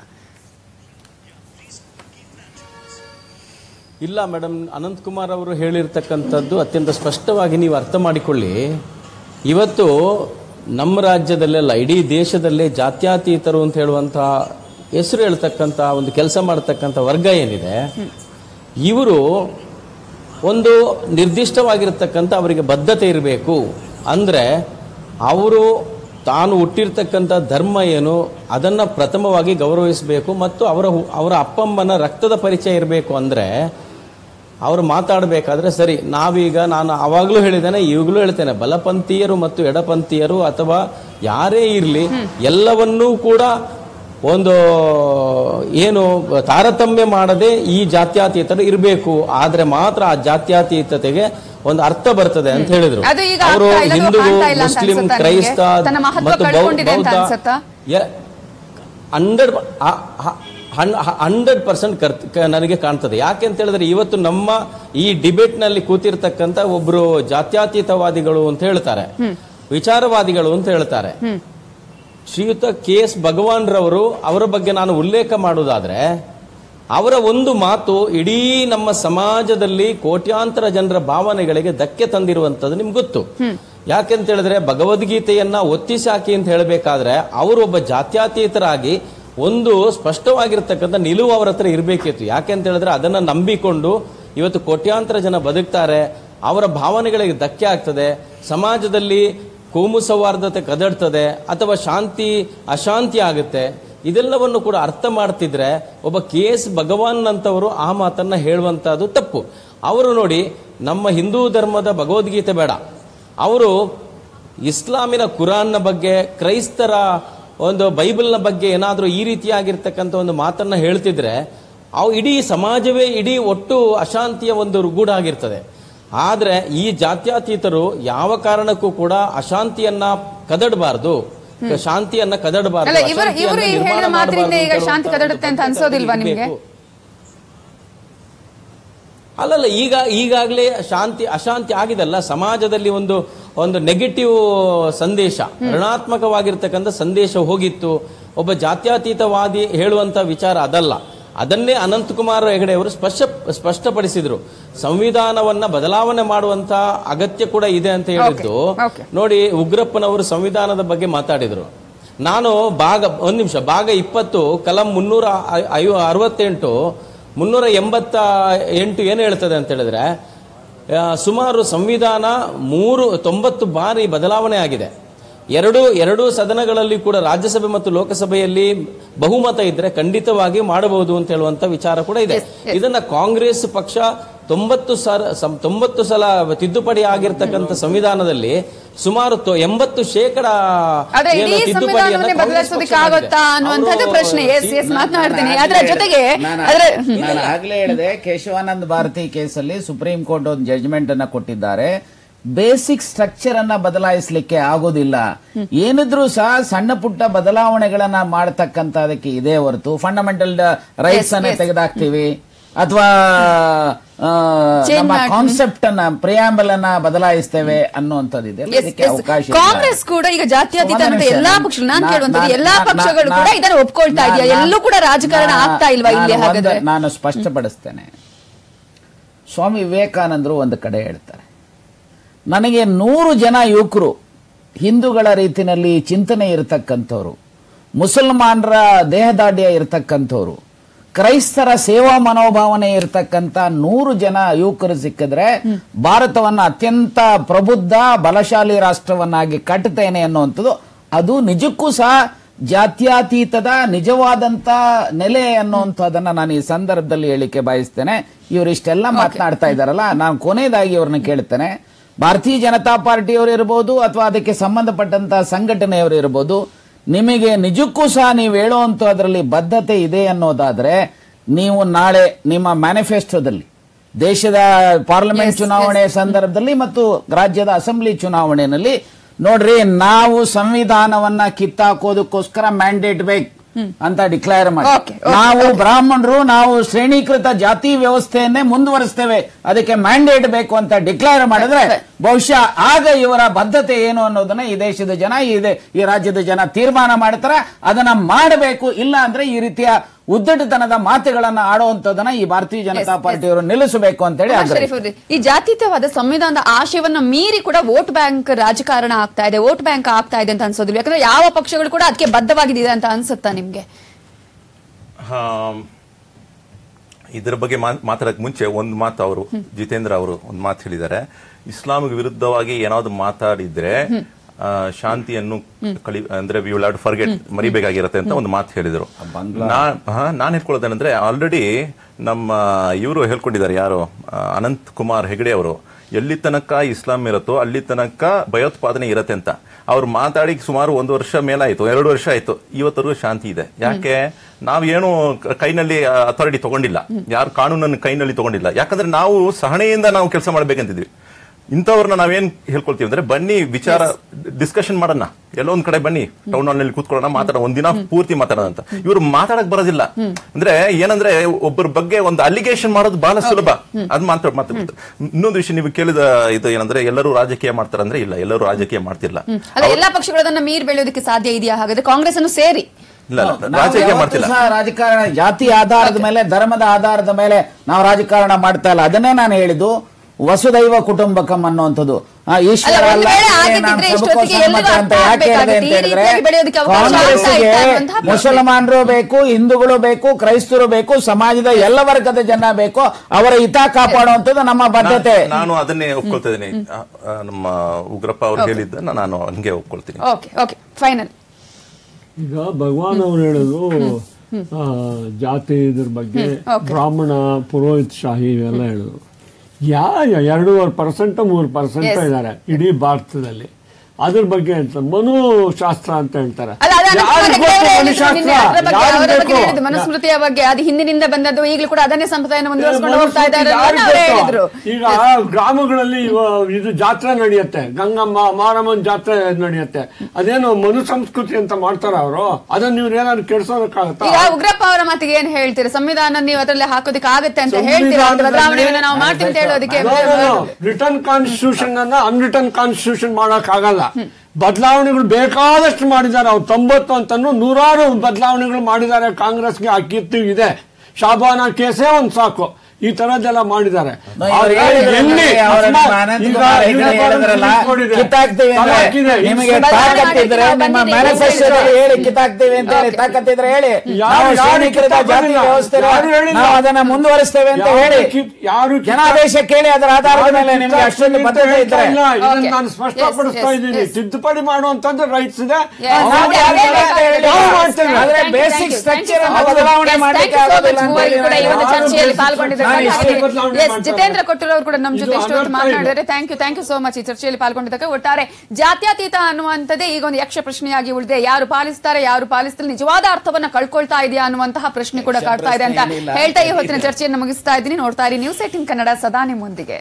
ಇಲ್ಲ ಮೇಡಮ್ ಅನಂತಕುಮಾರ್ ಅವರು ಹೇಳಿರ್ತಕ್ಕಂಥದ್ದು ಅತ್ಯಂತ ಸ್ಪಷ್ಟವಾಗಿ ನೀವು ಅರ್ಥ ಮಾಡಿಕೊಳ್ಳಿ ಇವತ್ತು ನಮ್ಮ ರಾಜ್ಯದಲ್ಲೆಲ್ಲ ಇಡೀ ದೇಶದಲ್ಲೇ ಜಾತ್ಯತೀತರು ಅಂತ ಹೇಳುವಂತಹ ಹೆಸರು ಹೇಳ್ತಕ್ಕಂಥ ಒಂದು ಕೆಲಸ ಮಾಡತಕ್ಕಂಥ ವರ್ಗ ಏನಿದೆ ಇವರು ಒಂದು ನಿರ್ದಿಷ್ಟವಾಗಿರ್ತಕ್ಕಂಥ ಅವರಿಗೆ ಬದ್ಧತೆ ಇರಬೇಕು ಅಂದರೆ ಅವರು ತಾನು ಹುಟ್ಟಿರ್ತಕ್ಕಂಥ ಧರ್ಮ ಏನು ಅದನ್ನು ಪ್ರಥಮವಾಗಿ ಗೌರವಿಸಬೇಕು ಮತ್ತು ಅವರ ಹು- ಅವರ ಅಪ್ಪಮ್ಮನ ರಕ್ತದ ಪರಿಚಯ ಇರಬೇಕು ಅಂದರೆ ಅವರು ಮಾತಾಡಬೇಕಾದ್ರೆ ಸರಿ ನಾವೀಗ ನಾನು ಆವಾಗಲೂ ಹೇಳಿದ್ದೇನೆ ಈಗಲೂ ಹೇಳ್ತೇನೆ ಬಲಪಂಥೀಯರು ಮತ್ತು ಎಡಪಂಥೀಯರು ಅಥವಾ ಯಾರೇ ಇರಲಿ ಎಲ್ಲವನ್ನೂ ಕೂಡ ಒಂದು ಏನು ತಾರತಮ್ಯ ಮಾಡದೆ ಈ ಜಾತ್ಯತೀತರು ಇರಬೇಕು ಆದ್ರೆ ಮಾತ್ರ ಆ ಜಾತ್ಯತೀತತೆಗೆ ಒಂದು ಅರ್ಥ ಬರ್ತದೆ ಅಂತ ಹೇಳಿದ್ರು ಅದು ಈಗ ಅವರು ಆಗ್ತಾ ಇಲ್ಲ, ಅದು ಹಿಂದೂ ಕಾಣ್ತಾ ಇಲ್ಲ ಅಂತ ಮುಸ್ಲಿಂ ಅನ್ಸುತ್ತಾ ಕ್ರೈಸ್ತ ನಿಮ್ಗೆ? ತನ್ನ ಮಹತ್ವ ಮತ್ತು ಬೌ- ಕಳ್ಕೊಂಡಿದೆ ಅಂತ ಬೌದ್ಧ ಅನ್ಸುತ್ತಾ? ಯ- ಹಂಡ್ರೆಡ್ ಹಂಡ್ರೆಡ್ ಪರ್ಸೆಂಟ್ ನನಗೆ ಕಾಣ್ತದೆ ಯಾಕೆ ಅಂತ ಹೇಳಿದ್ರೆ ಇವತ್ತು ನಮ್ಮ ಈ ಡಿಬೇಟ್ ನಲ್ಲಿ ಕೂತಿರ್ತಕ್ಕಂಥ ಒಬ್ರು ಜಾತ್ಯತೀತವಾದಿಗಳು ಅಂತ ಹೇಳ್ತಾರೆ ವಿಚಾರವಾದಿಗಳು ಅಂತ ಹೇಳ್ತಾರೆ ಶ್ರೀಯುತ ಕೆ ಎಸ್ ಭಗವಾನ್ ರವರು ಅವರ ಬಗ್ಗೆ ನಾನು ಉಲ್ಲೇಖ ಮಾಡುವುದಾದ್ರೆ ಅವರ ಒಂದು ಮಾತು ಇಡೀ ನಮ್ಮ ಸಮಾಜದಲ್ಲಿ ಕೋಟ್ಯಾಂತರ ಜನರ ಭಾವನೆಗಳಿಗೆ ಧಕ್ಕೆ ತಂದಿರುವಂತದ್ದು ನಿಮ್ಗೆ ಗೊತ್ತು ಯಾಕೆಂತ ಹೇಳಿದ್ರೆ ಭಗವದ್ಗೀತೆಯನ್ನ ಒತ್ತಿಸಿ ಹಾಕಿ ಅಂತ ಹೇಳಬೇಕಾದ್ರೆ ಅವರು ಒಬ್ಬ ಜಾತ್ಯತೀತರಾಗಿ ಒಂದು ಸ್ಪಷ್ಟವಾಗಿರ್ತಕ್ಕಂಥ ನಿಲುವು ಅವರ ಹತ್ರ ಇರಬೇಕಿತ್ತು ಯಾಕೆಂತ ಹೇಳಿದ್ರೆ ಅದನ್ನ ನಂಬಿಕೊಂಡು ಇವತ್ತು ಕೋಟ್ಯಾಂತರ ಜನ ಬದುಕ್ತಾರೆ ಅವರ ಭಾವನೆಗಳಿಗೆ ಧಕ್ಕೆ ಆಗ್ತದೆ ಸಮಾಜದಲ್ಲಿ ಕೋಮು ಸೌಹಾರ್ದತೆ ಕದಡ್ತದೆ ಅಥವಾ ಶಾಂತಿ ಅಶಾಂತಿ ಆಗುತ್ತೆ ಇದೆಲ್ಲವನ್ನು ಕೂಡ ಅರ್ಥ ಮಾಡ್ತಿದ್ರೆ ಒಬ್ಬ ಕೆ ಎಸ್ ಭಗವಾನ್ ಅಂತವರು ಆ ಮಾತನ್ನ ಹೇಳುವಂತಹದ್ದು ತಪ್ಪು ಅವರು ನೋಡಿ ನಮ್ಮ ಹಿಂದೂ ಧರ್ಮದ ಭಗವದ್ಗೀತೆ ಬೇಡ ಅವರು ಇಸ್ಲಾಮಿನ ಕುರಾನ್ನ ಬಗ್ಗೆ ಕ್ರೈಸ್ತರ ಒಂದು ಬೈಬಲ್ನ ಬಗ್ಗೆ ಏನಾದರೂ ಈ ರೀತಿಯಾಗಿರ್ತಕ್ಕಂಥ ಒಂದು ಮಾತನ್ನ ಹೇಳ್ತಿದ್ರೆ ಅವು ಇಡೀ ಸಮಾಜವೇ ಇಡೀ ಒಟ್ಟು ಅಶಾಂತಿಯ ಒಂದು ಗೂಡಾಗಿರ್ತದೆ ಆದ್ರೆ ಈ ಜಾತ್ಯತೀತರು ಯಾವ ಕಾರಣಕ್ಕೂ ಕೂಡ ಅಶಾಂತಿಯನ್ನ ಕದಡಬಾರದು ಶಾಂತಿಯನ್ನ ಕದಡಬಾರದು ಅಲ್ಲ ಇವರು ಅಶಾಂತಿಯನ್ನ ಇವರು ಈ ನಿರ್ಮಾಣ ಹೇಳಿದ ಮಾತಿನಿಂದ ಈಗ ಮಾಡಬಾರ್ದು ಶಾಂತಿ ಕದಡುತ್ತೆ ಅಂತ ಅನ್ಸೋದಿಲ್ವಾ ನಿಮ್ಗೆ ಬೇಕು. ಅಲ್ಲಲ್ಲ ಈಗ ಈಗಾಗಲೇ ಶಾಂತಿ ಅಶಾಂತಿ ಆಗಿದಲ್ಲ ಸಮಾಜದಲ್ಲಿ ಒಂದು ಒಂದು ನೆಗೆಟಿವ್ ಸಂದೇಶ ಋಣಾತ್ಮಕವಾಗಿರ್ತಕ್ಕಂಥ ಸಂದೇಶ ಹೋಗಿತ್ತು ಒಬ್ಬ ಜಾತ್ಯತೀತವಾದಿ ಹೇಳುವಂತ ವಿಚಾರ ಅದಲ್ಲ ಅದನ್ನೇ ಅನಂತಕುಮಾರ್ ಹೆಗಡೆ ಅವರು ಸ್ಪಷ್ಟ ಸ್ಪಷ್ಟಪಡಿಸಿದ್ರು ಸಂವಿಧಾನವನ್ನ ಬದಲಾವಣೆ ಮಾಡುವಂತ ಅಗತ್ಯ ಕೂಡ ಇದೆ ಅಂತ ಹೇಳಿದ್ದು okay. ನೋಡಿ ಉಗ್ರಪ್ಪನವರು ಸಂವಿಧಾನದ ಬಗ್ಗೆ ಮಾತಾಡಿದ್ರು ನಾನು ಭಾಗ ಒಂದ್ ನಿಮಿಷ ಭಾಗ ಇಪ್ಪತ್ತು ಕಲಂ ಮುನ್ನೂರ ಐ- ಐವ ಅರವತ್ತೆಂಟು ಮುನ್ನೂರ ಎಂಬತ್ತ ಎಂಟು ಏನು ಹೇಳ್ತದೆ ಅಂತ ಹೇಳಿದ್ರೆ ಆ, ಸುಮಾರು ಸಂವಿಧಾನ ಮೂರು ತೊಂಬತ್ತು ಬಾರಿ ಬದಲಾವಣೆ ಆಗಿದೆ ಎರಡು ಎರಡು ಸದನಗಳಲ್ಲಿ ಕೂಡ ರಾಜ್ಯಸಭೆ ಮತ್ತು ಲೋಕಸಭೆಯಲ್ಲಿ ಬಹುಮತ ಇದ್ರೆ ಖಂಡಿತವಾಗಿ ಮಾಡಬಹುದು ಅಂತ ಹೇಳುವಂತ ವಿಚಾರ ಕೂಡ ಇದೆ ಇದನ್ನ ಕಾಂಗ್ರೆಸ್ ಪಕ್ಷ ತೊಂಬತ್ತು ಸಲ ಸಂ- ತೊಂಬತ್ತು ಸಲ ತಿದ್ದುಪಡಿ ಆಗಿರ್ತಕ್ಕಂಥ ಸಂವಿಧಾನದಲ್ಲಿ ಸುಮಾರು ತೊ- ಎಂಬತ್ತು ಶೇಕಡ ಆದ್ರೆ ಏನು ಇಡೀ ತಿದ್ದುಪಡಿಯನ್ನ ಸಂವಿಧಾನವನ್ನೇ ಕಾಂಗ್ರೆಸ್ ಬದಲಾಯಿಸೋದಕ್ಕೆ ಪಕ್ಷ ಆಗುತ್ತಾ ಮಾಡಿದೆ. ಅನ್ನುವಂಥದ್ದು ಅವರು ಪ್ರಶ್ನೆ ಎಸ್ ಎಸ್ ನಾನು- ಮಾತನಾಡ್ತೀನಿ ನಾನು ಅದರ ಆಗ್ಲೇ ಜೊತೆಗೆ ನಾನು- ಅದರ ನಾನು ಆಗ್ಲೇ ಹೇಳಿದೆ ಕೇಶವಾನಂದ್ ಭಾರತಿ ಕೇಸಲ್ಲಿ ಸುಪ್ರೀಂ ಕೋರ್ಟ್ ಒಂದು ಜಡ್ಜ್ಮೆಂಟ್ ಅನ್ನ ಕೊಟ್ಟಿದ್ದಾರೆ ಬೇಸಿಕ್ ಸ್ಟ್ರಕ್ಚರ್ ಅನ್ನ ಬದಲಾಯಿಸಲಿಕ್ಕೆ ಆಗೋದಿಲ್ಲ ಏನಿದ್ರೂ ಸಹ ಸಣ್ಣ ಪುಟ್ಟ ಬದಲಾವಣೆಗಳನ್ನ ಮಾಡತಕ್ಕಂತದಕ್ಕೆ ಇದೇ ಹೊರತು ಫಂಡಮೆಂಟಲ್ ರೈಟ್ಸ್ Yes, ಅನ್ನ yes. ತೆಗೆದಾಕ್ತಿವಿ ಅಥವಾ ಆ, Change ನಮ್ಮ ಮಾಡ್ತೀವಿ. ಕಾನ್ಸೆಪ್ಟ್ ಅನ್ನ ಪ್ರಿಯಾಂಬಲ್ ಅನ್ನ ಬದಲಾಯಿಸ್ತೇವೆ ಅನ್ನುವಂಥದ್ದಿದೆ Yes, ಇದಕ್ಕೆ yes. ಅವಕಾಶ ಇಲ್ಲ. ಕಾಂಗ್ರೆಸ್ ಕೂಡ ಈಗ ಜಾತ್ಯತೀತ ಒಂದೇ ಅನ್ನೋದು ನಿಮಿಷ. ಎಲ್ಲಾ ಪಕ್ಷಗಳು ನಾನ್ ನಾ- ಕೇಳುವಂತದ್ದು ನಾ- ಎಲ್ಲಾ ನಾ- ಪಕ್ಷಗಳು ನಾ- ಕೂಡ ಇದನ್ನ ಒಪ್ಕೊಳ್ತಾ ಇದೆಯಾ ನಾ- ಎಲ್ಲೂ ಕೂಡ ರಾಜಕಾರಣ ನಾ- ಆಗ್ತಾ ಇಲ್ವಾ ಇಲ್ಲಿ ನಾನು ಒಂದು- ಹಾಗಾದ್ರೆ ನಾನು ಸ್ಪಷ್ಟಪಡಿಸ್ತೇನೆ ಸ್ವಾಮಿ ವಿವೇಕಾನಂದರು ಒಂದು ಕಡೆ ಹೇಳ್ತಾರೆ ನನಗೆ ನೂರು ಜನ ಯುವಕರು ಹಿಂದೂಗಳ ರೀತಿಯಲ್ಲಿ ಚಿಂತನೆ ಇರತಕ್ಕಂಥವ್ರು ಮುಸಲ್ಮಾನರ ದೇಹದಾಢ್ಯ ಇರತಕ್ಕಂಥವ್ರು ಕ್ರೈಸ್ತರ ಸೇವಾ ಮನೋಭಾವನೆ ಇರತಕ್ಕಂತ ನೂರು ಜನ ಯುವಕರು ಸಿಕ್ಕಿದ್ರೆ ಭಾರತವನ್ನ ಅತ್ಯಂತ ಪ್ರಬುದ್ಧ ಬಲಶಾಲಿ ರಾಷ್ಟ್ರವನ್ನಾಗಿ ಕಟ್ಟುತ್ತೇನೆ ಅನ್ನುವಂಥದ್ದು ಅದು ನಿಜಕ್ಕೂ ಸಹ ಜಾತ್ಯತೀತದ ನಿಜವಾದಂತ ನೆಲೆ ಅನ್ನುವಂಥದ್ದನ್ನ ನಾನು ಈ ಸಂದರ್ಭದಲ್ಲಿ ಹೇಳಿಕೆ ಬಯಸ್ತೇನೆ ಇವರಿಷ್ಟೆಲ್ಲ ಮಾತನಾಡ್ತಾ ಇದ್ದಾರಲ್ಲ ನಾನು ಕೊನೆಯದಾಗಿ ಇವ್ರನ್ನ ಕೇಳ್ತೇನೆ ಭಾರತೀಯ ಜನತಾ ಪಾರ್ಟಿಯವರು ಇರ್ಬೋದು ಅಥವಾ ಅದಕ್ಕೆ ಸಂಬಂಧಪಟ್ಟಂತ ಸಂಘಟನೆಯವರು ಇರ್ಬೋದು ನಿಮಗೆ ನಿಜಕ್ಕೂ ಸಹ ನೀವು ಹೇಳುವಂತ ಅದರಲ್ಲಿ ಬದ್ಧತೆ ಇದೆ ಅನ್ನೋದಾದ್ರೆ ನೀವು ನಾಳೆ ನಿಮ್ಮ ಮ್ಯಾನಿಫೆಸ್ಟೋದಲ್ಲಿ ದೇಶದ ಪಾರ್ಲಿಮೆಂಟ್ ಚುನಾವಣೆ ಸಂದರ್ಭದಲ್ಲಿ ಮತ್ತು ರಾಜ್ಯದ ಅಸೆಂಬ್ಲಿ ಚುನಾವಣೆಯಲ್ಲಿ ನೋಡ್ರಿ ನಾವು ಸಂವಿಧಾನವನ್ನ ಕಿತ್ತಾಕೋದಕ್ಕೋಸ್ಕರ ಮ್ಯಾಂಡೇಟ್ ಬೇಕು ಅಂತ ಡಿಕ್ಲೇರ್ ಮಾಡಿ Okay, okay, ನಾವು ಬ್ರಾಹ್ಮಣರು ನಾವು ಶ್ರೇಣೀಕೃತ ಜಾತಿ ವ್ಯವಸ್ಥೆಯನ್ನೇ ಮುಂದುವರಿಸ್ತೇವೆ ಅದಕ್ಕೆ ಮ್ಯಾಂಡೇಟ್ ಬೇಕು ಅಂತ ಡಿಕ್ಲೇರ್ ಮಾಡಿದ್ರೆ ಬಹುಶಃ ಆಗ ಇವರ ಬದ್ಧತೆ ಏನು ಅನ್ನೋದನ್ನ ಈ ದೇಶದ ಜನ ಈ ದೇ- ಈ ರಾಜ್ಯದ ಜನ ತೀರ್ಮಾನ ಮಾಡ್ತಾರೆ ಅದನ್ನ ಮಾಡಬೇಕು ಇಲ್ಲ ಅಂದ್ರೆ ಈ ರೀತಿಯ ಉದ್ದಟತನದ ಮಾತುಗಳನ್ನ ಆಡುವಂತದನ್ನ ಈ ಭಾರತೀಯ ಜನತಾ ಪಾರ್ಟಿಯವರು ನಿಲ್ಲಿಸಬೇಕು ಅಂತೇಳಿ ಉಮರ್ ಆಗ್ರಹ ಶರೀಫ್ ಅವ್ರೆ, ಈ ಜಾತೀಯವಾದ ಸಂವಿಧಾನದ ಆಶಯವನ್ನ ಮೀರಿ ಕೂಡ ವೋಟ್ ಬ್ಯಾಂಕ್ ರಾಜಕಾರಣ ಆಗ್ತಾ ಇದೆ ವೋಟ್ ಬ್ಯಾಂಕ್ ಆಗ್ತಾ ಇದೆ ಅಂತ ಅನ್ಸೋದಿಲ್ಲ ಯಾಕಂದ್ರೆ ಯಾವ ಪಕ್ಷಗಳು ಕೂಡ ಅದಕ್ಕೆ ಬದ್ಧವಾಗಿದೆ ಅಂತ ಅನ್ಸುತ್ತಾ ನಿಮ್ಗೆ ಹಾ, ಇದರ ಬಗ್ಗೆ ಮಾ- ಮಾತಾಡಕ್ ಮುಂಚೆ ಒಂದು ಮಾತು ಅವರು ಜಿತೇಂದ್ರ ಅವರು ಒಂದು ಮಾತು ಹೇಳಿದ್ದಾರೆ ಇಸ್ಲಾಂಗೆ ವಿರುದ್ಧವಾಗಿ ಏನಾದ್ರು ಮಾತಾಡಿದ್ರೆ ಆ, ಶಾಂತಿಯನ್ನು ಕಳಿ ಅಂದ್ರೆ ವಿ ವಿಲ್ ಫರ್ಗೆಟ್ ಮರಿಬೇಕಾಗಿರತ್ತೆ ಅಂತ ಒಂದು ಮಾತು ಹೇಳಿದರು ನಾನು ಹೇಳ್ಕೊಳ್ಳೋದೇನಂದ್ರೆ ಆಲ್ರೆಡಿ ನಮ್ಮ ಇವರು ಹೇಳ್ಕೊಂಡಿದ್ದಾರೆ ಯಾರು ಆ, ಅನಂತ್ ಕುಮಾರ್ ಹೆಗಡೆ ಅವರು ಎಲ್ಲಿ ತನಕ ಇಸ್ಲಾಂ ಇರುತ್ತೋ ಅಲ್ಲಿ ತನಕ ಭಯೋತ್ಪಾದನೆ ಇರತ್ತೆ ಅಂತ ಅವ್ರು ಮಾತಾಡಿ ಸುಮಾರು ಒಂದು ವರ್ಷ ಮೇಲಾಯ್ತು ಎರಡು ವರ್ಷ ಆಯ್ತು ಇವತ್ತರೆಗೂ ಶಾಂತಿ ಇದೆ ಯಾಕೆ ನಾವೇನು ಕ- ಕೈನಲ್ಲಿ ಅಥಾರಿಟಿ ತಗೊಂಡಿಲ್ಲ ಯಾರು ಕಾನೂನನ್ನು ಕೈನಲ್ಲಿ ತಗೊಂಡಿಲ್ಲ ಯಾಕಂದ್ರೆ ನಾವು ಸಹನೆಯಿಂದ ನಾವು ಕೆಲಸ ಮಾಡ್ಬೇಕಂತಿದ್ವಿ ಇಂಥವ್ರನ್ನ ನಾವೇನ್ ಹೇಳ್ಕೊಳ್ತೀವಿ ಅಂದ್ರೆ ಬನ್ನಿ ವಿಚಾರ ಡಿಸ್ಕಷನ್ ಮಾಡೋಣ ಎಲ್ಲೋ ಒಂದ್ ಕಡೆ ಬನ್ನಿ ಟೌನ್ ಹಾಲ್ ನಲ್ಲಿ ಕೂತ್ಕೊಳ್ಳೋಣ ಮಾತಾಡೋಣ ಒಂದಿನ ಪೂರ್ತಿ ಮಾತಾಡೋಣ ಅಂತ ಇವ್ರು ಮಾತಾಡಕ್ ಬರೋದಿಲ್ಲ ಅಂದ್ರೆ ಏನಂದ್ರೆ ಒಬ್ಬರ ಬಗ್ಗೆ ಒಂದು ಅಲಿಗೇಷನ್ ಮಾಡೋದು ಬಹಳ ಸುಲಭ ಅದ್ ಮಾತ್ರ ಮಾತ್ರ ಇನ್ನೊಂದು ವಿಷಯ ನೀವು ಕೇಳಿದ ಇದು ಏನಂದ್ರೆ ಎಲ್ಲರೂ ರಾಜಕೀಯ ಮಾಡ್ತಾರಂದ್ರೆ ಇಲ್ಲ ಎಲ್ಲರೂ ರಾಜಕೀಯ ಮಾಡ್ತಿಲ್ಲ ಅಲ್ಲ ಎಲ್ಲಾ ಪಕ್ಷಗಳು ಅದನ್ನ ಮೀರಿ ಬೆಳೆಯೋದಕ್ಕೆ ಸಾಧ್ಯ ಇದೆಯಾ ಹಾಗಾದ್ರೆ ಕಾಂಗ್ರೆಸ್ ಅನ್ನು ಸೇರಿ ಇಲ್ಲ ಇಲ್ಲ, ನಾವು ರಾಜಕೀಯ ಯಾವತ್ತೂ ಮಾಡ್ತಿಲ್ಲ ಸಹ ರಾಜಕಾರಣ ಜಾತಿ ಆಧಾರದ ಮೇಲೆ ಧರ್ಮದ ಆಧಾರದ ಮೇಲೆ ನಾವು ರಾಜಕಾರಣ ಮಾಡ್ತಾ ಇಲ್ಲ ಅದನ್ನೇ ನಾನು ಹೇಳಿದ್ದು ವಸುದೈವ ಕುಟುಂಬಕಂ ಅನ್ನುವಂಥದ್ದು ಆ, ಈಶ್ವರ ಅಲ್ಲ, ಒಂದು ಅಲ್ಲ, ವೇಳೆ ಏ, ಆಗಿದ್ದಿದ್ರೆ ನಾನು ಇಷ್ಟೊತ್ತಿಗೆ ಸಬಕೋ ಎಲ್ರಿಗೂ ಸಮ್ಮತ ಅಂತ ಅರ್ಥ ಯಾಕೆ ಹೇಳಿದೆ ಅಂತ ಆಗ್ಬೇಕಾಗುತ್ತೆ. ಈ ಹೇಳಿದ್ರೆ ರೀತಿಯಾಗಿ ಬೆಳೆಯೋದಕ್ಕೆ ಅವಕಾಶ ಆಗ್ತಾ ಕಾಂಗ್ರೆಸ್ಸಿಗೆ ಇತ್ತಾ ಅನ್ನುವಂತಹ ಪ್ರಶ್ನೆ. ಮುಸಲ್ಮಾನರು ಬೇಕು ಹಿಂದೂಗಳು ಬೇಕು ಕ್ರೈಸ್ತರು ಬೇಕು ಸಮಾಜದ ಎಲ್ಲ ವರ್ಗದ ಜನ ಬೇಕು ಅವರ ಹಿತ ಕಾಪಾಡುವಂಥದ್ದು ನಮ್ಮ ಬದ್ಧತೆ ನಾ- ನಾನು ಅದನ್ನೇ ಒಪ್ಕೊಳ್ತಾ ಇದ್ದೀನಿ ಆ, ಆ, ನಮ್ಮ ಉಗ್ರಪ್ಪ ಅವ್ರು ಹೇಳಿದ್ದ ನಾನು ಹಂಗೆ ಒಪ್ಕೊಳ್ತೀನಿ ಓಕೆ ಓಕೆ ಫೈನಲ್ ಈಗ ಭಗವಾನ್ ಅವ್ರು ಹೇಳೋದು ಆ, ಜಾತಿ ಇದ್ರ ಬಗ್ಗೆ ಬ್ರಾಹ್ಮಣ ಪುರೋಹಿತ್ ಶಾಹಿ ಇವೆಲ್ಲ ಹೇಳೋದು ಯಾ ಎರಡೂವರೆ ಪರ್ಸೆಂಟ್ ಮೂರು ಪರ್ಸೆಂಟ್ Yes. ಇದ್ದಾರೆ ಇಡೀ ಭಾರತದಲ್ಲಿ ಅದ್ರ ಬಗ್ಗೆ ಅಂತ ಮನು ಶಾಸ್ತ್ರ ಅಂತ ಹೇಳ್ತಾರೆ ಅಲ್ಲ ಅದೇ ಅನಂತ್ ಯಾರಿಗ್ ಕುಮಾರ್ ಗೊತ್ತು ಹೆಗಡೆ ಮನುಶಾಸ್ತ್ರ? ನಿನ್ನೆ ಅದರ ಬಗ್ಗೆ ಯಾರಿಗ್ ಅವರ ಬಗ್ಗೆ ಬೇಕು? ಹೇಳಿದ್ದು ಮನುಸ್ಮೃತಿಯ ಬಗ್ಗೆ ಅದು ಹಿಂದಿನಿಂದ ಬಂದದ್ದು ಈಗಲೂ ಕೂಡ ಅದನ್ನೇ ಸಂಪ್ರದಾಯನ ಮುಂದುವರಿಸಿಕೊಂಡು ಹೋಗ್ತಾ ಮನುಸ್ಮೃತಿ ಇದ್ದಾರೆ ಯಾರಿಗ್ ಅಂತ ಅವರೇ ಗೊತ್ತು? ಹೇಳಿದ್ರು ಈಗ ಗ್ರಾಮಗಳಲ್ಲಿ ಇವ- ಇದು ಜಾತ್ರೆ ನಡೆಯುತ್ತೆ ಗಂಗಮ್ಮ ಮಾರಮ್ಮನ ಜಾತ್ರೆ ನಡೆಯುತ್ತೆ ಅದೇನು ಮನು ಸಂಸ್ಕೃತಿ ಅಂತ ಮಾಡ್ತಾರ ಅವರು ಅದನ್ನ ನೀವು ಏನಾದ್ರು ಕೆಡ್ಸೋದಕ್ಕಾಗತ್ತಾ ಈಗ ಉಗ್ರಪ್ಪ ಅವರ ಮಾತಿಗೆ ಏನ್ ಹೇಳ್ತೀರಿ ಸಂವಿಧಾನ ನೀವು ಅದರಲ್ಲಿ ಹಾಕೋದಕ್ಕೆ ಆಗುತ್ತೆ ಅಂತ ಹೇಳ್ತೀರಾ ಒಂದು ಬದಲಾವಣೆಗಳನ್ನ ನಾವು ಮಾಡ್ತೀವಿ ಅಂತ ಹೇಳೋದಕ್ಕೆ ರಿಟರ್ನ್ ಕಾನ್ಸ್ಟಿಟ್ಯೂಷನ್ ಅನ್ನ ಅನ್ರಿಟರ್ನ್ ಕಾನ್ಸ್ಟಿಟ್ಯೂಷನ್ ಮಾಡಕ್ ಆಗಲ್ಲ ಬದಲಾವಣೆಗಳು ಬೇಕಾದಷ್ಟು ಮಾಡಿದ್ದಾರೆ ಅವ್ರು ತೊಂಬತ್ತು ಅಂತನೂ ನೂರಾರು ಬದಲಾವಣೆಗಳು ಮಾಡಿದ್ದಾರೆ ಕಾಂಗ್ರೆಸ್ಗೆ ಆ ಕೀರ್ತಿ ಇದೆ ಶಾಬಾನ ಕೇಸೇ ಒಂದ್ ಸಾಕು ಈ ತರದ್ದೆಲ್ಲ ಮಾಡಿದ್ದಾರೆ ಇವ್ರು ಅವ್ರು ಹೇಳಿದ್ರಲ್ಲ, ಎಲ್ಲಿ ಅವರ ಅಕಸ್ಮಾತ್ ನಿಮ್ಮ ಅನಂತ್ ಈಗ ಕುಮಾರ್ ಹೆಗಡೆ ಯೂನಿಫಾರ್ಮ್ ಹೇಳಿದ್ರಲ್ಲ, ಕೊಡಿದೆ, ಕಿತ್ತಾಕ್ತೀವಿ ಅಂದ್ರೆ ತಲಾಖಿದೆ, ನಿಮಗೆ ಇನ್ಸ್ಪೆಕ್ಟರ್ ತಾಕತ್ತಿದ್ರೆ ನಿಮ್ಮ ಮ್ಯಾನಿಫೆಸ್ಟೋದಲ್ಲಿ ಹೇಳಿ ಕಿತ್ತಾಕ್ತೀವಿ ಅಂತ ಹೇಳಿ ತಾಕತ್ತಿದ್ರೆ ಹೇಳಿ ಯಾರು- ನಾವು ಯಾರು ಶ್ರೇಣೀಕೃತ ಜಾತಿ ಕಿತ್ತಾಕೋದಿಲ್ಲ. ವ್ಯವಸ್ಥೆ ಯಾರು ಹೇಳಿಲ್ಲ? ನಾವು ಅದನ್ನ ಮುಂದುವರಿಸ್ತೇವೆ ಅಂತ ಯಾರು ಹೇಳಿ ಕಿತ್- ಯಾರು ಕಿತ್- ಜನಾದೇಶ ಕೇಳಿ ಅದರ ಆಧಾರದ ಯಾರು ಮೇಲೆ ನಿಮಗೆ ಅಷ್ಟೊಂದು ಕಿತ್ತಾಕ್ತೀವಿ ಅಂತ ಬದ್ಧತೆ ಹೇಳ್ತಾ ಇದ್ರೆ ಇಲ್ಲ. ಇದನ್ನ Okay. ನಾನು ಸ್ಪಷ್ಟಪಡಿಸ್ತಾ Yes, yes, ಇದ್ದೀನಿ yes. ತಿದ್ದುಪಡಿ ಮಾಡುವಂತದ್ದು ರೈಟ್ಸ್ ಇದೆ Yes, ಅವ್ರು ಅದೇ, ಅದೇ ಮಾಡ್ತಾರೆ, ಬೇಕಾಗಿರೋದು. ನಾವು Yes, ಮಾಡ್ತೇವೆ. ಆದ್ರೆ Thank you, basic thank you, structure thank you ಅನ್ನ so much. ಬದಲಾವಣೆ Yes, ಮಾಡ್ಲಿಕ್ಕೆ thank you so ಆಗೋದಿಲ್ಲ much. ಅಂತ ಮೂವರು ಹೇಳಿ ಕೂಡ ಈ ಒಂದು ಯಾರು ಚರ್ಚೆಯಲ್ಲಿ basic ಪಾಲ್ಗೊಂಡಿದ್ದಾರೆ ನಾನು ಇಷ್ಟೇ ಹಾಗೆ- ಬದಲಾವಣೆ Yes, ಮಾಡ್ತಾರೆ. ಜಿತೇಂದ್ರ ಕೊಟ್ಟೂರವರು ಕೂಡ ನಮ್ಮ ಇದು ಜೊತೆ ಇಷ್ಟೊತ್ತು ಅನರ್ಥ ಮಾತನಾಡಿದ್ದಾರೆ thank you thank you so much ಈ ಚರ್ಚೆಯಲ್ಲಿ ಪಾಲ್ಗೊಂಡಿದ್ದಕ್ಕೆ ಒಟ್ಟಾರೆ ಜಾತ್ಯತೀತ ಅನ್ನುವಂಥದ್ದೇ ಈಗ ಒಂದು ಯಕ್ಷ ಪ್ರಶ್ನೆಯಾಗಿ ಉಳಿದೆ ಯಾರು ಪಾಲಿಸ್ತಾರೆ ಯಾರು ಪಾಲಿಸ್ತಾರೆ ನಿಜವಾದ ಅರ್ಥವನ್ನ ಕಳ್ಕೊಳ್ತಾ ಇದೆಯಾ ಅನ್ನುವಂತಹ ಪ್ರಶ್ನೆ ಕೂಡ ಕಾಡ್ತಾ ಇದೆ ಅಂತ ಹೇಳ್ತಾ ಈ ಹೊತ್ತಿನ ಚರ್ಚೆಯನ್ನು ಮುಗಿಸ್ತಾ ಇದ್ದೀನಿ ನೋಡ್ತಾ ಇರಿ ನ್ಯೂಸ್ ಏಟಿನ್ ಕನ್ನಡ ಸದಾ ನಿಮ್ಮೊಂದಿಗೆ